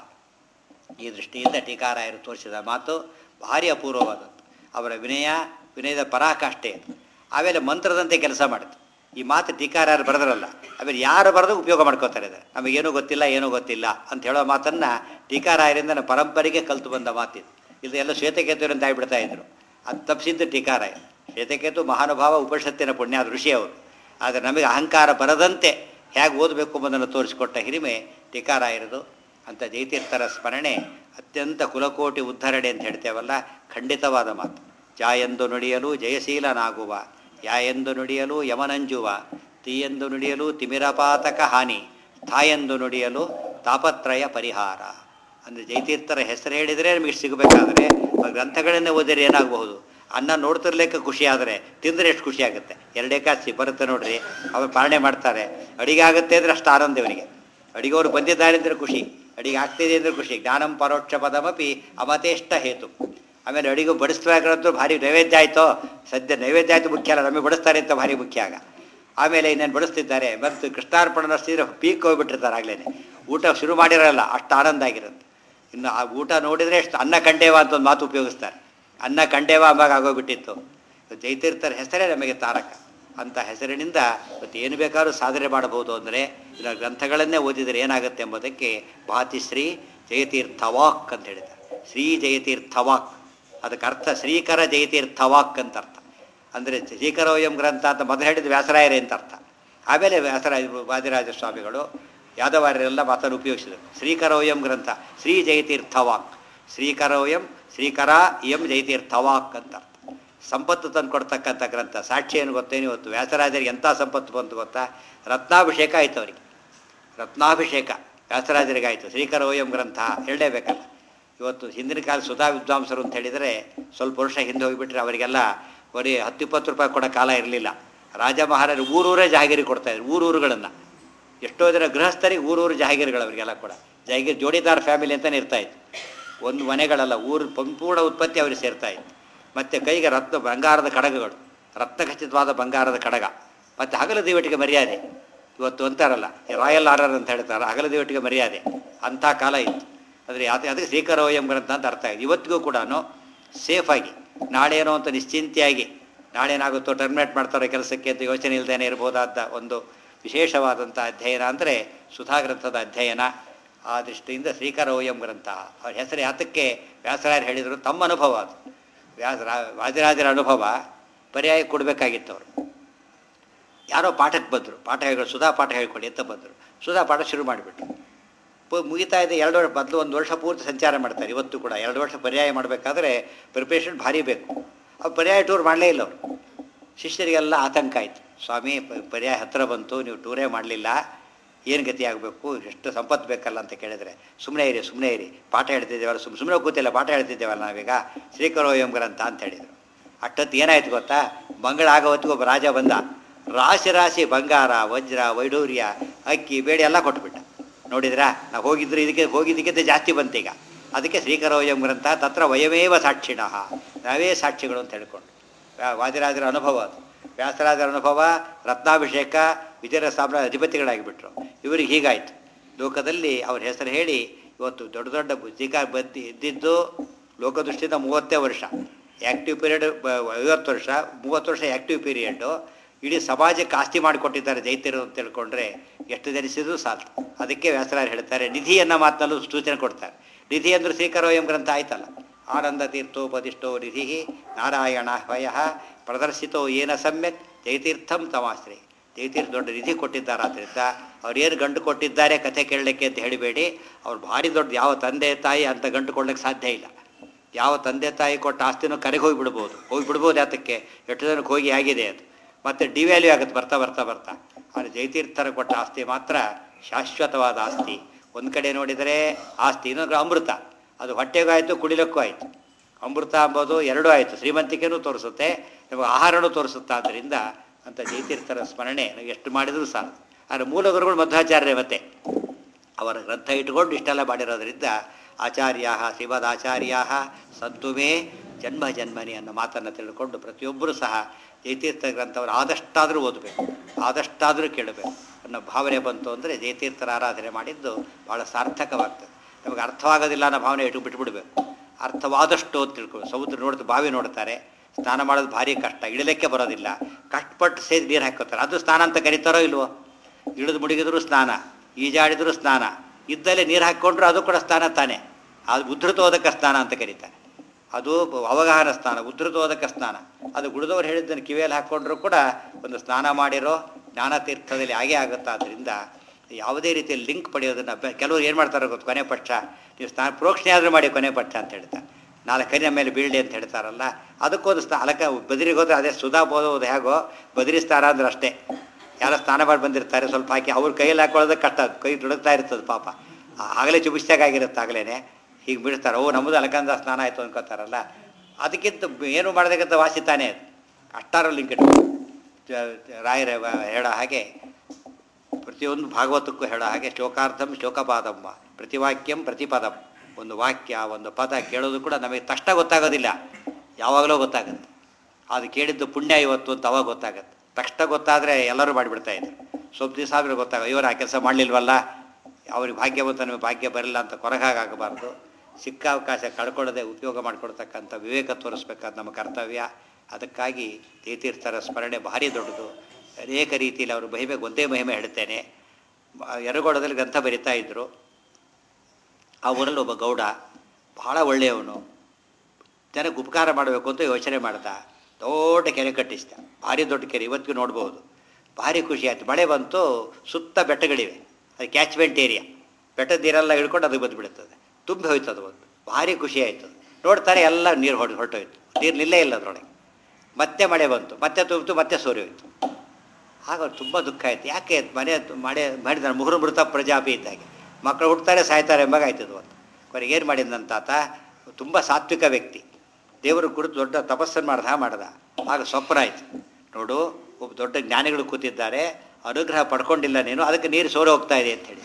ಈ ದೃಷ್ಟಿಯಿಂದ ಟೀಕಾರಾಯರು ತೋರಿಸಿದ ಮಾತು ಭಾರಿ ಅಪೂರ್ವವಾದದ್ದು ಅವರ ವಿನಯ ವಿನಯದ ಪರಾಕಾಷ್ಠೆ ಅದು ಆಮೇಲೆ ಮಂತ್ರದಂತೆ ಕೆಲಸ ಮಾಡುತ್ತೆ ಈ ಮಾತು ಟೀಕಾರಾಯರು ಬರೆದ್ರಲ್ಲ ಆಮೇಲೆ ಯಾರು ಬರೆದು ಉಪಯೋಗ ಮಾಡ್ಕೋತಾರೆ ಇದು ನಮಗೇನೂ ಗೊತ್ತಿಲ್ಲ ಏನೂ ಗೊತ್ತಿಲ್ಲ ಅಂತ ಹೇಳೋ ಮಾತನ್ನು ಟೀಕಾರಾಯರಿಂದ ನಮ್ಮ ಪರಂಪರೆಗೆ ಕಲ್ತು ಬಂದ ಮಾತಿದು ಇದು ಎಲ್ಲ ಶ್ವೇತಕೇತು ಅಂತ ಆಗಿಬಿಡ್ತಾ ಇದ್ರು ಅದು ತಪ್ಪಿಸಿದ್ದು ಟೀಕಾರಾಯ ಶ್ವೇತಕೇತು ಮಹಾನುಭಾವ ಉಪನಿಷತ್ತಿನ ಪುಣ್ಯ ಋಷಿ ಅವರು ಆದರೆ ನಮಗೆ ಅಹಂಕಾರ ಬರದಂತೆ ಹೇಗೆ ಓದಬೇಕು ಎಂಬುದನ್ನು ತೋರಿಸಿಕೊಟ್ಟ ಹಿರಿಮೆ ಟೀಕಾರಾಯರದು ಅಂತ ಜೈತೀರ್ಥರ ಸ್ಮರಣೆ ಅತ್ಯಂತ ಕುಲಕೋಟಿ ಉದ್ಧರಣೆ ಅಂತ ಹೇಳ್ತೇವಲ್ಲ ಖಂಡಿತವಾದ ಮಾತು ಜಾ ಎಂದು ನುಡಿಯಲು ಜಯಶೀಲನಾಗುವ ಯಾ ಎಂದು ನುಡಿಯಲು ಯಮನಂಜುವ ತೀಯೆಂದು ನುಡಿಯಲು ತಿಮಿರಪಾತಕ ಹಾನಿ ತಾಯೆಂದು ನುಡಿಯಲು ತಾಪತ್ರಯ ಪರಿಹಾರ ಅಂದರೆ ಜೈತೀರ್ಥರ ಹೆಸರು ಹೇಳಿದರೆ ನಮಗೆ ಸಿಗಬೇಕಾದ್ರೆ ಆ ಗ್ರಂಥಗಳನ್ನೇ ಓದಿದ್ರೆ ಏನಾಗಬಹುದು ಅನ್ನ ನೋಡ್ತಿರ್ಲಿಕ್ಕೆ ಖುಷಿ ಆದರೆ ತಿಂದರೆ ಎಷ್ಟು ಖುಷಿ ಆಗುತ್ತೆ ಎರಡೇ ಕಾಸಿ ಬರುತ್ತೆ ನೋಡ್ರಿ ಅವ್ರು ಪಾಲನೆ ಮಾಡ್ತಾರೆ ಅಡಿಗೆ ಆಗುತ್ತೆ ಅಂದರೆ ಅಷ್ಟು ಆನಂದ ಇವನಿಗೆ ಅಡಿಗೆವ್ರು ಬಂದಿದ್ದಾರೆ ಅಂದರೆ ಖುಷಿ ಅಡಿಗೆ ಆಗ್ತಿದೆ ಅಂದರೆ ಖುಷಿ ಜ್ಞಾನಂ ಪರೋಕ್ಷ ಪದಮಪಿ ಅಮತೇಷ್ಟ ಹೇತು ಆಮೇಲೆ ಅಡಿಗೆ ಬಡಿಸ್ಬೇಕಾದ್ರೂ ಭಾರಿ ನೈವೇದ್ಯ ಆಯಿತೋ ಸದ್ಯ ನೈವೇದ್ಯ ಆಯಿತು ಮುಖ್ಯ ಅಲ್ಲ ನಮಗೆ ಬಡಿಸ್ತಾರೆ ಅಂತ ಭಾರಿ ಮುಖ್ಯ ಆಗ ಆಮೇಲೆ ಇನ್ನೇನು ಬಡಿಸ್ತಿದ್ದಾರೆ ಮತ್ತು ಕೃಷ್ಣಾರ್ಪಣ ನಡೆಸಿದ್ರೆ ಪೀಕ್ ಹೋಗ್ಬಿಟ್ಟಿರ್ತಾರೆ ಆಗ್ಲೇ ಊಟ ಶುರು ಮಾಡಿರಲ್ಲ ಅಷ್ಟು ಆನಂದ ಆಗಿರುತ್ತೆ ಇನ್ನು ಆ ಊಟ ನೋಡಿದರೆ ಎಷ್ಟು ಅನ್ನ ಕಂಡೇವ ಅಂತ ಒಂದು ಮಾತು ಉಪಯೋಗಿಸ್ತಾರೆ ಅನ್ನ ಕಂಡೇವ ಅಂಬಾಗ ಆಗೋಗ್ಬಿಟ್ಟಿತ್ತು ಜೈತೀರ್ಥರ ಹೆಸರೇ ನಮಗೆ ತಾರಕ ಅಂಥ ಹೆಸರಿನಿಂದ ಇವತ್ತು ಏನು ಬೇಕಾದ್ರೂ ಸಾಧನೆ ಮಾಡಬಹುದು ಅಂದರೆ ಇಲ್ಲ ಗ್ರಂಥಗಳನ್ನೇ ಓದಿದರೆ ಏನಾಗುತ್ತೆ ಎಂಬುದಕ್ಕೆ ಭಾತಿಶ್ರೀ ಜಯತೀರ್ಥವಾಕ್ ಅಂತ ಹೇಳಿದ್ದಾರೆ ಶ್ರೀ ಜಯತೀರ್ಥವಾಕ್ ಅದಕ್ಕೆ ಅರ್ಥ ಶ್ರೀಕರ ಜಯತೀರ್ಥವಾಕ್ ಅಂತ ಅರ್ಥ ಅಂದರೆ ಶ್ರೀಕರೋಯಂ ಗ್ರಂಥ ಅಂತ ಮೊದಲು ಹೇಳಿದ ವ್ಯಾಸರಾಯರೇ ಅಂತ ಅರ್ಥ ಆಮೇಲೆ ವ್ಯಾಸರಾಯ ವಾದಿರಾಜ ಸ್ವಾಮಿಗಳು ಯಾದವಾರ್ಯರೆಲ್ಲ ಮಾತನ್ನು ಉಪಯೋಗಿಸಿದರು ಶ್ರೀಕರೋಯಂ ಗ್ರಂಥ ಶ್ರೀ ಜಯತೀರ್ಥವಾಕ್ ಶ್ರೀಕರೋಯಂ ಶ್ರೀಕರ ಎಂ ಜಯತೀರ್ಥವಾಕ್ ಅಂತ ಅರ್ಥ ಸಂಪತ್ತು ತಂದು ಕೊಡ್ತಕ್ಕಂಥ ಗ್ರಂಥ ಸಾಕ್ಷಿ ಏನು ಗೊತ್ತೇನು ಇವತ್ತು ವ್ಯಾಸರಾಜರಿಗೆ ಎಂಥ ಸಂಪತ್ತು ಬಂತು ಗೊತ್ತಾ ರತ್ನಾಭಿಷೇಕ ಆಯ್ತು ಅವರಿಗೆ ರತ್ನಾಭಿಷೇಕ ವ್ಯಾಸರಾಜರಿಗಾಯಿತು ಶ್ರೀಕರೋಯಂ ಗ್ರಂಥ ಹೇಳಲೇಬೇಕಲ್ಲ ಇವತ್ತು ಹಿಂದಿನ ಕಾಲ ಸುಧಾ ವಿದ್ವಾಂಸರು ಅಂತ ಹೇಳಿದರೆ ಸ್ವಲ್ಪ ವರ್ಷ ಹಿಂದೆ ಹೋಗಿಬಿಟ್ರೆ ಅವರಿಗೆಲ್ಲ ಬರೀ ಹತ್ತು ಇಪ್ಪತ್ತು ರೂಪಾಯಿ ಕೊಡೋ ಕಾಲ ಇರಲಿಲ್ಲ ರಾಜ ಮಹಾರಾಜರು ಊರೂರೇ ಜಾಗಿರಿ ಕೊಡ್ತಾಯಿದ್ರು ಊರೂರುಗಳನ್ನು ಎಷ್ಟೋ ಜನ ಗೃಹಸ್ಥರಿಗೆ ಊರೂರು ಜಾಗೀರುಗಳು ಅವರಿಗೆಲ್ಲ ಕೂಡ ಜಾಗೀರ್ ಜೋಡಿದಾರ್ ಫ್ಯಾಮಿಲಿ ಅಂತಲೇ ಇರ್ತಾಯಿತ್ತು ಒಂದು ಮನೆಗಳಲ್ಲ ಊರು ಸಂಪೂರ್ಣ ಉತ್ಪತ್ತಿ ಅವ್ರಿಗೆ ಸೇರ್ತಾ ಇತ್ತು ಮತ್ತು ಕೈಗೆ ರತ್ನ ಬಂಗಾರದ ಕಡಗಗಳು ರತ್ನಖಚಿತವಾದ ಬಂಗಾರದ ಕಡಗ ಮತ್ತು ಹಗಲ ದಿವಟಿಗೆ ಮರ್ಯಾದೆ ಇವತ್ತು ಅಂತಾರಲ್ಲ ರಾಯಲ್ ಆರ್ಡರ್ ಅಂತ ಹೇಳ್ತಾರೆ ಹಗಲ ದಿವಟಿಗೆ ಮರ್ಯಾದೆ ಅಂಥ ಕಾಲ ಇತ್ತು ಆದರೆ ಯಾತ ಅದಕ್ಕೆ ಶ್ರೀಕರೋಯಂ ಗ್ರಂಥ ಅಂತ ಅರ್ಥ ಆಗಿದೆ ಇವತ್ತಿಗೂ ಕೂಡ ಸೇಫಾಗಿ ನಾಳೆ ಏನೋ ಅಂತ ನಿಶ್ಚಿಂತೆಯಾಗಿ ನಾಳೆ ಏನಾಗುತ್ತೋ ಟರ್ಮಿನೇಟ್ ಮಾಡ್ತಾರೋ ಕೆಲಸಕ್ಕೆ ಅಂತ ಯೋಚನೆ ಇಲ್ಲದೇನೆ ಇರ್ಬೋದಾದ ಒಂದು ವಿಶೇಷವಾದಂಥ ಅಧ್ಯಯನ ಅಂದರೆ ಸುಧಾ ಗ್ರಂಥದ ಅಧ್ಯಯನ ಆ ದೃಷ್ಟಿಯಿಂದ ಶ್ರೀಕರೋಯಂ ಗ್ರಂಥ ಅವ್ರ ಹೆಸರು ಯಾತಕ್ಕೆ ವ್ಯಾಸರಾಯರು ಹೇಳಿದರು ತಮ್ಮ ಅನುಭವ ಅದು ವ್ಯಾಸ ವಾದಿರಾಜರ ಅನುಭವ ಪರ್ಯಾಯ ಕೊಡಬೇಕಾಗಿತ್ತು ಅವರು ಯಾರೋ ಪಾಠಕ್ಕೆ ಬಂದರು ಪಾಠ ಹೇಳಿ ಸುಧಾ ಪಾಠ ಹೇಳ್ಕೊಡಿ ಅಂತ ಬಂದರು ಸುಧಾ ಪಾಠ ಶುರು ಮಾಡಿಬಿಟ್ರು ಪ- ಮುಗಿತಾ ಇದೆ ಎರಡು ವರ್ಷ ಮೊದಲು ಒಂದು ವರ್ಷ ಪೂರ್ತಿ ಸಂಚಾರ ಮಾಡ್ತಾರೆ ಇವತ್ತು ಕೂಡ ಎರಡು ವರ್ಷ ಪರ್ಯಾಯ ಮಾಡಬೇಕಾದ್ರೆ ಪ್ರಿಪ್ರೇಷನ್ ಭಾರಿ ಬೇಕು ಅವ್ರು ಪರ್ಯಾಯ ಟೂರ್ ಮಾಡಲೇ ಇಲ್ಲ ಅವರು ಶಿಷ್ಯರಿಗೆಲ್ಲ ಆತಂಕ ಆಯಿತು ಸ್ವಾಮಿ ಪ- ಪರ್ಯಾಯ ಹತ್ತಿರ ಬಂತು ನೀವು ಟೂರೇ ಮಾಡಲಿಲ್ಲ ಏನು ಗತಿ ಆಗಬೇಕು ಎಷ್ಟು ಸಂಪತ್ತು ಬೇಕಲ್ಲ ಅಂತ ಕೇಳಿದರೆ ಸುಮ್ಮನೆ ಇರಿ ಸುಮ್ಮನೆ ಇರಿ ಪಾಠ ಹೇಳ್ತಿದ್ದೇವಲ್ಲ ಸುಮ್ಮ ಸುಮ್ಮನೆ ಕೂತಿಲ್ಲ ಪಾಠ ಹೇಳ್ತಿದ್ದೇವಲ್ಲ ನಾವೀಗ ಶ್ರೀಕರೋಯಂ ಗ್ರಂಥ ಅಂತ ಹೇಳಿದರು ಅಷ್ಟೊತ್ತು ಏನಾಯ್ತು ಗೊತ್ತಾ ಮಂಗಳ ಆಗೋ ಹೊತ್ತಿಗೆ ಒಬ್ಬ ರಾಜ ಬಂದ ರಾಶಿ ರಾಶಿ ಬಂಗಾರ ವಜ್ರ ವೈಡೂರ್ಯ ಅಕ್ಕಿ ಬೇಡಿ ಎಲ್ಲ ಕೊಟ್ಬಿಟ್ಟ ನೋಡಿದ್ರಾ ನಾವು ಹೋಗಿದ್ರು ಇದಕ್ಕೆ ಹೋಗಿದ್ದಕ್ಕಿಂತ ಜಾಸ್ತಿ ಬಂತೀಗ ಅದಕ್ಕೆ ಶ್ರೀಕರೋಯಂ ಗ್ರಂಥ ತತ್ರ ವಯಮೇವ ಸಾಕ್ಷಿಣಃ ನಾವೇ ಸಾಕ್ಷಿಗಳು ಅಂತ ಹೇಳ್ಕೊಂಡು ವ್ಯಾ- ವಾದಿರಾಜರ ಅನುಭವ ಅದು ವ್ಯಾಸರಾಜರ ಅನುಭವ ರತ್ನಾಭಿಷೇಕ ವಿಜಯರ ಸಾಮ್ರಾಜ್ಯ ಅಧಿಪತಿಗಳಾಗಿಬಿಟ್ರು ಇವರಿಗೆ ಹೀಗಾಯಿತು ಲೋಕದಲ್ಲಿ ಅವ್ರ ಹೆಸರು ಹೇಳಿ ಇವತ್ತು ದೊಡ್ಡ ದೊಡ್ಡ ಬುದ್ಧಿಕ ಬದ್ದಿ ಇದ್ದಿದ್ದು ಲೋಕದೃಷ್ಟಿಯಿಂದ ಮೂವತ್ತೇ ವರ್ಷ ಆ್ಯಕ್ಟಿವ್ ಪೀರಿಯಡ್ ಐವತ್ತು ವರ್ಷ ಮೂವತ್ತು ವರ್ಷ ಆ್ಯಕ್ಟಿವ್ ಪೀರಿಯಡ್ಡು ಇಡೀ ಸಮಾಜಕ್ಕೆ ಆಸ್ತಿ ಮಾಡಿಕೊಟ್ಟಿದ್ದಾರೆ ಜೈತಿರು ಅಂತ ತಿಳ್ಕೊಂಡ್ರೆ ಎಷ್ಟು ಜನಿಸಿದ್ರು ಸಾಲ್ತು ಅದಕ್ಕೆ ವ್ಯಾಸರಾರು ಹೇಳ್ತಾರೆ ನಿಧಿ ಅನ್ನೋ ಮಾತಲ್ಲೂ ಸೂಚನೆ ಕೊಡ್ತಾರೆ ನಿಧಿ ಅಂದ್ರೆ ಶ್ರೀಕರೋಯಂ ಗ್ರಂಥ ಆಯ್ತಲ್ಲ ಆನಂದ ತೀರ್ಥೋಪದಿಷ್ಟೋ ನಿಧಿ ನಾರಾಯಣ ಹಯ ಪ್ರದರ್ಶಿತೋ ಏನ ಸಮ್ಯಕ್ ಜಯತೀರ್ಥಂ ತಮಾಶ್ರೇ ಜಯತೀರ್ಥ ದೊಡ್ಡ ನಿಧಿ ಕೊಟ್ಟಿದ್ದಾರಾದ್ರಿಂದ ಅವ್ರು ಏನು ಗಂಡು ಕೊಟ್ಟಿದ್ದಾರೆ ಕಥೆ ಕೇಳಲಿಕ್ಕೆ ಅಂತ ಹೇಳಿಬೇಡಿ ಅವ್ರು ಭಾರಿ ದೊಡ್ಡ ಯಾವ ತಂದೆ ತಾಯಿ ಅಂತ ಗಂಡು ಕೊಡ್ಲಿಕ್ಕೆ ಸಾಧ್ಯ ಇಲ್ಲ ಯಾವ ತಂದೆ ತಾಯಿ ಕೊಟ್ಟ ಆಸ್ತಿನೂ ಕರೆಗೆ ಹೋಗಿ ಬಿಡ್ಬೋದು ಹೋಗಿ ಬಿಡ್ಬೋದು ಯಾತಕ್ಕೆ ಎಷ್ಟು ಜನಕ್ಕೆ ಹೋಗಿ ಆಗಿದೆ ಅದು ಮತ್ತು ಡಿವ್ಯಾಲ್ಯೂ ಆಗುತ್ತೆ ಬರ್ತಾ ಬರ್ತಾ ಬರ್ತಾ ಆದರೆ ಜಯತೀರ್ಥರ ಕೊಟ್ಟ ಆಸ್ತಿ ಮಾತ್ರ ಶಾಶ್ವತವಾದ ಆಸ್ತಿ ಒಂದು ಕಡೆ ನೋಡಿದರೆ ಆಸ್ತಿ ಇನ್ನೊಂದು ಅಮೃತ ಅದು ಹೊಟ್ಟೆಗೂ ಆಯಿತು ಕುಡಿಲಕ್ಕೂ ಆಯಿತು ಅಮೃತ ಅಂಬೋದು ಎರಡೂ ಆಯಿತು ಶ್ರೀಮಂತಿಕೆನೂ ತೋರಿಸುತ್ತೆ ನಮಗೆ ಆಹಾರನೂ ತೋರಿಸುತ್ತೆ ಆದ್ದರಿಂದ ಅಂತ ಜಯತೀರ್ಥರ ಸ್ಮರಣೆ ನಾವು ಎಷ್ಟು ಮಾಡಿದರೂ ಸಾಲದು ಆದರೆ ಮೂಲ ಗುರುಗಳು ಮಧ್ವಾಚಾರ್ಯ ಮತ್ತೆ ಅವರ ಗ್ರಂಥ ಇಟ್ಕೊಂಡು ಇಷ್ಟೆಲ್ಲ ಮಾಡಿರೋದ್ರಿಂದ ಆಚಾರ್ಯ ಶ್ರೀಮದಾಚಾರ್ಯ ಸಂತುಮೇ ಜನ್ಮ ಜನ್ಮನಿ ಅನ್ನೋ ಮಾತನ್ನು ತಿಳ್ಕೊಂಡು ಪ್ರತಿಯೊಬ್ಬರೂ ಸಹ ಜಯತೀರ್ಥ ಗ್ರಂಥವನ್ನು ಆದಷ್ಟಾದರೂ ಓದಬೇಕು ಆದಷ್ಟಾದರೂ ಕೇಳಬೇಕು ಅನ್ನೋ ಭಾವನೆ ಬಂತು ಅಂದರೆ ಜಯತೀರ್ಥರ ಆರಾಧನೆ ಮಾಡಿದ್ದು ಭಾಳ ಸಾರ್ಥಕವಾಗ್ತದೆ ನಮಗೆ ಅರ್ಥವಾಗೋದಿಲ್ಲ ಅನ್ನೋ ಭಾವನೆ ಇಟ್ಟು ಬಿಟ್ಬಿಡ್ಬೇಕು ಅರ್ಥವಾದಷ್ಟು ಅಂತ ತಿಳ್ಕೊಂಡು ಸಮುದ್ರ ನೋಡ್ತಾ ಬಾವಿ ನೋಡ್ತಾರೆ ಸ್ನಾನ ಮಾಡೋದು ಭಾರಿ ಕಷ್ಟ ಇಳಲಿಕ್ಕೆ ಬರೋದಿಲ್ಲ ಕಷ್ಟಪಟ್ಟು ಸೇರಿ ನೀರು ಹಾಕೋತಾರೆ ಅದು ಸ್ನಾನ ಅಂತ ಕರೀತಾರೋ ಇಲ್ವೋ ಇಳಿದು ಮುಳುಗಿದ್ರು ಸ್ನಾನ ಈಜಾಡಿದ್ರು ಸ್ನಾನ ಇದ್ದಲ್ಲೇ ನೀರು ಹಾಕ್ಕೊಂಡ್ರು ಅದು ಕೂಡ ಸ್ನಾನ ತಾನೇ ಅದು ಉದ್ಧತೋದಕ ಸ್ನಾನ ಅಂತ ಕರೀತಾರೆ ಅದು ಅವಗಾಹನ ಸ್ನಾನ ಉದ್ಧತೋದಕ ಸ್ನಾನ ಅದು ಗುಡಿದವ್ರು ಹೇಳಿದ್ದನ್ನು ಕಿವಿಯಲ್ಲಿ ಹಾಕ್ಕೊಂಡ್ರು ಕೂಡ ಒಂದು ಸ್ನಾನ ಮಾಡಿರೋ ಜ್ಞಾನ ತೀರ್ಥದಲ್ಲಿ ಆಗೇ ಆಗುತ್ತೆ ಆದ್ದರಿಂದ ಯಾವುದೇ ರೀತಿಯ ಲಿಂಕ್ ಪಡೆಯೋದನ್ನು ಬೆ- ಕೆಲವರು ಏನು ಮಾಡ್ತಾರೆ ಗೊತ್ತು ಕೊನೆ ಪಕ್ಷ ನೀವು ಸ್ನಾನ ಪ್ರೋಕ್ಷಣೆ ಆದರೂ ಮಾಡಿ ಕೊನೆ ಪಕ್ಷ ಅಂತ ಹೇಳ್ತಾರೆ ನಾಲ್ಕು ಕರಿಯ ಮೇಲೆ ಬೀಳಲಿ ಅಂತ ಹೇಳ್ತಾರಲ್ಲ ಅದಕ್ಕೊಂದು ಸ್ನಾ ಅಲಕ ಬದರಿಗೆ ಹೋದ್ರೆ ಅದೇ ಸುಧಾ ಬೋಧೋದು ಹೇಗೋ ಬದರಿ ಸ್ನಾನ ಅಂದ್ರೆ ಅಷ್ಟೇ ಯಾರೋ ಸ್ನಾನ ಮಾಡಿ ಬಂದಿರ್ತಾರೆ ಸ್ವಲ್ಪ ಹಾಕಿ ಅವ್ರ ಕೈಯಲ್ಲಿ ಹಾಕೊಳ್ಳೋದು ಕಷ್ಟ ಕೈ ದುಡುಕ್ತಾ ಇರ್ತದೆ ಪಾಪ ಆಗಲೇ ಚುಬಿಸ್ದಾಗಿರುತ್ತೆ ಆಗಲೇ ಹೀಗೆ ಬಿಡ್ತಾರೆ ಓ ನಮ್ಮದು ಅಲಕಂದ ಸ್ನಾನ ಆಯಿತು ಅನ್ಕೋತಾರಲ್ಲ ಅದಕ್ಕಿಂತ ಏನು ಮಾಡೋದಕ್ಕಿಂತ ವಾಸಿ ತಾನೇ ಅದು ಅಷ್ಟಾರು ಲಿಂಕ್ ರಾಯರ ಹೇಳೋ ಹಾಗೆ ಪ್ರತಿಯೊಂದು ಭಾಗವತಕ್ಕೂ ಹೇಳೋ ಹಾಗೆ ಶ್ಲೋಕಾರ್ಥಂ ಶ್ಲೋಕಪಾದಮ್ಮ ಪ್ರತಿವಾಕ್ಯಂ ಪ್ರತಿಪದಂ ಒಂದು ವಾಕ್ಯ ಒಂದು ಪದ ಕೇಳೋದು ಕೂಡ ನಮಗೆ ತಕ್ಷಣ ಗೊತ್ತಾಗೋದಿಲ್ಲ ಯಾವಾಗಲೂ ಗೊತ್ತಾಗುತ್ತೆ ಅದು ಕೇಳಿದ್ದು ಪುಣ್ಯ ಇವತ್ತು ಅಂತ ಅವಾಗ ಗೊತ್ತಾಗುತ್ತೆ ತಕ್ಷಣ ಗೊತ್ತಾದರೆ ಎಲ್ಲರೂ ಮಾಡಿಬಿಡ್ತಾ ಇದ್ರು ಸ್ವಲ್ಪ ದಿವಸ ಆದರೂ ಗೊತ್ತಾಗ ಇವರು ಆ ಕೆಲಸ ಮಾಡಲಿಲ್ವಲ್ಲ ಅವ್ರಿಗೆ ಭಾಗ್ಯವಂತ ನಮಗೆ ಭಾಗ್ಯ ಬರಲ್ಲ ಅಂತ ಕೊರಗಾಗಬಾರ್ದು ಸಿಕ್ಕ ಅವಕಾಶ ಕಳ್ಕೊಳ್ಳದೆ ಉಪಯೋಗ ಮಾಡಿಕೊಡ್ತಕ್ಕಂಥ ವಿವೇಕ ತೋರಿಸ್ಬೇಕಾದ ನಮ್ಮ ಕರ್ತವ್ಯ ಅದಕ್ಕಾಗಿ ತೀರ್ಥರ ಸ್ಮರಣೆ ಭಾರಿ ದೊಡ್ಡದು ಅನೇಕ ರೀತಿಯಲ್ಲಿ ಅವರು ಮಹಿಮೆ ಒಂದೇ ಮಹಿಮೆ ಹೇಳ್ತೇನೆ ಮ- ಯರಗೋಳದಲ್ಲಿ ಗ್ರಂಥ ಬರಿತಾ ಇದ್ದರು ಆ ಊರಲ್ಲಿ ಒಬ್ಬ ಗೌಡ ಬಹಳ ಒಳ್ಳೆಯವನು ಜನಕ್ಕೆ ಉಪಕಾರ ಮಾಡಬೇಕು ಅಂತ ಯೋಚನೆ ಮಾಡ್ದ ದೊಡ್ಡ ಕೆರೆ ಕಟ್ಟಿಸ್ದ ಭಾರಿ ದೊಡ್ಡ ಕೆರೆ ಇವತ್ತಿಗೂ ನೋಡ್ಬೋದು ಭಾರಿ ಖುಷಿ ಆಯ್ತು ಮಳೆ ಬಂತು ಸುತ್ತ ಬೆಟ್ಟಗಳಿವೆ ಅದು ಕ್ಯಾಚ್ಮೆಂಟ್ ಏರಿಯಾ ಬೆಟ್ಟದ ನೀರೆಲ್ಲ ಹಿಡ್ಕೊಂಡು ಅದು ಬಂದು ಬಿಡುತ್ತದೆ ತುಂಬಿ ಹೋಯ್ತು ಅದು ಒಂದು ಭಾರಿ ಖುಷಿ ಆಯಿತು ನೋಡ್ತಾರೆ ಎಲ್ಲ ನೀರು ಹೊಡೆ ಹೊರಟೋಯ್ತು ನೀರು ನಿಲ್ಲೇ ಇಲ್ಲ ಅದರೊಳಗೆ ಮತ್ತೆ ಮಳೆ ಬಂತು ಮತ್ತೆ ತುಂಬಿತು ಮತ್ತೆ ಸೋರಿ ಹೋಯ್ತು ಆಗ ಅವ್ರು ತುಂಬ ದುಃಖ ಆಯ್ತು ಯಾಕೆ ಮನೆ ಮಳೆ ಮಾಡಿದ ಮುಹುರು ಮೃತ ಪ್ರಜಾಪಿ ಇದ್ದಾಗೆ ಮಕ್ಕಳು ಹುಡ್ತಾರೆ ಸಾಯ್ತಾರೆ ಎಂಬಾಗ ಆಯ್ತದು ಒಂದು ಕೊನೆಗೆ ಏನು ಮಾಡಿದಂತ ಆತ ತುಂಬ ಸಾತ್ವಿಕ ವ್ಯಕ್ತಿ ದೇವರು ಕುರಿತು ದೊಡ್ಡ ತಪಸ್ಸನ್ನು ಮಾಡ್ದ ಮಾಡ್ದ ಆಗ ಸ್ವಪ್ನ ಆಯ್ತು ನೋಡು ಒಬ್ಬ ದೊಡ್ಡ ಜ್ಞಾನಿಗಳು ಕೂತಿದ್ದಾರೆ ಅನುಗ್ರಹ ಪಡ್ಕೊಂಡಿಲ್ಲ ನೀನು ಅದಕ್ಕೆ ನೀರು ಸೋರಿ ಹೋಗ್ತಾ ಇದೆ ಅಂತೇಳಿ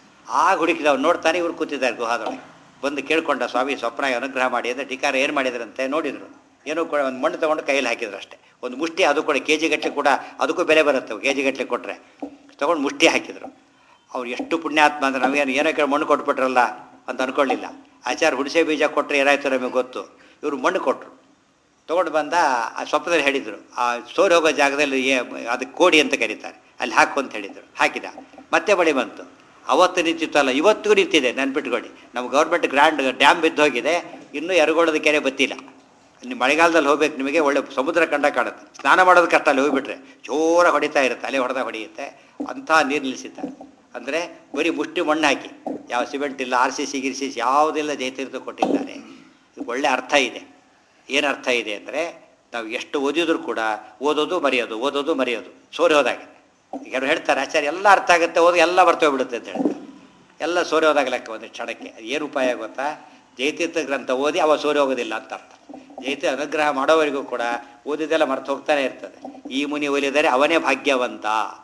ಆಗ ಹುಡುಕಿದವ್ರು ನೋಡ್ತಾನೆ ಇವ್ರು ಕೂತಿದ್ದಾರೆ ಗುಹಾದೊಳಗೆ ಬಂದು ಕೇಳ್ಕೊಂಡ ಸ್ವಾಮಿ ಸ್ವಪ್ನ ಅನುಗ್ರಹ ಮಾಡಿ ಅಂದರೆ ಟೀಕಾರ ಏನು ಮಾಡಿದ್ರಂತೆ ನೋಡಿದ್ರು ಏನೋ ಕೂಡ ಒಂದು ಮಣ್ಣು ತೊಗೊಂಡು ಕೈಯಲ್ಲಿ ಹಾಕಿದ್ರು ಅಷ್ಟೇ ಒಂದು ಮುಷ್ಟಿ ಅದು ಕೂಡ ಕೆ ಜಿ ಗಟ್ಟಲೆ ಕೂಡ ಅದಕ್ಕೂ ಬೆಲೆ ಬರುತ್ತೆ ಕೆ ಜಿ ಗಟ್ಟಲೆ ಕೊಟ್ಟರೆ ತೊಗೊಂಡು ಮುಷ್ಟಿ ಹಾಕಿದ್ರು ಅವ್ರು ಎಷ್ಟು ಪುಣ್ಯಾತ್ಮ ಅಂದ್ರೆ ನಮಗೇನು ಏನೋ ಕೇಳಿ ಮಣ್ಣು ಕೊಟ್ಬಿಟ್ರಲ್ಲ ಅಂತ ಅನ್ಕೊಳ್ಳಿಲ್ಲ ಆಚಾರ ಹುಣಸೆ ಬೀಜ ಕೊಟ್ಟರೆ ಏನಾಯ್ತು ನಮಗೆ ಗೊತ್ತು ಇವರು ಮಣ್ಣು ಕೊಟ್ಟರು ತೊಗೊಂಡು ಬಂದ ಆ ಸ್ವಪ್ನದಲ್ಲಿ ಹೇಳಿದರು ಆ ಸೋರಿ ಹೋಗೋ ಜಾಗದಲ್ಲಿ ಏ ಅದಕ್ಕೆ ಕೋಡಿ ಅಂತ ಕರೀತಾರೆ ಅಲ್ಲಿ ಹಾಕು ಅಂತ ಹೇಳಿದರು ಹಾಕಿದ ಮತ್ತೆ ಮಳೆ ಬಂತು ಅವತ್ತು ನಿಂತಿತ್ತಲ್ಲ ಇವತ್ತಿಗೂ ನಿಂತಿದೆ ನೆನ್ಪಿಟ್ಕೊಳ್ಳಿ ನಮ್ಮ ಗೌರ್ಮೆಂಟ್ ಗ್ರ್ಯಾಂಡ್ ಡ್ಯಾಮ್ ಬಿದ್ದು ಹೋಗಿದೆ ಇನ್ನೂ ಎರಗೋಳದ ಕೆರೆ ಬತ್ತಿಲ್ಲ ನೀವು ಮಳೆಗಾಲದಲ್ಲಿ ಹೋಗ್ಬೇಕು ನಿಮಗೆ ಒಳ್ಳೆ ಸಮುದ್ರ ಕಂಡ ಕಾಣುತ್ತೆ ಸ್ನಾನ ಮಾಡೋದು ಕಷ್ಟ ಅಲ್ಲಿ ಹೋಗ್ಬಿಟ್ರೆ ಜೋರ ಹೊಡಿತಾ ಇರುತ್ತೆ ಅಲೆ ಹೊಡೆದ ಹೊಡೆಯುತ್ತೆ ಅಂಥ ನೀರು ನಿಲ್ಲಿಸಿದ್ದಾರೆ ಅಂದರೆ ಬರೀ ಮುಷ್ಟಿ ಮಣ್ಣು ಹಾಕಿ ಯಾವ ಸಿಮೆಂಟ್ ಇಲ್ಲ ಆರ್ ಸಿ ಸಿ ಗಿರ್ ಸಿ ಸಿ ಯಾವುದಿಲ್ಲ ಜಯತೀರ್ಥ ಕೊಟ್ಟಿದ್ದಾರೆ ಇದಕ್ಕೆ ಒಳ್ಳೆ ಅರ್ಥ ಇದೆ ಏನು ಅರ್ಥ ಇದೆ ಅಂದರೆ ನಾವು ಎಷ್ಟು ಓದಿದ್ರು ಕೂಡ ಓದೋದು ಮರೆಯೋದು ಓದೋದು ಮರೆಯೋದು ಸೋರಿ ಹೋದಾಗೆ ಈಗ ಅವ್ರು ಹೇಳ್ತಾರೆ ಆಚಾರ್ಯ ಎಲ್ಲ ಅರ್ಥ ಆಗುತ್ತೆ ಓದಿ ಎಲ್ಲ ಬರ್ತೋಗ್ಬಿಡುತ್ತೆ ಅಂತ ಹೇಳ್ತಾರೆ ಎಲ್ಲ ಸೋರಿ ಹೋದಾಗ ಲೆಕ್ಕ ಒಂದು ಕ್ಷಣಕ್ಕೆ ಅದು ಏನು ಉಪಾಯ ಗೊತ್ತಾ ಜಯತೀರ್ಥ ಗ್ರಂಥ ಓದಿ ಅವ ಸೋರಿ ಹೋಗೋದಿಲ್ಲ ಅಂತ ಅರ್ಥ ಜಯತಿ ಅನುಗ್ರಹ ಮಾಡೋವರೆಗೂ ಕೂಡ ಓದಿದೆಲ್ಲ ಮರ್ತು ಹೋಗ್ತಾನೆ ಇರ್ತದೆ ಈ ಮುನಿ ಒಲಿದರೆ ಅವನೇ ಭಾಗ್ಯವಂತ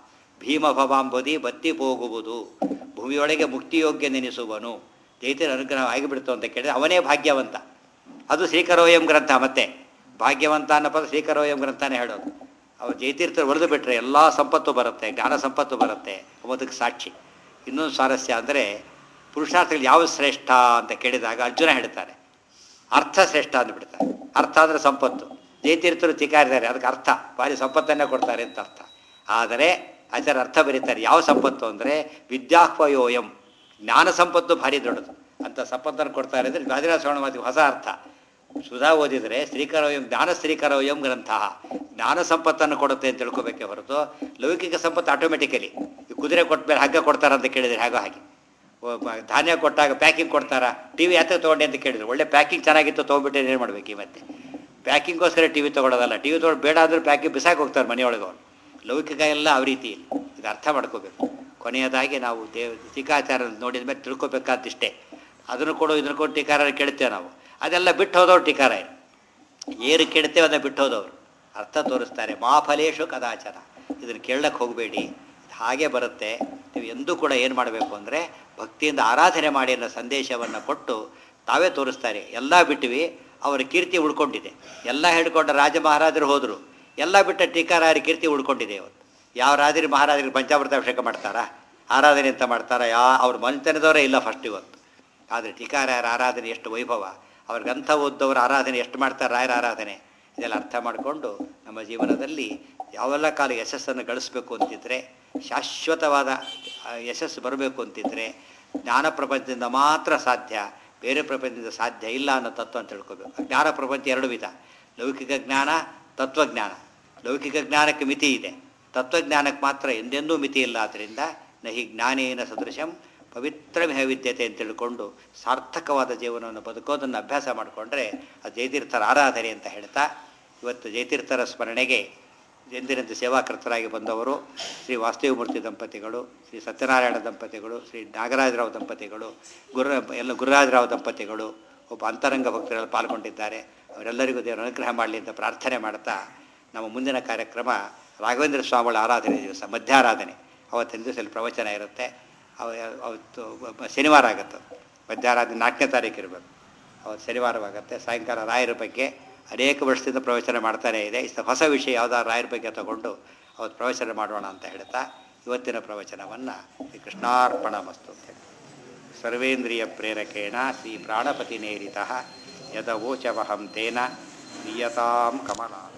ಭೀಮ ಭವಾಂಬುದಿ ಬತ್ತಿ ಹೋಗುವುದು ಭೂಮಿಯೊಳಗೆ ಮುಕ್ತಿಯೋಗ್ಯ ನೆನೆಸುವನು ಜೈತಿರ ಅನುಗ್ರಹ ಆಗಿಬಿಡ್ತು ಅಂತ ಕೇಳಿದ್ರೆ ಅವನೇ ಭಾಗ್ಯವಂತ ಅದು ಶ್ರೀಕರೋಯಂ ಗ್ರಂಥ ಮತ್ತೆ ಭಾಗ್ಯವಂತ ಅನ್ನೋ ಪದ ಶ್ರೀಕರೋಯಂ ಗ್ರಂಥನೇ ಹೇಳೋದು ಅವ್ರು ಜಯತೀರ್ಥರು ಒರೆದು ಬಿಟ್ಟರೆ ಎಲ್ಲ ಸಂಪತ್ತು ಬರುತ್ತೆ ಜ್ಞಾನ ಸಂಪತ್ತು ಬರುತ್ತೆ ಒಂಬತ್ತಕ್ಕೆ ಸಾಕ್ಷಿ ಇನ್ನೊಂದು ಸ್ವಾರಸ್ಯ ಅಂದರೆ ಪುರುಷಾರ್ಥಗಳು ಯಾವ ಶ್ರೇಷ್ಠ ಅಂತ ಕೇಳಿದಾಗ ಅರ್ಜುನ ಹೇಳ್ತಾರೆ ಅರ್ಥ ಶ್ರೇಷ್ಠ ಅಂದ್ಬಿಡ್ತಾರೆ ಅರ್ಥ ಅಂದರೆ ಸಂಪತ್ತು ಜಯತೀರ್ಥರು ತಿಕಾರಿದ್ದಾರೆ ಅದಕ್ಕೆ ಅರ್ಥ ಭಾರಿ ಸಂಪತ್ತನ್ನೇ ಕೊಡ್ತಾರೆ ಅಂತ ಅರ್ಥ ಆದರೆ ಆಚಾರ ಅರ್ಥ ಬರೀತಾರೆ ಯಾವ ಸಂಪತ್ತು ಅಂದರೆ ವಿದ್ಯಾಹ್ವಯೋಯಂ ಜ್ಞಾನ ಸಂಪತ್ತು ಭಾರಿ ದೊಡ್ಡದು ಅಂತ ಸಂಪತ್ತನ್ನು ಕೊಡ್ತಾರೆ ಅಂದರೆ ಗಾದಿರಾಜ ಶ್ರವಣ ಮಾತಿಗೆ ಹೊಸ ಅರ್ಥ ಸುಧಾ ಓದಿದರೆ ಶ್ರೀಕರೋಯಂ ಜ್ಞಾನ ಶ್ರೀಕರೋಯಂ ಗ್ರಂಥ ಜ್ಞಾನ ಸಂಪತ್ತನ್ನು ಕೊಡುತ್ತೆ ಅಂತ ತಿಳ್ಕೊಬೇಕೆ ಹೊರತು ಲೌಕಿಕ ಸಂಪತ್ತು ಆಟೋಮೆಟಿಕಲಿ ಈ ಕುದುರೆ ಕೊಟ್ಟ ಮೇಲೆ ಹಗ್ಗ ಕೊಡ್ತಾರ ಅಂತ ಕೇಳಿದರೆ ಹಾಗೋ ಹಾಗೆ ಒಬ್ಬ ಧಾನ್ಯ ಕೊಟ್ಟಾಗ ಪ್ಯಾಕಿಂಗ್ ಕೊಡ್ತಾರಾ ಟಿ ವಿ ಯಾಕೆ ತೊಗೊಂಡೆ ಅಂತ ಕೇಳಿದ್ರು ಒಳ್ಳೆ ಪ್ಯಾಕಿಂಗ್ ಚೆನ್ನಾಗಿತ್ತು ತೊಗೊಂಡ್ಬಿಟ್ಟೆ ಏನು ಮಾಡ್ಬೇಕು ಈ ಮತ್ತೆ ಪ್ಯಾಕಿಂಗ್ಗೋಸ್ಕರ ಟಿ ವಿ ತೊಗೊಳೋದಲ್ಲ ಟಿ ವಿ ತೊಗೊಂಡು ಬೇಡ ಅಂದ್ರೆ ಪ್ಯಾಕಿಂಗ್ ಬಿಸಾಕಿ ಹೋಗ್ತಾರೆ ಮನೆಯೊಳಗೆ ಅವ್ರು ಲೌಕಿಕ ಎಲ್ಲ ಆ ರೀತಿ ಇಲ್ಲ ಇದು ಅರ್ಥ ಮಾಡ್ಕೋಬೇಕು ಕೊನೆಯದಾಗಿ ನಾವು ದೇವ ಟೀಕಾಚಾರ ನೋಡಿದ ಮೇಲೆ ತಿಳ್ಕೊಬೇಕಾದಿಷ್ಟೇ ಅದನ್ನು ಕೊಡು ಇದನ್ನು ಕೊಡು ಟೀಕಾರ ಕೇಳ್ತೇವೆ ನಾವು ಅದೆಲ್ಲ ಬಿಟ್ಟು ಹೋದವ್ರು ಟೀಕಾರ ಏರು ಕೇಳ್ತೇವೆ ಅದನ್ನ ಬಿಟ್ಟು ಹೋದವರು ಅರ್ಥ ತೋರಿಸ್ತಾರೆ ಮಾಫಲೇಶು ಕದಾಚಾರ ಇದನ್ನು ಕೇಳಕ್ಕೆ ಹೋಗಬೇಡಿ ಹಾಗೆ ಬರುತ್ತೆ ನೀವು ಎಂದೂ ಕೂಡ ಏನು ಮಾಡಬೇಕು ಅಂದರೆ ಭಕ್ತಿಯಿಂದ ಆರಾಧನೆ ಮಾಡಿ ಅನ್ನೋ ಸಂದೇಶವನ್ನು ಕೊಟ್ಟು ತಾವೇ ತೋರಿಸ್ತಾರೆ ಎಲ್ಲ ಬಿಟ್ಟಿವಿ ಅವರ ಕೀರ್ತಿ ಉಳ್ಕೊಂಡಿದೆ ಎಲ್ಲ ಹಿಡ್ಕೊಂಡ ರಾಜ ಮಹಾರಾಜರು ಹೋದರು ಎಲ್ಲ ಬಿಟ್ಟ ಟೀಕಾರಾರಿ ಕೀರ್ತಿ ಉಳ್ಕೊಂಡಿದೆ ಇವತ್ತು ಯಾವ ರಾಜರು ಮಹಾರಾಜರಿಗೆ ಪಂಚಾಮೃತ ಅಭಿಷೇಕ ಮಾಡ್ತಾರಾ ಆರಾಧನೆ ಅಂತ ಮಾಡ್ತಾರಾ ಯಾ ಅವ್ರ ಮನೆತನದವರೇ ಇಲ್ಲ ಫಸ್ಟ್ ಇವತ್ತು ಆದರೆ ಟೀಕಾರಾಯರ ಆರಾಧನೆ ಎಷ್ಟು ವೈಭವ ಅವ್ರ ಗ್ರಂಥ ಓದ್ದವರ ಆರಾಧನೆ ಎಷ್ಟು ಮಾಡ್ತಾರೆ ರಾಯರ ಆರಾಧನೆ ಇದೆಲ್ಲ ಅರ್ಥ ಮಾಡಿಕೊಂಡು ನಮ್ಮ ಜೀವನದಲ್ಲಿ ಯಾವೆಲ್ಲ ಕಾಲ ಯಶಸ್ಸನ್ನು ಗಳಿಸ್ಬೇಕು ಅಂತಿದ್ರೆ ಶಾಶ್ವತವಾದ ಆ, ಯಶಸ್ಸು ಬರಬೇಕು ಅಂತಿದ್ರೆ ಜ್ಞಾನ ಪ್ರಪಂಚದಿಂದ ಮಾತ್ರ ಸಾಧ್ಯ ಬೇರೆ ಪ್ರಪಂಚದಿಂದ ಸಾಧ್ಯ ಇಲ್ಲ ಅನ್ನೋ ತತ್ವ ಅಂತ ತಿಳ್ಕೊಬೇಕು ಜ್ಞಾನ ಪ್ರಪಂಚ ಎರಡು ವಿಧ ಲೌಕಿಕ ಜ್ಞಾನ ತತ್ವಜ್ಞಾನ ಲೌಕಿಕ ಜ್ಞಾನಕ್ಕೆ ಮಿತಿ ಇದೆ ತತ್ವಜ್ಞಾನಕ್ಕೆ ಮಾತ್ರ ಎಂದೆಂದೂ ಮಿತಿ ಇಲ್ಲ ಆದ್ದರಿಂದ ನಹಿ ಜ್ಞಾನೇನ ಸದೃಶಂ ಪವಿತ್ರಮಿಹ ವಿದ್ಯತೆ ಅಂತ ತಿಳ್ಕೊಂಡು ಸಾರ್ಥಕವಾದ ಜೀವನವನ್ನು ಬದುಕೋದನ್ನು ಅಭ್ಯಾಸ ಮಾಡಿಕೊಂಡ್ರೆ ಅದು ಜಯತೀರ್ಥರ ಆರಾಧನೆ ಅಂತ ಹೇಳ್ತಾ ಇವತ್ತು ಜಯತೀರ್ಥರ ಸ್ಮರಣೆಗೆ ಎಂದಿನಂತೆ ಸೇವಾಕರ್ತರಾಗಿ ಬಂದವರು ಶ್ರೀ ವಾಸ್ತವಮೂರ್ತಿ ದಂಪತಿಗಳು ಶ್ರೀ ಸತ್ಯನಾರಾಯಣ ದಂಪತಿಗಳು ಶ್ರೀ ನಾಗರಾಜರಾವ್ ದಂಪತಿಗಳು ಗುರು ಎಲ್ಲ ಗುರುರಾಜರಾವ್ ದಂಪತಿಗಳು ಒಬ್ಬ ಅಂತರಂಗ ಭಕ್ತರಲ್ಲಿ ಪಾಲ್ಗೊಂಡಿದ್ದಾರೆ ಅವರೆಲ್ಲರಿಗೂ ದೇವರ ಅನುಗ್ರಹ ಮಾಡಲಿ ಅಂತ ಪ್ರಾರ್ಥನೆ ಮಾಡ್ತಾ ನಮ್ಮ ಮುಂದಿನ ಕಾರ್ಯಕ್ರಮ ರಾಘವೇಂದ್ರ ಸ್ವಾಮಿಗಳ ಆರಾಧನೆ ದಿವಸ ಮಧ್ಯಾರಾಧನೆ ಅವತ್ತಿನ ದಿವಸ ಇಲ್ಲಿ ಪ್ರವಚನ ಇರುತ್ತೆ ಅವ ಅವತ್ತು ಬ- ಶನಿವಾರ ಆಗುತ್ತೆ ಅದು. ಮಧ್ಯಾರಾಧನೆ ನಾಲ್ಕನೇ ತಾರೀಕು ಇರಬೇಕು ಅವತ್ತು ಶನಿವಾರವಾಗುತ್ತೆ ಸಾಯಂಕಾಲ ರಾಯರ ಬಗ್ಗೆ ಅನೇಕ ವರ್ಷದಿಂದ ಪ್ರವಚನ ಮಾಡ್ತಾನೇ ಇದೆ ಇಷ್ಟು ಹೊಸ ವಿಷಯ ಯಾವುದಾದ್ರು ರಾಯರ ಬಗ್ಗೆ ತಗೊಂಡು ಅವತ್ತು ಪ್ರವಚನ ಮಾಡೋಣ ಅಂತ ಹೇಳ್ತಾ ಇವತ್ತಿನ ಪ್ರವಚನವನ್ನು ಶ್ರೀ ಕೃಷ್ಣಾರ್ಪಣ ಮಸ್ತು ಅಂತ ಹೇಳಿ ಸರ್ವೇಂದ್ರಿಯ ಪ್ರೇರಕೇಣ ಶ್ರೀ ಪ್ರಾಣಪತಿ ನೇರಿತ ಯದವೋಚವಹಂ ತೇನ ನಿಯತಾಂ ಕಮಲ